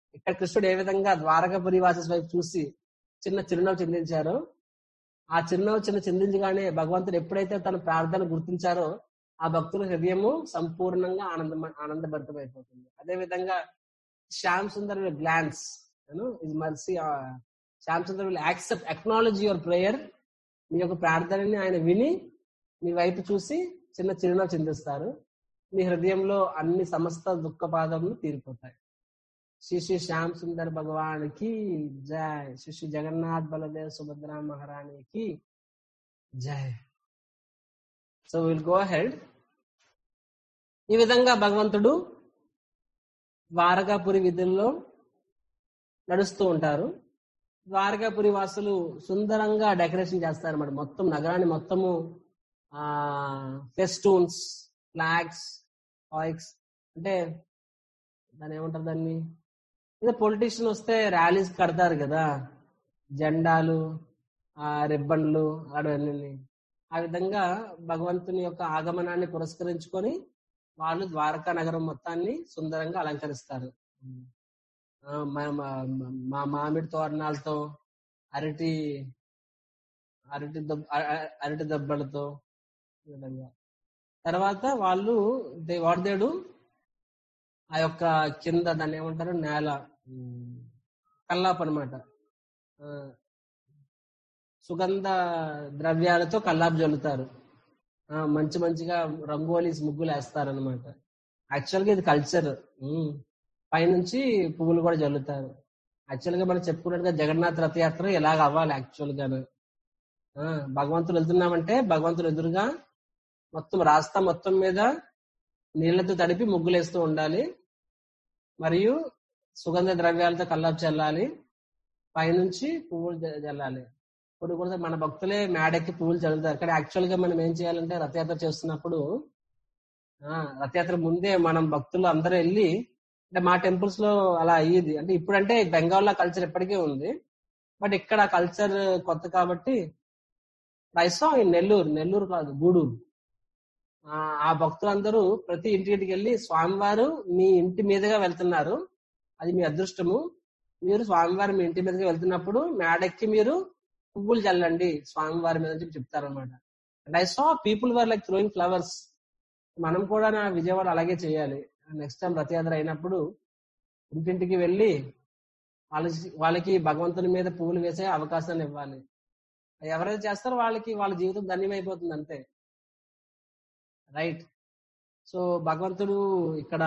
Speaker 1: ఇక్కడ కృష్ణుడు ఏ విధంగా ద్వారకాపురి వాసస్ వైపు చూసి చిన్న చిరునవ్వు చిందించారో ఆ చిరునవ్వు చిన్న చిందించగానే భగవంతుడు ఎప్పుడైతే తన ప్రార్థన గుర్తించారో ఆ భక్తుల హృదయము సంపూర్ణంగా ఆనంద ఆనందభరితమైపోతుంది అదే విధంగా Shyam Sundar will glance is mercy Shyam Sundar will accept acknowledge your prayer మీ యొక్క ప్రార్థనని ఆయన విని మీ వైపు చూసి చిన్న చిరునవ్వు చిందిస్తారు మీ హృదయంలో అన్ని సమస్త దుఃఖపాదములు తీరిపోతాయి శ్రీ శ్రీ శ్యామ్ సుందర్ భగవాన్ కి జై శ్రీ శ్రీ జగన్నాథ్ బలదేవ్ సుభద్రా మహారాణి కి జై సో విల్ గో హెడ్ ఈ విధంగా భగవంతుడు ద్వారకాపురి విధుల్లో నడుస్తూ ఉంటారు ద్వారకాపురి వాసులు సుందరంగా డెకరేషన్ చేస్తారు అన్నమాట మొత్తం నగరాన్ని మొత్తము ఆ ఫెస్టూన్స్ ఫ్లాగ్స్ ఆయిక్స్ అంటే దాని ఏమంటారు దాన్ని ఏదో పొలిటీషియన్ వస్తే ర్యాలీస్ కడతారు కదా జెండాలు ఆ రిబ్బన్లు అవన్నీ ఆ విధంగా భగవంతుని యొక్క ఆగమనాన్ని పురస్కరించుకొని వాళ్ళు ద్వారకా నగరం మొత్తాన్ని సుందరంగా అలంకరిస్తారు ఆ, మా- మా- మా మామిడి తోరణాలతో అరటి అరటి దెబ్బ అ- అ- అరటి దెబ్బలతో ఈ విధంగా తర్వాత వాళ్ళు దే వాట్ దేడు ఆ యొక్క కింద దాన్ని ఏమంటారు నేల ఉమ్, కల్లాపు అనమాట సుగంధ ద్రవ్యాలతో కల్లాపు జల్లుతారు ఆ, మంచి మంచిగా రంగోలీస్ ముగ్గులు వేస్తారు అనమాట యాక్చువల్ గా ఇది కల్చర్ పైనుంచి పువ్వులు కూడా జల్లుతారు యాక్చువల్ గా మనం చెప్పుకున్నట్టుగా జగన్నాథ్ రథయాత్ర ఎలాగ అవ్వాలి యాక్చువల్ గా భగవంతుడు వెళ్తున్నామంటే భగవంతుడు ఎదురుగా మొత్తం రాస్తా మొత్తం మీద నీళ్లతో తడిపి ముగ్గులు వేస్తూ ఉండాలి మరియు సుగంధ ద్రవ్యాలతో కల్లాపు చల్లాలి పైనుంచి పువ్వులు జ- జల్లాలి ఇప్పుడు కూడా మన భక్తులే మేడెక్కి పువ్వులు చల్లుతారు కానీ యాక్చువల్ గా మనం ఏం చేయాలంటే రథయాత్ర చేస్తున్నప్పుడు ఆ రథయాత్ర ముందే మనం భక్తులు అందరూ వెళ్ళి అంటే మా టెంపుల్స్ లో అలా అయ్యేది అంటే ఇప్పుడంటే బెంగాల్లో కల్చర్ ఎప్పటికీ ఉంది బట్ ఇక్కడ కల్చర్ కొత్త కాబట్టి ఐసా నెల్లూరు నెల్లూరు కాదు గూడూరు ఆ, ఆ భక్తులందరూ ప్రతి ఇంటికి వెళ్ళి స్వామివారు మీ ఇంటి మీదుగా వెళ్తున్నారు అది మీ అదృష్టము మీరు స్వామివారు మీ ఇంటి మీదుగా వెళ్తున్నప్పుడు మేడెక్కి మీరు పువ్వులు చల్లండి స్వామివారి మీద అని చెప్పి చెప్తారనమాట and I saw people were like throwing flowers మనం కూడా నా విజయవాడ అలాగే చేయాలి నెక్స్ట్ టైం రథయాత్ర అయినప్పుడు ఇంటింటికి వెళ్ళి వాళ్ళకి వాళ్ళకి భగవంతుని మీద పువ్వులు వేసే అవకాశాన్ని ఇవ్వాలి ఎవరైతే చేస్తారో వాళ్ళకి వాళ్ళ జీవితం ధన్యమైపోతుంది అంతే రైట్ సో భగవంతుడు ఇక్కడ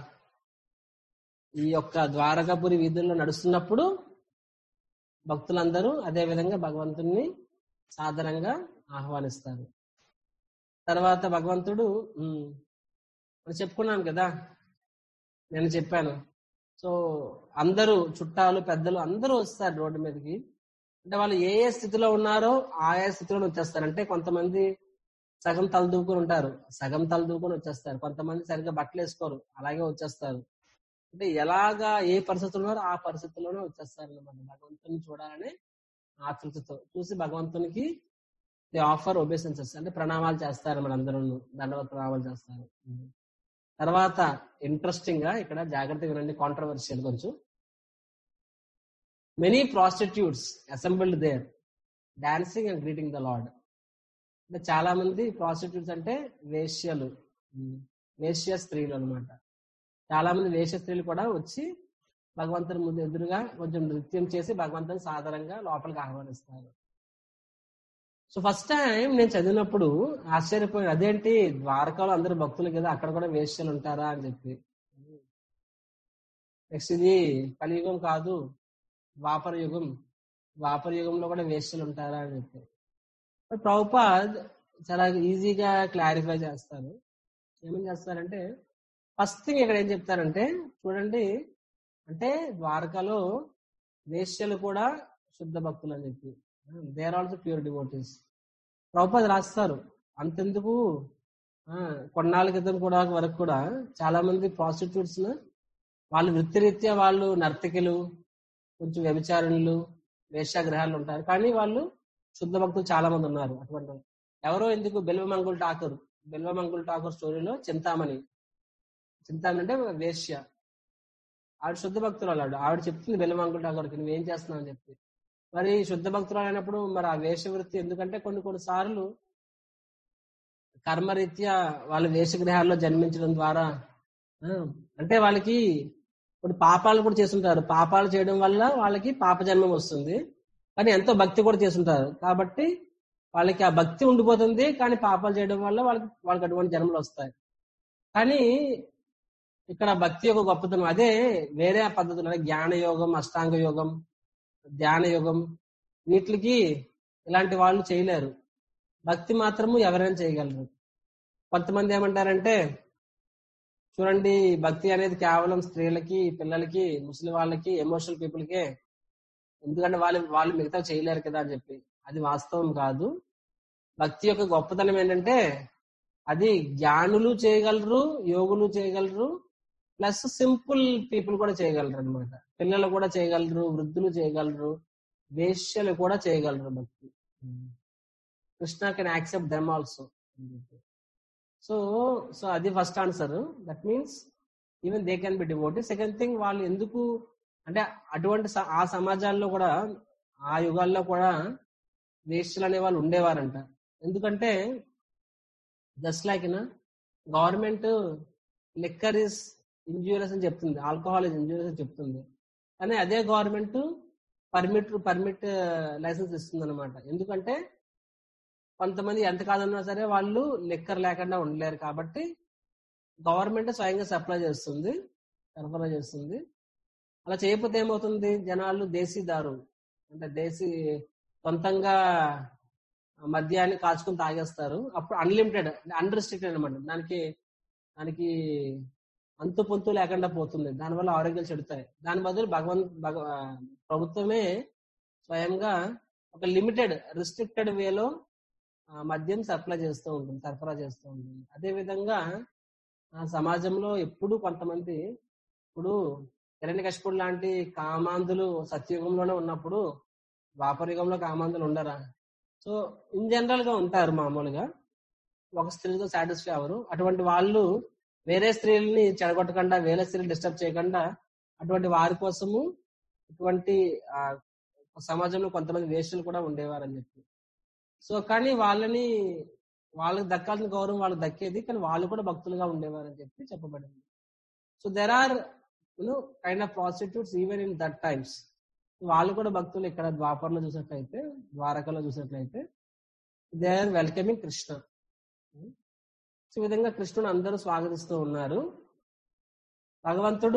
Speaker 1: ఈ యొక్క ద్వారకాపురి వీధుల్లో నడుస్తున్నప్పుడు భక్తులందరూ అదే విధంగా భగవంతుణ్ణి సాదరంగా ఆహ్వానిస్తారు తర్వాత భగవంతుడు ఉమ్, మనం చెప్పుకున్నాను కదా నేను చెప్పాను సో అందరూ చుట్టాలు పెద్దలు అందరూ వస్తారు రోడ్డు మీదకి అంటే వాళ్ళు ఏ ఏ స్థితిలో ఉన్నారో ఆయా స్థితిలో వచ్చేస్తారు అంటే కొంతమంది సగం తలదూకుని ఉంటారు సగం తలదూకుని వచ్చేస్తారు కొంతమంది సరిగ్గా బట్టలు వేసుకోరు అలాగే వచ్చేస్తారు అంటే ఎలాగా ఏ పరిస్థితులు ఉన్నారో ఆ పరిస్థితుల్లోనే వచ్చేస్తారు అనమాట భగవంతుని చూడాలని ఆతృతతో చూసి భగవంతునికి ది ఆఫర్ ఒబేసెన్సెస్ అంటే ప్రణామాలు చేస్తారు మన అందరూ దండవత ప్రణామాలు చేస్తారు తర్వాత ఇంట్రెస్టింగ్ గా ఇక్కడ జాగ్రత్తగా వినండి కాంట్రవర్షియల్ కొంచెం many prostitutes assembled there dancing and greeting the lord అంటే చాలా మంది ప్రాస్టిట్యూట్స్ అంటే వేశ్యలు ఉమ్, వేశ్య స్త్రీలు అన్నమాట చాలా మంది వేశ్య స్త్రీలు కూడా వచ్చి భగవంతుని ముందు ఎదురుగా కొంచెం నృత్యం చేసి భగవంతుని సాధారణంగా లోపలికి ఆహ్వానిస్తారు సో ఫస్ట్ టైం నేను చదివినప్పుడు ఆశ్చర్యపోయాను అదేంటి ద్వారకాలో అందరు భక్తులు కదా అక్కడ కూడా వేశ్యలు ఉంటారా అని చెప్పి నెక్స్ట్ ఇది కలియుగం కాదు ద్వాపర యుగం ద్వాపర యుగంలో కూడా వేశ్యలు ఉంటారా అని చెప్పి బట్ ప్రభుపాద్ చాలా ఈజీగా క్లారిఫై చేస్తారు ఏమేం చేస్తారంటే ఫస్ట్ థింగ్ ఇక్కడ ఏం చెప్తారంటే చూడండి అంటే ద్వారకాలో వేశ్యలు కూడా శుద్ధ భక్తులు అని చెప్పి there also pure devotees Prabhupada రాస్తారు అంతెందుకు ఆ, కొన్నాళ్ళ క్రితం కూడా వరకు కూడా చాలా మంది ప్రాస్టిట్యూట్స్ వాళ్ళు వృత్తిరీత్యా వాళ్ళు నర్తకిలు కొంచెం వ్యభిచారులు వేశ్యాగ్రహాలు ఉంటారు కానీ వాళ్ళు శుద్ధ భక్తులు చాలా మంది ఉన్నారు అటువంటి వాళ్ళు. ఎవరో ఎందుకు బెల్వమంగుల్ ఠాకూర్ బెల్వమంగుల్ ఠాకూర్ స్టోరీలో చింతామణి చింతామణి అంటే వేశ్య ఆవిడ శుద్ధ భక్తురాలు ఆవిడ ఆవిడ చెప్తుంది బెల్లమంగుడు ఠాగూర్కి నువ్వు ఏం చేస్తున్నావు అని చెప్పి మరి శుద్ధ భక్తురాలు అయినప్పుడు మరి ఆ వేషవృత్తి ఎందుకంటే కొన్ని కొన్ని సార్లు కర్మరీత్యా వాళ్ళ వేషగృహాల్లో జన్మించడం ద్వారా ఆ, అంటే వాళ్ళకి ఇప్పుడు పాపాలు కూడా చేస్తుంటారు పాపాలు చేయడం వల్ల వాళ్ళకి పాప జన్మం వస్తుంది కానీ ఎంతో భక్తి కూడా చేస్తుంటారు కాబట్టి వాళ్ళకి ఆ భక్తి ఉండిపోతుంది కానీ పాపాలు చేయడం వల్ల వాళ్ళకి వాళ్ళకి అటువంటి జన్మలు వస్తాయి కానీ ఇక్కడ భక్తి యొక్క గొప్పతనం అదే వేరే పద్ధతులు అంటే జ్ఞాన యోగం అష్టాంగ యోగం ధ్యాన యోగం వీటికి ఇలాంటి వాళ్ళు చేయలేరు భక్తి మాత్రము ఎవరైనా చేయగలరు కొంతమంది ఏమంటారంటే చూడండి భక్తి అనేది కేవలం స్త్రీలకి పిల్లలకి ముస్లిం వాళ్ళకి ఎమోషనల్ పీపుల్కే ఎందుకంటే వాళ్ళు వాళ్ళు మిగతా చేయలేరు కదా అని చెప్పి అది వాస్తవం కాదు భక్తి యొక్క గొప్పతనం ఏంటంటే అది జ్ఞానులు చేయగలరు యోగులు చేయగలరు ప్లస్ సింపుల్ పీపుల్ కూడా చేయగలరు అనమాట పిల్లలు కూడా చేయగలరు వృద్ధులు చేయగలరు వేశ్యలు కూడా చేయగలరు భక్తి Krishna can accept them also so so అది first answer that means even they can be devotee second thing వాళ్ళు ఎందుకు అంటే అటువంటి స- ఆ సమాజాల్లో కూడా ఆ యుగాల్లో కూడా వేశ్యలు అనే వాళ్ళు ఉండేవారంట ఎందుకంటే జస్ట్ లైక్ నా గవర్నమెంట్ లిక్కర్ ఇస్ ఇంజూరియస్ అని చెప్తుంది ఆల్కహాల్ ఇస్ ఇంజూరియస్ అని చెప్తుంది కానీ అదే గవర్నమెంట్ పర్మిట్ పర్మిట్ లైసెన్స్ ఇస్తుంది అనమాట ఎందుకంటే కొంతమంది ఎంత కాదన్నా సరే వాళ్ళు లిక్కర్ లేకుండా ఉండలేరు కాబట్టి గవర్నమెంట్ స్వయంగా సప్లై చేస్తుంది సరఫరా చేస్తుంది అలా చేయకపోతే ఏమవుతుంది జనాలు దేశీ దారు అంటే దేశీ సొంతంగా మద్యాన్ని కాచుకుని తాగేస్తారు అప్పుడు అన్లిమిటెడ్ అన్రిస్ట్రిక్టెడ్ అనమాట దానికి దానికి అంతు పొంతు లేకుండా పోతుంది దానివల్ల ఆరోగ్యాలు చెడుతాయి దాని బదులు భగవంత్ భగ ప్రభుత్వమే స్వయంగా ఒక లిమిటెడ్ రిస్ట్రిక్టెడ్ వేలో మద్యం సప్లై చేస్తూ ఉంటుంది సరఫరా చేస్తూ ఉంటుంది అదే విధంగా ఆ సమాజంలో ఎప్పుడు కొంతమంది ఇప్పుడు హిరణ్యకశిపుడు లాంటి కామాంధులు సత్యుగంలోనే ఉన్నప్పుడు ద్వాపరయుగంలో కామాంధులు ఉండరా సో ఇన్ జనరల్ గా ఉంటారు మామూలుగా ఒక స్త్రీతో సాటిస్ఫై అవరు అటువంటి వాళ్ళు వేరే స్త్రీలని చెడగొట్టకుండా వేరే స్త్రీలు డిస్టర్బ్ చేయకుండా అటువంటి వారి కోసము ఇటువంటి ఆ, సమాజంలో కొంతమంది వేషలు కూడా ఉండేవారు అని చెప్పి సో కానీ వాళ్ళని వాళ్ళకి దక్కాల్సిన గౌరవం వాళ్ళకి దక్కేది కానీ వాళ్ళు కూడా భక్తులుగా ఉండేవారు అని చెప్పి చెప్పబడింది so there are you know kind of prostitutes even in that times వాళ్ళు కూడా భక్తులు ఇక్కడ ద్వాపర్లో చూసినట్లయితే ద్వారకలో చూసినట్లయితే they are welcoming Krishna so ఈ విధంగా కృష్ణుని అందరూ స్వాగతిస్తూ ఉన్నారు భగవంతుడు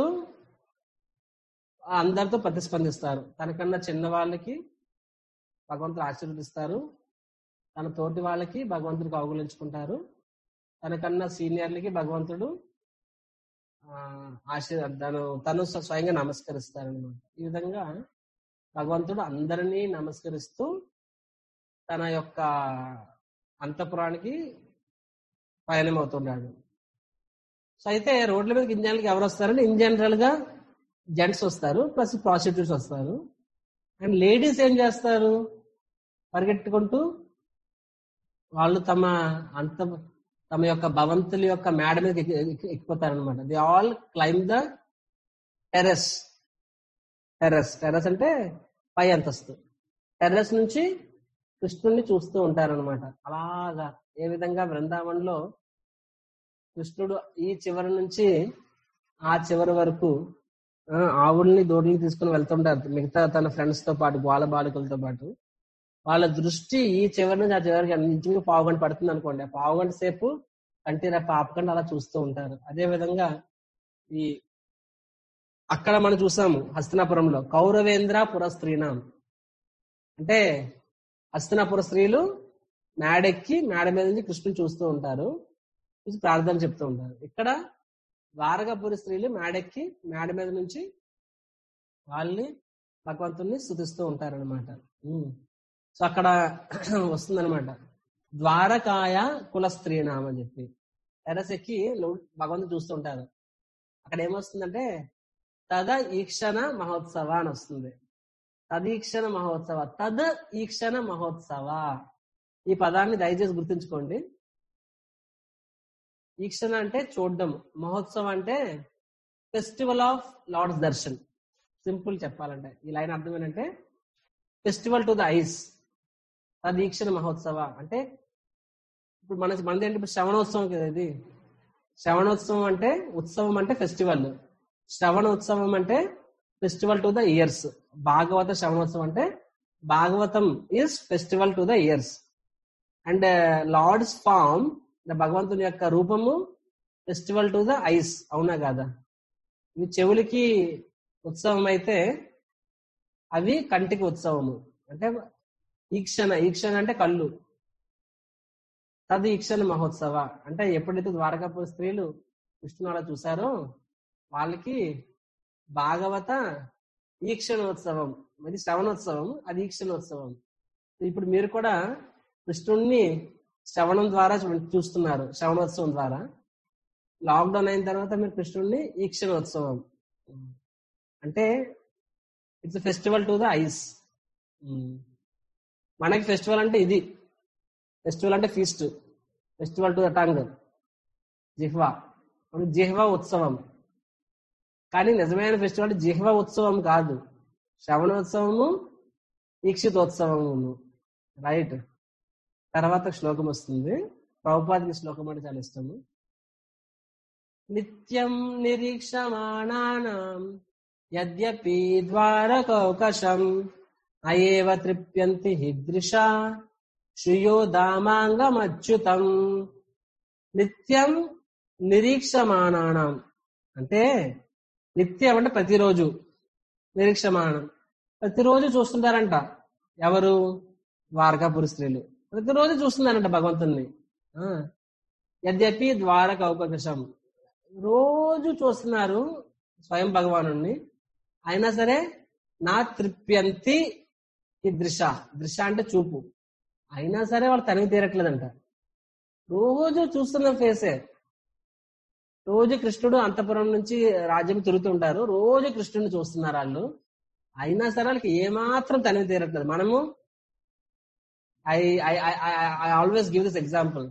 Speaker 1: అందరితో ప్రతిస్పందిస్తారు తనకన్నా చిన్న వాళ్ళకి భగవంతుడు ఆశీర్వదిస్తారు తన తోటి వాళ్ళకి భగవంతుడు కౌగులించుకుంటారు తనకన్నా సీనియర్లకి భగవంతుడు ఆ, ఆశీర్ తను తను స్వ- స్వయంగా నమస్కరిస్తారనమాట ఈ విధంగా భగవంతుడు అందరినీ నమస్కరిస్తూ తన యొక్క అంతపురానికి పయనం అవుతున్నాడు సో అయితే రోడ్ల మీద ఇన్ జనరల్ గా ఎవరు వస్తారంటే ఇన్ జనరల్ గా జెంట్స్ వస్తారు ప్లస్ ప్రాస్టిట్యూట్స్ వస్తారు అండ్ లేడీస్ ఏం చేస్తారు పరిగెట్టుకుంటూ వాళ్ళు తమ అంత తమ యొక్క భవంతుల యొక్క మేడ మీద ఎక్కిపోతారు అనమాట the all climb the terrace terrace terrace అంటే పై అంతస్తు టెర్రస్ నుంచి కృష్ణుడిని చూస్తూ ఉంటారనమాట అలాగా ఏ విధంగా బృందావనంలో కృష్ణుడు ఈ చివరి నుంచి ఆ చివరి వరకు ఆ, ఆవుల్ని దూడల్ని తీసుకుని వెళ్తుంటారు మిగతా తన ఫ్రెండ్స్ తో పాటు బాల బాలికలతో పాటు వాళ్ళ దృష్టి ఈ చివరి నుంచి ఆ చివరికి నిజంగా పావు గంట పడుతుంది అనుకోండి ఆ పావు గంట సేపు కంటి రేపు ఆపకుండా అలా చూస్తూ ఉంటారు అదే విధంగా ఈ అక్కడ మనం చూసాము హస్తినాపురంలో కౌరవేంద్ర పురస్త్రీనాం అంటే హస్తినాపుర స్త్రీలు మేడెక్కి మేడ మీద నుంచి కృష్ణుని చూస్తూ ఉంటారు చూసి ప్రార్థన చెప్తూ ఉంటారు ఇక్కడ ద్వారకాపురి స్త్రీలు మేడెక్కి మేడ మీద నుంచి వాళ్ళని భగవంతుని స్థుతిస్తూ ఉంటారనమాట సో అక్కడ వస్తుందన్నమాట ద్వారకాయ కుల స్త్రీనాం అని చెప్పి టెరస్ ఎక్కి లో- భగవంతుని చూస్తూ ఉంటారు అక్కడ ఏమొస్తుందంటే తద ఈక్షణ మహోత్సవ అని వస్తుంది తదీక్షణ మహోత్సవ తద్ ఈక్షణ మహోత్సవ ఈ పదాన్ని దయచేసి festival of lord's darshan simple చెప్పాలంటే ఈ లైన్ అర్థం ఏంటంటే ఫెస్టివల్ టు ద ఐస్ తదీక్షణ మహోత్సవ అంటే ఇప్పుడు మన మనది ఏంటి ఇప్పుడు శ్రవణోత్సవం కదా ఇది శ్రవణోత్సవం అంటే ఉత్సవం అంటే ఫెస్టివల్ శ్రవణ ఉత్సవం అంటే ఫెస్టివల్ టు ద ఇయర్స్ భాగవత శ్రవణోత్సవం అంటే Bhagavatam is festival to the ears and lord's form భగవంతుని యొక్క రూపము ఫెస్టివల్ టు ద ఐస్ అవునా కాదా ఇవి చెవులకి ఉత్సవం అయితే అవి కంటికి ఉత్సవము అంటే ఈక్షణ ఈక్షణ అంటే కళ్ళు తది ఈక్షణ మహోత్సవ అంటే ఎప్పుడైతే ద్వారకాపుర స్త్రీలు విష్ణుని అలా చూసారో వాళ్ళకి భాగవత ఈక్షణోత్సవం అది శ్రవణోత్సవం అది ఈక్షణోత్సవం ఇప్పుడు మీరు కూడా కృష్ణుణ్ణి శ్రవణం ద్వారా చూ- చూస్తున్నారు శ్రవణోత్సవం ద్వారా లాక్డౌన్ అయిన తర్వాత మీరు కృష్ణుడిని ఈక్షణోత్సవం అంటే it's festival to the eyes మనకి ఫెస్టివల్ అంటే ఇది ఫెస్టివల్ అంటే feast festival to the tongue జిహ్వా ఇప్పుడు జిహ్వా ఉత్సవం కానీ నిజమైన ఫెస్టివల్ అంటే జిహ్వా ఉత్సవం కాదు శ్రవణోత్సవము ఈక్షితోత్సవము రైట్ తర్వాత శ్లోకం వస్తుంది ప్రభుపాదికి శ్లోకం అంటే చాలా ఇష్టము నిత్యం నిరీక్షమాణానాం యద్యపి ద్వారకౌకశం అయేవ తృప్యంతి హిదృశా శ్రియో దామాంగమచ్యుతం నిత్యం నిరీక్షమాణానం అంటే నిత్యం అంటే ప్రతిరోజు నిరీక్షమాణం ప్రతిరోజు చూస్తుంటారంట ఎవరు ద్వారకాపురి స్త్రీలు ప్రతిరోజు చూస్తున్నారంట భగవంతుణ్ణి ఆ. యద్యపి ద్వారక అవకాశం రోజు చూస్తున్నారు స్వయం భగవాను అయినా సరే నా తృప్యంతి ఈ దృశ దృశ అంటే చూపు అయినా సరే వాళ్ళు తనివి తీరట్లేదంట రోజు చూస్తున్న ఫేసే రోజు కృష్ణుడు అంతపురం నుంచి రాజ్యం తిరుగుతుంటారు రోజు కృష్ణుడిని చూస్తున్నారు వాళ్ళు అయినా సరే వాళ్ళకి ఏమాత్రం తనివి తీరట్లేదు మనము I I I always give this example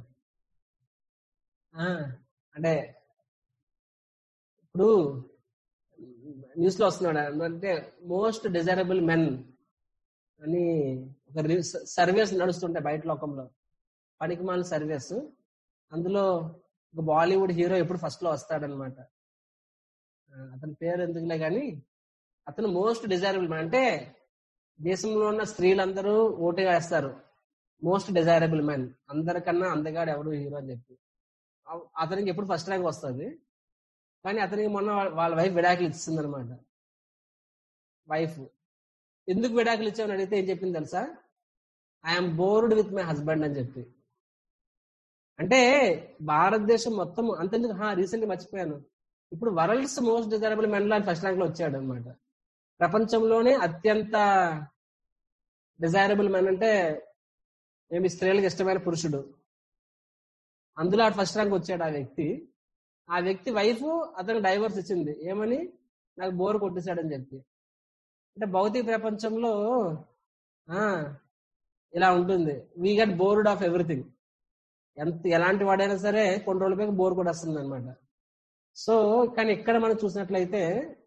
Speaker 1: అంటే ఇప్పుడు న్యూస్ లో వస్తున్నాడు అంటే మోస్ట్ డిజైరబుల్ మెన్ అని ఒక సర్వేస్ నడుస్తుంటాయి బయట లోకంలో పనికిమాల సర్వేస్ అందులో ఒక బాలీవుడ్ హీరో ఎప్పుడు ఫస్ట్ లో వస్తాడనమాట అతని పేరు ఎందుకులే కానీ అతను మోస్ట్ డిజైరబుల్ మ్యాన్ అంటే దేశంలో ఉన్న స్త్రీలందరూ ఓటు వేస్తారు మోస్ట్ డిజైరబుల్ మ్యాన్ అందరికన్నా అందగాడు ఎవడు హీరో అని చెప్పి అ- అతనికి ఎప్పుడు ఫస్ట్ ర్యాంక్ వస్తుంది కానీ అతనికి మొన్న వా- వాళ్ళ వైఫ్ విడాకులు ఇచ్చింది అనమాట వైఫ్ ఎందుకు విడాకులు ఇచ్చామని అడిగితే ఏం చెప్పింది తెలుసా I'm bored with my husband అని చెప్పి అంటే భారతదేశం మొత్తం అంతెందుకు రీసెంట్ మర్చిపోయాను ఇప్పుడు వరల్డ్స్ మోస్ట్ డిజైరబుల్ మెన్ లో ఫస్ట్ ర్యాంక్ లో వచ్చాడు అనమాట ప్రపంచంలోనే అత్యంత డిజైరబుల్ మెన్ అంటే ఏమి స్త్రీలకు ఇష్టమైన పురుషుడు అందులో ఆ ఫస్ట్ ర్యాంక్ వచ్చాడు ఆ వ్యక్తి ఆ వ్యక్తి వైఫ్ అతనికి డైవర్స్ ఇచ్చింది ఏమని నాకు బోర్ కొట్టేశాడని చెప్పి అంటే భౌతిక ప్రపంచంలో ఆ ఇలా ఉంటుంది we get bored of everything ఎంత ఎలాంటి వాడైనా సరే కొన్ని రోజులపై బోర్ కూడా వస్తుంది అనమాట సో కానీ ఇక్కడ మనం చూసినట్లయితే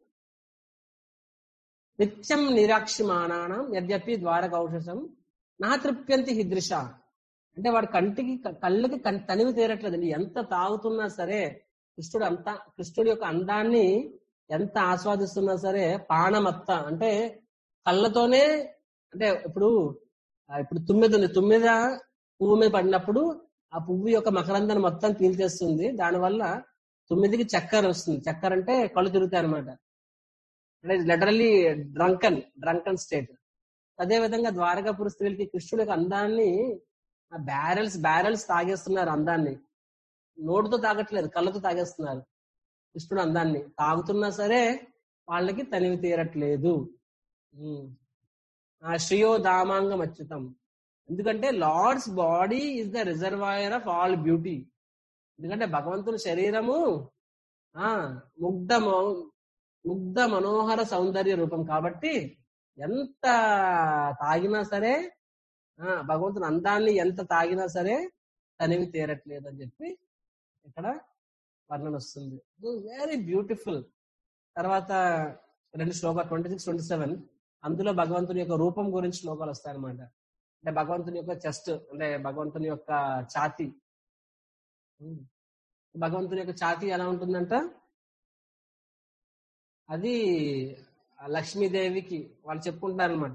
Speaker 1: నిత్యం నిరాక్షిమానానం యద్యపి ద్వారకౌషసం నా తృప్యంతి హిదృశ అంటే వాడి కంటికి క- కళ్ళకి కన్- తనివి తీరట్లేదండి ఎంత తాగుతున్నా సరే కృష్ణుడు అంత కృష్ణుడి యొక్క అందాన్ని ఎంత ఆస్వాదిస్తున్నా సరే పానమత్త అంటే కళ్ళతోనే అంటే ఇప్పుడు ఆ, ఇప్పుడు తుమ్మెద ఉంది తుమ్మెద పువ్వు మీద పడినప్పుడు ఆ పువ్వు యొక్క మకరందాన్ని మొత్తం పీల్చేస్తుంది దానివల్ల తొమ్మిదికి చక్కెర వస్తుంది చక్కెర అంటే కళ్ళు తిరుగుతాయి అనమాట అంటే లిటరల్లీ డ్రంకన్ డ్రంకన్ స్టేట్ అదే విధంగా ద్వారకాపుర స్త్రీలకి కృష్ణుడి యొక్క అందాన్ని బ్యారెల్స్ బ్యారెల్స్ తాగేస్తున్నారు అందాన్ని నోటుతో తాగట్లేదు కళ్ళతో తాగేస్తున్నారు కృష్ణుడు అందాన్ని తాగుతున్నా సరే వాళ్ళకి తనివి తీరట్లేదు ఉమ్. ఆ శ్రియో దామాంగం అచ్యుతం ఎందుకంటే lord's body is the reservoir of all beauty ఎందుకంటే భగవంతుని శరీరము ఆ ముగ్ధ మో- ముగ్ధ మనోహర సౌందర్య రూపం కాబట్టి ఎంత తాగినా సరే ఆ భగవంతుని అందాన్ని ఎంత తాగినా సరే తనివి తీరట్లేదు అని చెప్పి ఇక్కడ వర్ణన వస్తుంది వెరీ బ్యూటిఫుల్ తర్వాత రెండు శ్లోకాలు ట్వంటీ సిక్స్ ట్వంటీ సెవెన్ అందులో భగవంతుని యొక్క రూపం గురించి శ్లోకాలు వస్తాయన్నమాట అంటే భగవంతుని యొక్క చెస్ట్ అంటే భగవంతుని యొక్క ఛాతి ఉమ్. భగవంతుని యొక్క ఛాతి ఎలా ఉంటుందంట అది ఆ లక్ష్మీదేవికి వాళ్ళు చెప్పుకుంటున్నారు అనమాట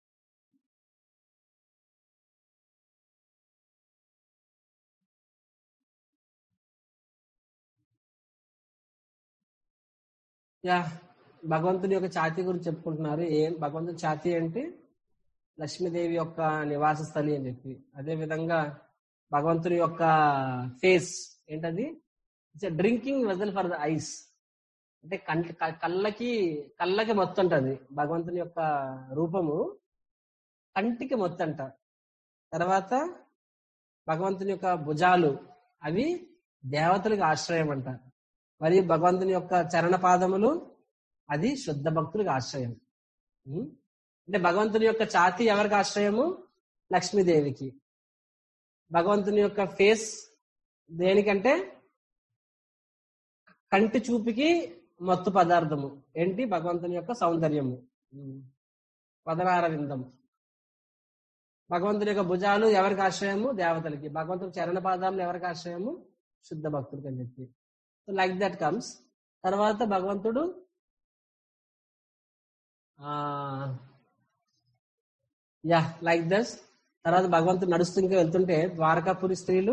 Speaker 1: యా భగవంతుని యొక్క ఛాతి గురించి చెప్పుకుంటున్నారు ఏం భగవంతుని ఛాతి అంటే లక్ష్మీదేవి యొక్క నివాస స్థలి అని చెప్పి అదే విధంగా భగవంతుని యొక్క ఫేస్ ఏంటది it's drinking vessel for the eyes అంటే కంటి క- కళ్ళకి కళ్ళకి మొత్తం ఉంటది భగవంతుని యొక్క రూపము కంటికి మొత్తం అంట తర్వాత భగవంతుని యొక్క భుజాలు అవి దేవతలకు ఆశ్రయం అంట మరియు భగవంతుని యొక్క చరణ పాదములు అది శుద్ధ భక్తులకు ఆశ్రయం ఉం? అంటే భగవంతుని యొక్క ఛాతి ఎవరికి ఆశ్రయము లక్ష్మీదేవికి భగవంతుని యొక్క ఫేస్ దేనికంటే కంటి చూపుకి మత్తు పదార్థము ఏంటి భగవంతుని యొక్క సౌందర్యము ఉం. పదనార విందము భగవంతుని యొక్క భుజాలు ఎవరికి ఆశ్రయము దేవతలకి భగవంతుని చరణ పాదాలు ఎవరికి ఆశ్రయము శుద్ధ భక్తుడికి అని చెప్పి సో లైక్ దట్ కమ్స్ తర్వాత భగవంతుడు యా లైక్ దస్ తర్వాత భగవంతుడు నడుస్తూ ఇంకా వెళ్తుంటే ద్వారకాపురి స్త్రీలు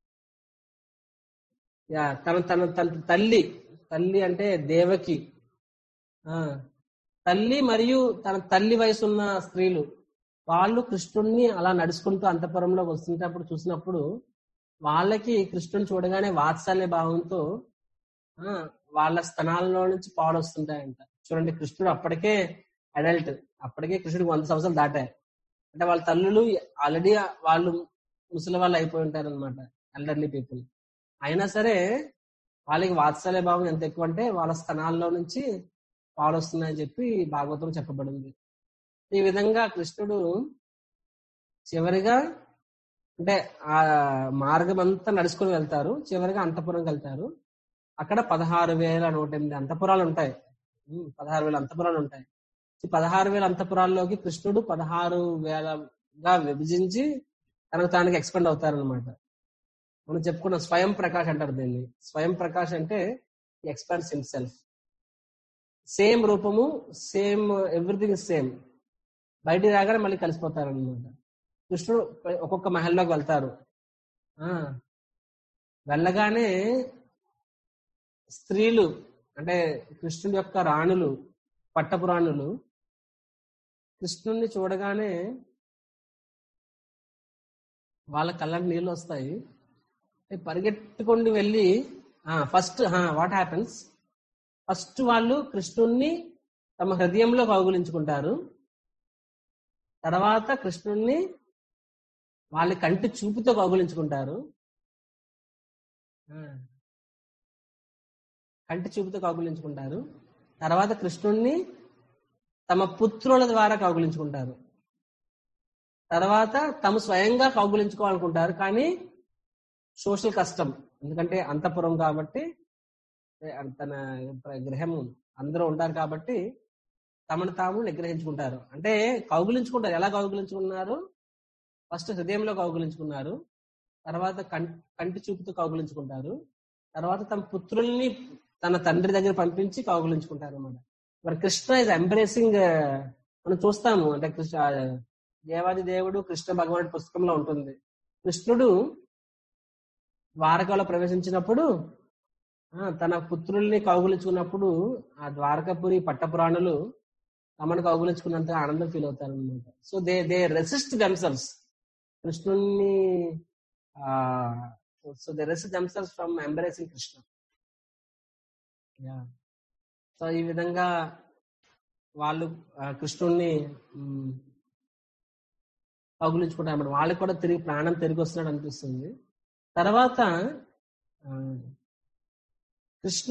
Speaker 1: యా తన తన తన తల్లి తల్లి అంటే దేవకి ఆ తల్లి మరియు తన తల్లి వయసు ఉన్న స్త్రీలు వాళ్ళు కృష్ణుణ్ణి అలా నడుచుకుంటూ అంతపురంలో వస్తుంటప్పుడు చూసినప్పుడు వాళ్ళకి కృష్ణుని చూడగానే వాత్సల్య భావంతో ఆ వాళ్ళ స్తనాల్లో నుంచి పాలు వస్తుంటాయంట చూడండి కృష్ణుడు అప్పటికే అడల్ట్ అప్పటికే కృష్ణుడికి వంద సంవత్సరాలు దాటాయి అంటే వాళ్ళ తల్లులు ఆల్రెడీ వాళ్ళు ముసలి వాళ్ళు అయిపోయి ఉంటారు అనమాట ఎల్డర్లీ పీపుల్ అయినా సరే వాళ్ళకి వాత్సల్య భావం ఎంత ఎక్కువ అంటే వాళ్ళ స్తనాల్లో నుంచి పాలు వస్తున్నాయని చెప్పి భాగవతం చెప్పబడింది ఈ విధంగా కృష్ణుడు చివరిగా అంటే ఆ మార్గం అంతా నడుచుకుని వెళ్తారు చివరిగా అంతపురంకి వెళ్తారు అక్కడ పదహారు వేల నూట ఎనిమిది అంతపురాలు ఉంటాయి ఉమ్, పదహారు వేల అంతపురాలు ఉంటాయి ఈ పదహారు వేల అంతపురాల్లోకి కృష్ణుడు పదహారు వేలగా విభజించి తనకు తానికి ఎక్స్పెండ్ అవుతారనమాట మనం చెప్పుకున్న స్వయం ప్రకాష్ అంటారు దీన్ని స్వయం ప్రకాష్ అంటే ఎక్స్పెండ్స్ హిమ్సెల్ఫ్ సేమ్ రూపము సేమ్ ఎవ్రీథింగ్ సేమ్ బయటికి రాగానే మళ్ళీ కలిసిపోతారు అనమాట కృష్ణుడు ఒక్కొక్క మహల్లోకి వెళ్తారు ఆ వెళ్ళగానే స్త్రీలు అంటే కృష్ణుడి యొక్క రాణులు పట్టపురాణులు కృష్ణుణ్ణి చూడగానే వాళ్ళ కళ్ళకి నీళ్ళు వస్తాయి పరిగెట్టుకొని వెళ్ళి ఫస్ట్ వాట్ హ్యాపెన్స్ ఫస్ట్ వాళ్ళు కృష్ణుణ్ణి తమ హృదయంలో కౌగులించుకుంటారు తర్వాత కృష్ణుణ్ణి వాళ్ళ కంటి చూపుతో కౌగులించుకుంటారు ఆ. కంటి చూపుతో కౌగులించుకుంటారు తర్వాత కృష్ణుణ్ణి తమ పుత్రుల ద్వారా కౌగులించుకుంటారు తర్వాత తాము స్వయంగా కౌగులించుకోవాలనుకుంటారు కానీ సోషల్ కష్టం ఎందుకంటే అంతపురం కాబట్టి ఏ, తన గ్రహం అందరూ ఉంటారు కాబట్టి తమను తాము నిగ్రహించుకుంటారు అంటే కౌగులించుకుంటారు ఎలా కౌగులించుకున్నారు ఫస్ట్ హృదయంలో కౌగులించుకున్నారు తర్వాత కం- కంటి చూపుతో కౌగులించుకుంటారు తర్వాత తమ పుత్రుల్ని తన తండ్రి దగ్గర పంపించి కౌగులించుకుంటారు అన్నమాట మరి కృష్ణ ఇస్ ఎంబ్రేసింగ్ మనం చూస్తాము అంటే కృష్ణ దేవాది దేవుడు కృష్ణ భగవానుడి పుస్తకంలో ఉంటుంది కృష్ణుడు ద్వారకలో ప్రవేశించినప్పుడు ఆ, తన పుత్రుల్ని కౌగులించుకున్నప్పుడు ఆ ద్వారకపురి పట్టపురాణులు తమను కౌగులించుకున్నంత ఆనందం ఫీల్ అవుతారు అనమాట so they they resist themselves కృష్ణుణ్ణి so they resist themselves from embracing Krishna yeah so ఈ విధంగా వాళ్ళు ఆ, కృష్ణుణ్ణి మ్, కౌగులించుకుంటారు అన్నమాట వాళ్ళకి కూడా తిరిగి ప్రాణం తిరిగి వస్తున్నాడు అనిపిస్తుంది తర్వాత ఆ, కృష్ణ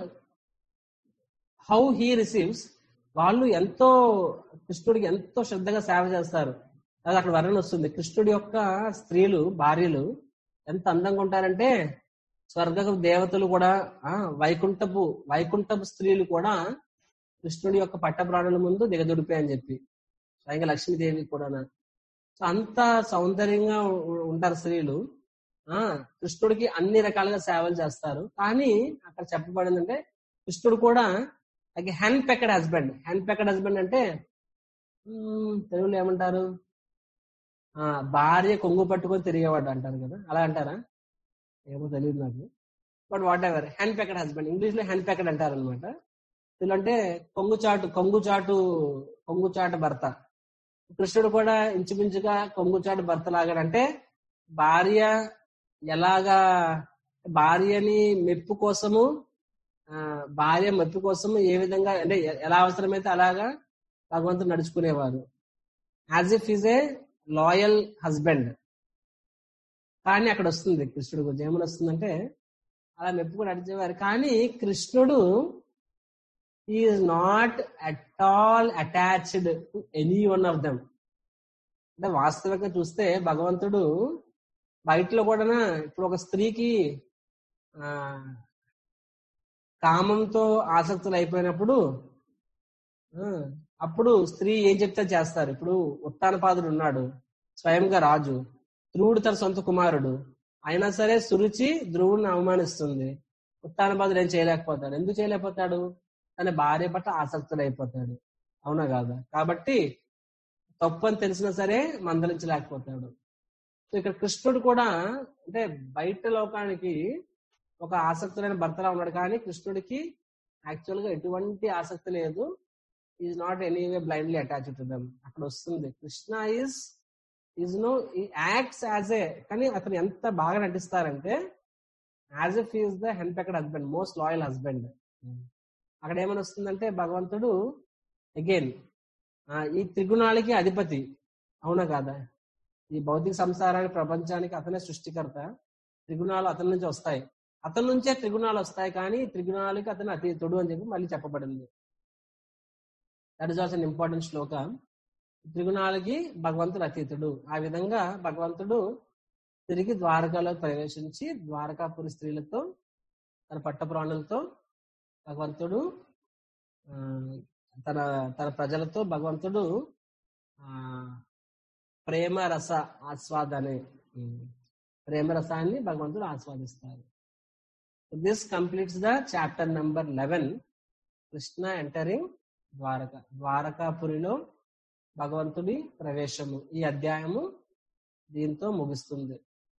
Speaker 1: హౌ హీ రిసీవ్స్ వాళ్ళు ఎంతో కృష్ణుడికి ఎంతో శ్రద్ధగా సేవ చేస్తారు అది అక్కడ వర్ణన వస్తుంది కృష్ణుడి యొక్క స్త్రీలు భార్యలు ఎంత అందంగా ఉంటారంటే స్వర్గ దేవతలు కూడా ఆ వైకుంఠపు వైకుంఠపు స్త్రీలు కూడా కృష్ణుడి యొక్క పట్టప్రాణుల ముందు దిగదుడిపోయి అని చెప్పి స్వయంగా లక్ష్మీదేవి కూడా సో అంత సౌందర్యంగా ఉ- ఉంటారు స్త్రీలు ఆ కృష్ణుడికి అన్ని రకాలుగా సేవలు చేస్తారు కానీ అక్కడ చెప్పబడిందంటే కృష్ణుడు కూడా like hand pecked husband hand pecked husband అంటే మ్మ్, తెలుగులో ఏమంటారు ఆ భార్య కొంగు పట్టుకొని తిరిగేవాడు అంటారు కదా అలా అంటారా ఏమో తెలియదు నాకు but whatever hand packet husband English లో హ్యాండ్ ప్యాకెట్ అంటారు అనమాట అంటే కొంగు చాటు కొంగు చాటు కొంగు చాటు భర్త కృష్ణుడు కూడా ఇంచుమించుగా కొంగు చాటు భర్త లాగాడంటే భార్య ఎలాగా భార్యని మెప్పు కోసము ఆ, భార్య మెప్పు కోసము ఏ విధంగా అంటే ఎ- ఎలా అవసరమైతే అలాగా భగవంతుడు నడుచుకునేవారు as if is a loyal husband కానీ అక్కడ వస్తుంది కృష్ణుడు గురించి ఏమని వస్తుందంటే అలా మెప్పుకొని నడిచేవారు కానీ కృష్ణుడు is not at all attached to any one of them అంటే వాస్తవికంగా చూస్తే భగవంతుడు బయటలో కూడా ఇప్పుడు ఒక స్త్రీకి ఆ కామంతో ఆసక్తులు అయిపోయినప్పుడు ఆ, అప్పుడు స్త్రీ ఏం చెప్తే చేస్తారు ఇప్పుడు ఉత్తానపాదుడు ఉన్నాడు స్వయంగా రాజు ధ్రువుడు తన సొంత కుమారుడు అయినా సరే సురుచి ధ్రువుడిని అవమానిస్తుంది ఉత్తానపాదుడు ఏం చేయలేకపోతాడు ఎందుకు చేయలేకపోతాడు తన భార్య పట్ల ఆసక్తులు అయిపోతాడు అవునా కాదా కాబట్టి తప్పు అని తెలిసినా సరే మందలించలేకపోతాడు సో ఇక్కడ కృష్ణుడు కూడా అంటే బయట లోకానికి ఒక ఆసక్తులైన భర్తలా ఉన్నాడు కానీ కృష్ణుడికి యాక్చువల్ గా ఎటువంటి ఆసక్తి లేదు is not anyway blindly attach to them అక్కడ వస్తుంది Krishna is is no acts as a కానీ అతను ఎంత బాగా నటిస్తారంటే as if is the hen pecked husband most loyal husband అక్కడ ఏమని వస్తుందంటే భగవంతుడు అగైన్ ఈ త్రిగుణాలకి అధిపతి అవునా కాదా ఈ భౌతిక సంసారానికి ప్రపంచానికి అతనే సృష్టికర్త త్రిగుణాలు అతని నుంచి వస్తాయి అతని నుంచే త్రిగుణాలు వస్తాయి కానీ ఈ త్రిగుణాలకి అతను అతీతుడు అని చెప్పి మళ్ళీ చెప్పబడింది that is also important shloka త్రిగుణాలకి భగవంతుడు అతీతుడు ఆ విధంగా భగవంతుడు తిరిగి ద్వారకాలో ప్రవేశించి ద్వారకాపురి స్త్రీలతో తన పట్టప్రాణులతో భగవంతుడు ఆ, తన తన ప్రజలతో భగవంతుడు ఆ ప్రేమ రస ఆస్వాదనే ఉమ్, ప్రేమ రసాన్ని భగవంతుడు ఆస్వాదిస్తారు this completes the chapter number eleven Krishna entering Dwaraka ద్వారకాపురిలో భగవంతుడి ప్రవేశము ఈ అధ్యాయము దీంతో ముగుస్తుంది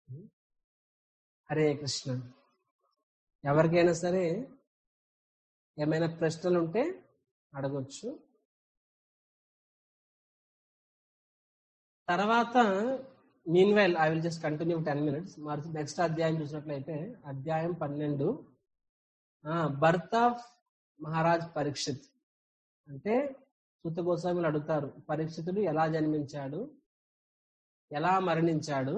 Speaker 1: హరే కృష్ణ ఎవరికైనా సరే ఏమైనా ప్రశ్నలు ఉంటే అడగొచ్చు తర్వాత meanwhile I will just continue ten minutes మరి నెక్స్ట్ అధ్యాయం చూసినట్లయితే అధ్యాయం పన్నెండు బర్త్ ఆఫ్ మహారాజ్ పరీక్షిత్ అంటే సుత గోస్వామిలు అడుగుతారు పరీక్షితుడు ఎలా జన్మించాడు ఎలా మరణించాడు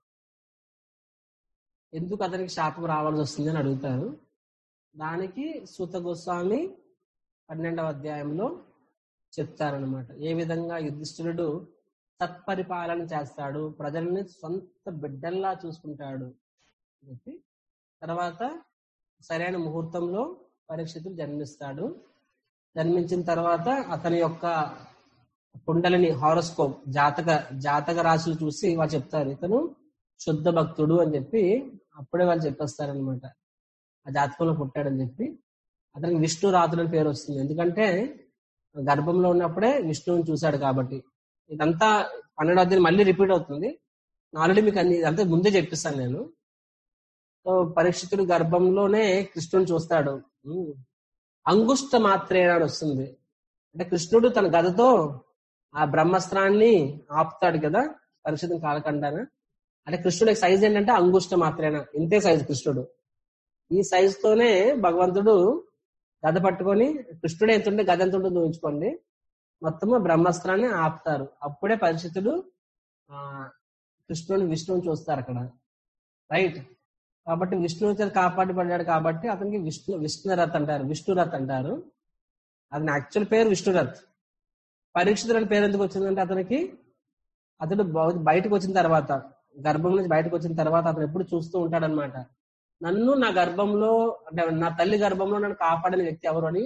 Speaker 1: ఎందుకు అతనికి శాపం రావాల్సి వస్తుంది అని అడుగుతారు దానికి సూత గోస్వామి పన్నెండవ అధ్యాయంలో చెప్తారనమాట ఏ విధంగా యుధిష్ఠిరుడు సత్పరిపాలన చేస్తాడు ప్రజల్ని సొంత బిడ్డల్లా చూసుకుంటాడు అని చెప్పి తర్వాత సరైన ముహూర్తంలో పరీక్షితుడు జన్మిస్తాడు జన్మించిన తర్వాత అతని యొక్క కుండలిని హారోస్కోప్ జాతక జాతక రాశులు చూసి వాళ్ళు చెప్తారు ఇతను శుద్ధ భక్తుడు అని చెప్పి అప్పుడే వాళ్ళు చెప్పేస్తారనమాట ఆ జాతకంలో పుట్టాడని చెప్పి అతనికి విష్ణు రాతుడు అని పేరు వస్తుంది ఎందుకంటే గర్భంలో ఉన్నప్పుడే విష్ణువుని చూశాడు కాబట్టి ఇదంతా పన్నెండు అధ్యాయం మళ్ళీ రిపీట్ అవుతుంది ఆల్రెడీ మీకు అన్ని ఇదంతా ముందే చెప్పిస్తాను నేను సో పరీక్షితుడు గర్భంలోనే కృష్ణుని చూస్తాడు ఉమ్. అంగుష్ట మాత్రేణ అని వస్తుంది అంటే కృష్ణుడు తన గదతో ఆ బ్రహ్మస్త్రాన్ని ఆపుతాడు కదా పరీక్షితుని కాలకండాన అంటే కృష్ణుడి సైజ్ ఏంటంటే అంగుష్ట మాత్రేన ఇంతే సైజ్ కృష్ణుడు ఈ సైజ్ తోనే భగవంతుడు గద పట్టుకొని కృష్ణుడు ఎంత ఉంటే గద ఎంత ఉంటుందో ఊహించుకోండి మొత్తము బ్రహ్మాస్త్రాన్ని ఆపుతారు అప్పుడే పరిస్థితులు ఆ కృష్ణుని విష్ణువుని చూస్తారు అక్కడ రైట్ కాబట్టి విష్ణువు చేత కాపాడబడ్డాడు కాబట్టి అతనికి విష్ణు విష్ణురథ్ అంటారు విష్ణురథ్ అంటారు అతని యాక్చువల్ పేరు విష్ణురథ్ పరీక్షితుడు అనే పేరు ఎందుకు వచ్చిందంటే అతనికి అతడు బ- బయటకు వచ్చిన తర్వాత గర్భం నుంచి బయటకు వచ్చిన తర్వాత అతను ఎప్పుడు చూస్తూ ఉంటాడనమాట నన్ను నా గర్భంలో అంటే నా తల్లి గర్భంలో నన్ను కాపాడిన వ్యక్తి ఎవరు అని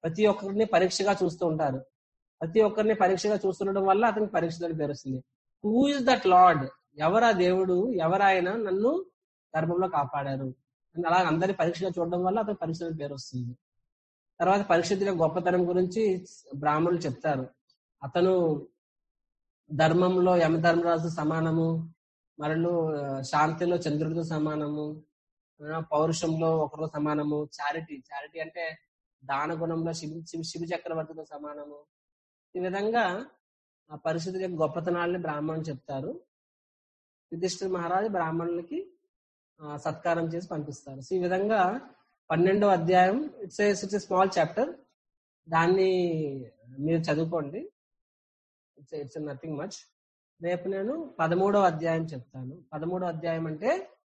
Speaker 1: ప్రతి ఒక్కరిని పరీక్షగా చూస్తూ ఉంటారు ప్రతి ఒక్కరిని పరీక్షగా చూస్తుండడం వల్ల అతనికి పరీక్ష పేరు వస్తుంది హూ ఇస్ దట్ లార్డ్ ఎవరా దేవుడు ఎవరాయన నన్ను గర్భంలో కాపాడారు అని అలా అందరి పరీక్షగా చూడడం వల్ల అతను పరీక్ష పేరు వస్తుంది తర్వాత పరిశుద్ధుల గొప్పతనం గురించి బ్రాహ్మణులు చెప్తారు అతను ధర్మంలో యమధర్మరాజు సమానము మరియు ఆ, శాంతిలో చంద్రుడితో సమానము ఆ, పౌరుషంలో ఒకరితో సమానము చారిటీ చారిటీ అంటే దాన గుణంలో శివ శివ- శివ చక్రవర్తితో సమానము ఈ విధంగా ఆ పరిస్థితుల యొక్క గొప్పతనాలని బ్రాహ్మణులు చెప్తారు యుధిష్ఠిర మహారాజు బ్రాహ్మణులకి ఆ, సత్కారం చేసి పంపిస్తారు సో ఈ విధంగా పన్నెండో అధ్యాయం ఇట్స్ ఇట్స్ స్మాల్ చాప్టర్ దాన్ని మీరు చదువుకోండి ఇట్స్ ఇట్స్ నథింగ్ మచ్ రేపు నేను పదమూడో అధ్యాయం చెప్తాను పదమూడో అధ్యాయం అంటే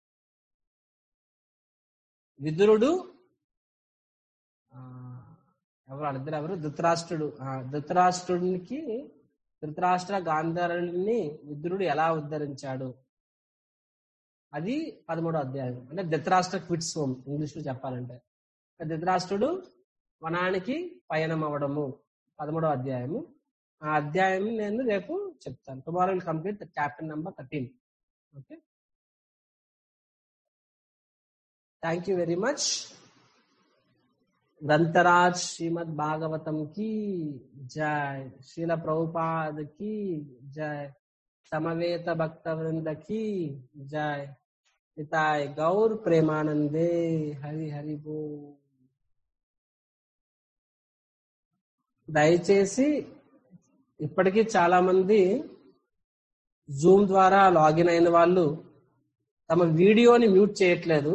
Speaker 1: విదురుడు ఆ, ఎవరు అడిద్దరు ఎవరు ధృతరాష్ట్రుడు ఆ, ధృతరాష్ట్రుడికి ధృతరాష్ట్ర గాంధారుని విదురుడు ఎలా ఉద్ధరించాడు అది పదమూడో అధ్యాయం అంటే ధృతరాష్ట్ర క్విట్స్ హోమ్ ఇంగ్లీష్ లో చెప్పాలంటే ధృతరాష్ట్రుడు వనానికి పయనం అవ్వడము పదమూడో అధ్యాయము ఆ అధ్యాయం నేను రేపు చెప్తాను tomorrow will complete chapter number thirteen okay thank you very much Granthraj Srimad Bhagavatam కి జై శీల ప్రభుపాద్ కి జై సమవేత భక్త వృంద కి జై పితాయ్ గౌర్ ప్రేమానందే హరి హరి బో దయచేసి ఇప్పటికీ చాలా మంది జూమ్ ద్వారా లాగిన్ అయిన వాళ్ళు తమ వీడియోని మ్యూట్ చేయట్లేదు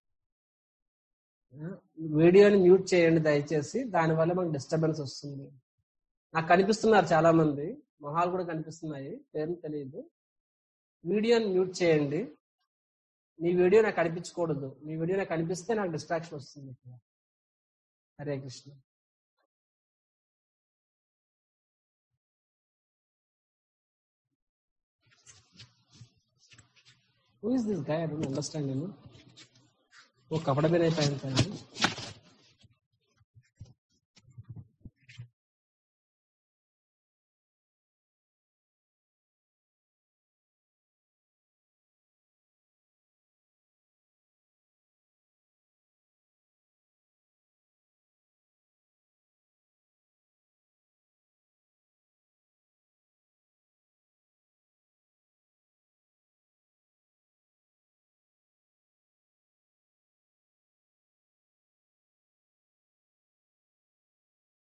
Speaker 1: వీడియోని మ్యూట్ చేయండి దయచేసి దానివల్ల మనకు డిస్టర్బెన్స్ వస్తుంది నాకు కనిపిస్తున్నారు చాలా మంది మొహాలు కూడా కనిపిస్తున్నాయి పేరు తెలియదు వీడియోని మ్యూట్ చేయండి మీ వీడియో నాకు కనిపించకూడదు మీ వీడియో నాకు కనిపిస్తే నాకు డిస్ట్రాక్షన్ వస్తుంది ఇక్కడ. Hare Krishna Who is this guy? I don't understand, you know. वो कपड़ा भी नहीं पहनता है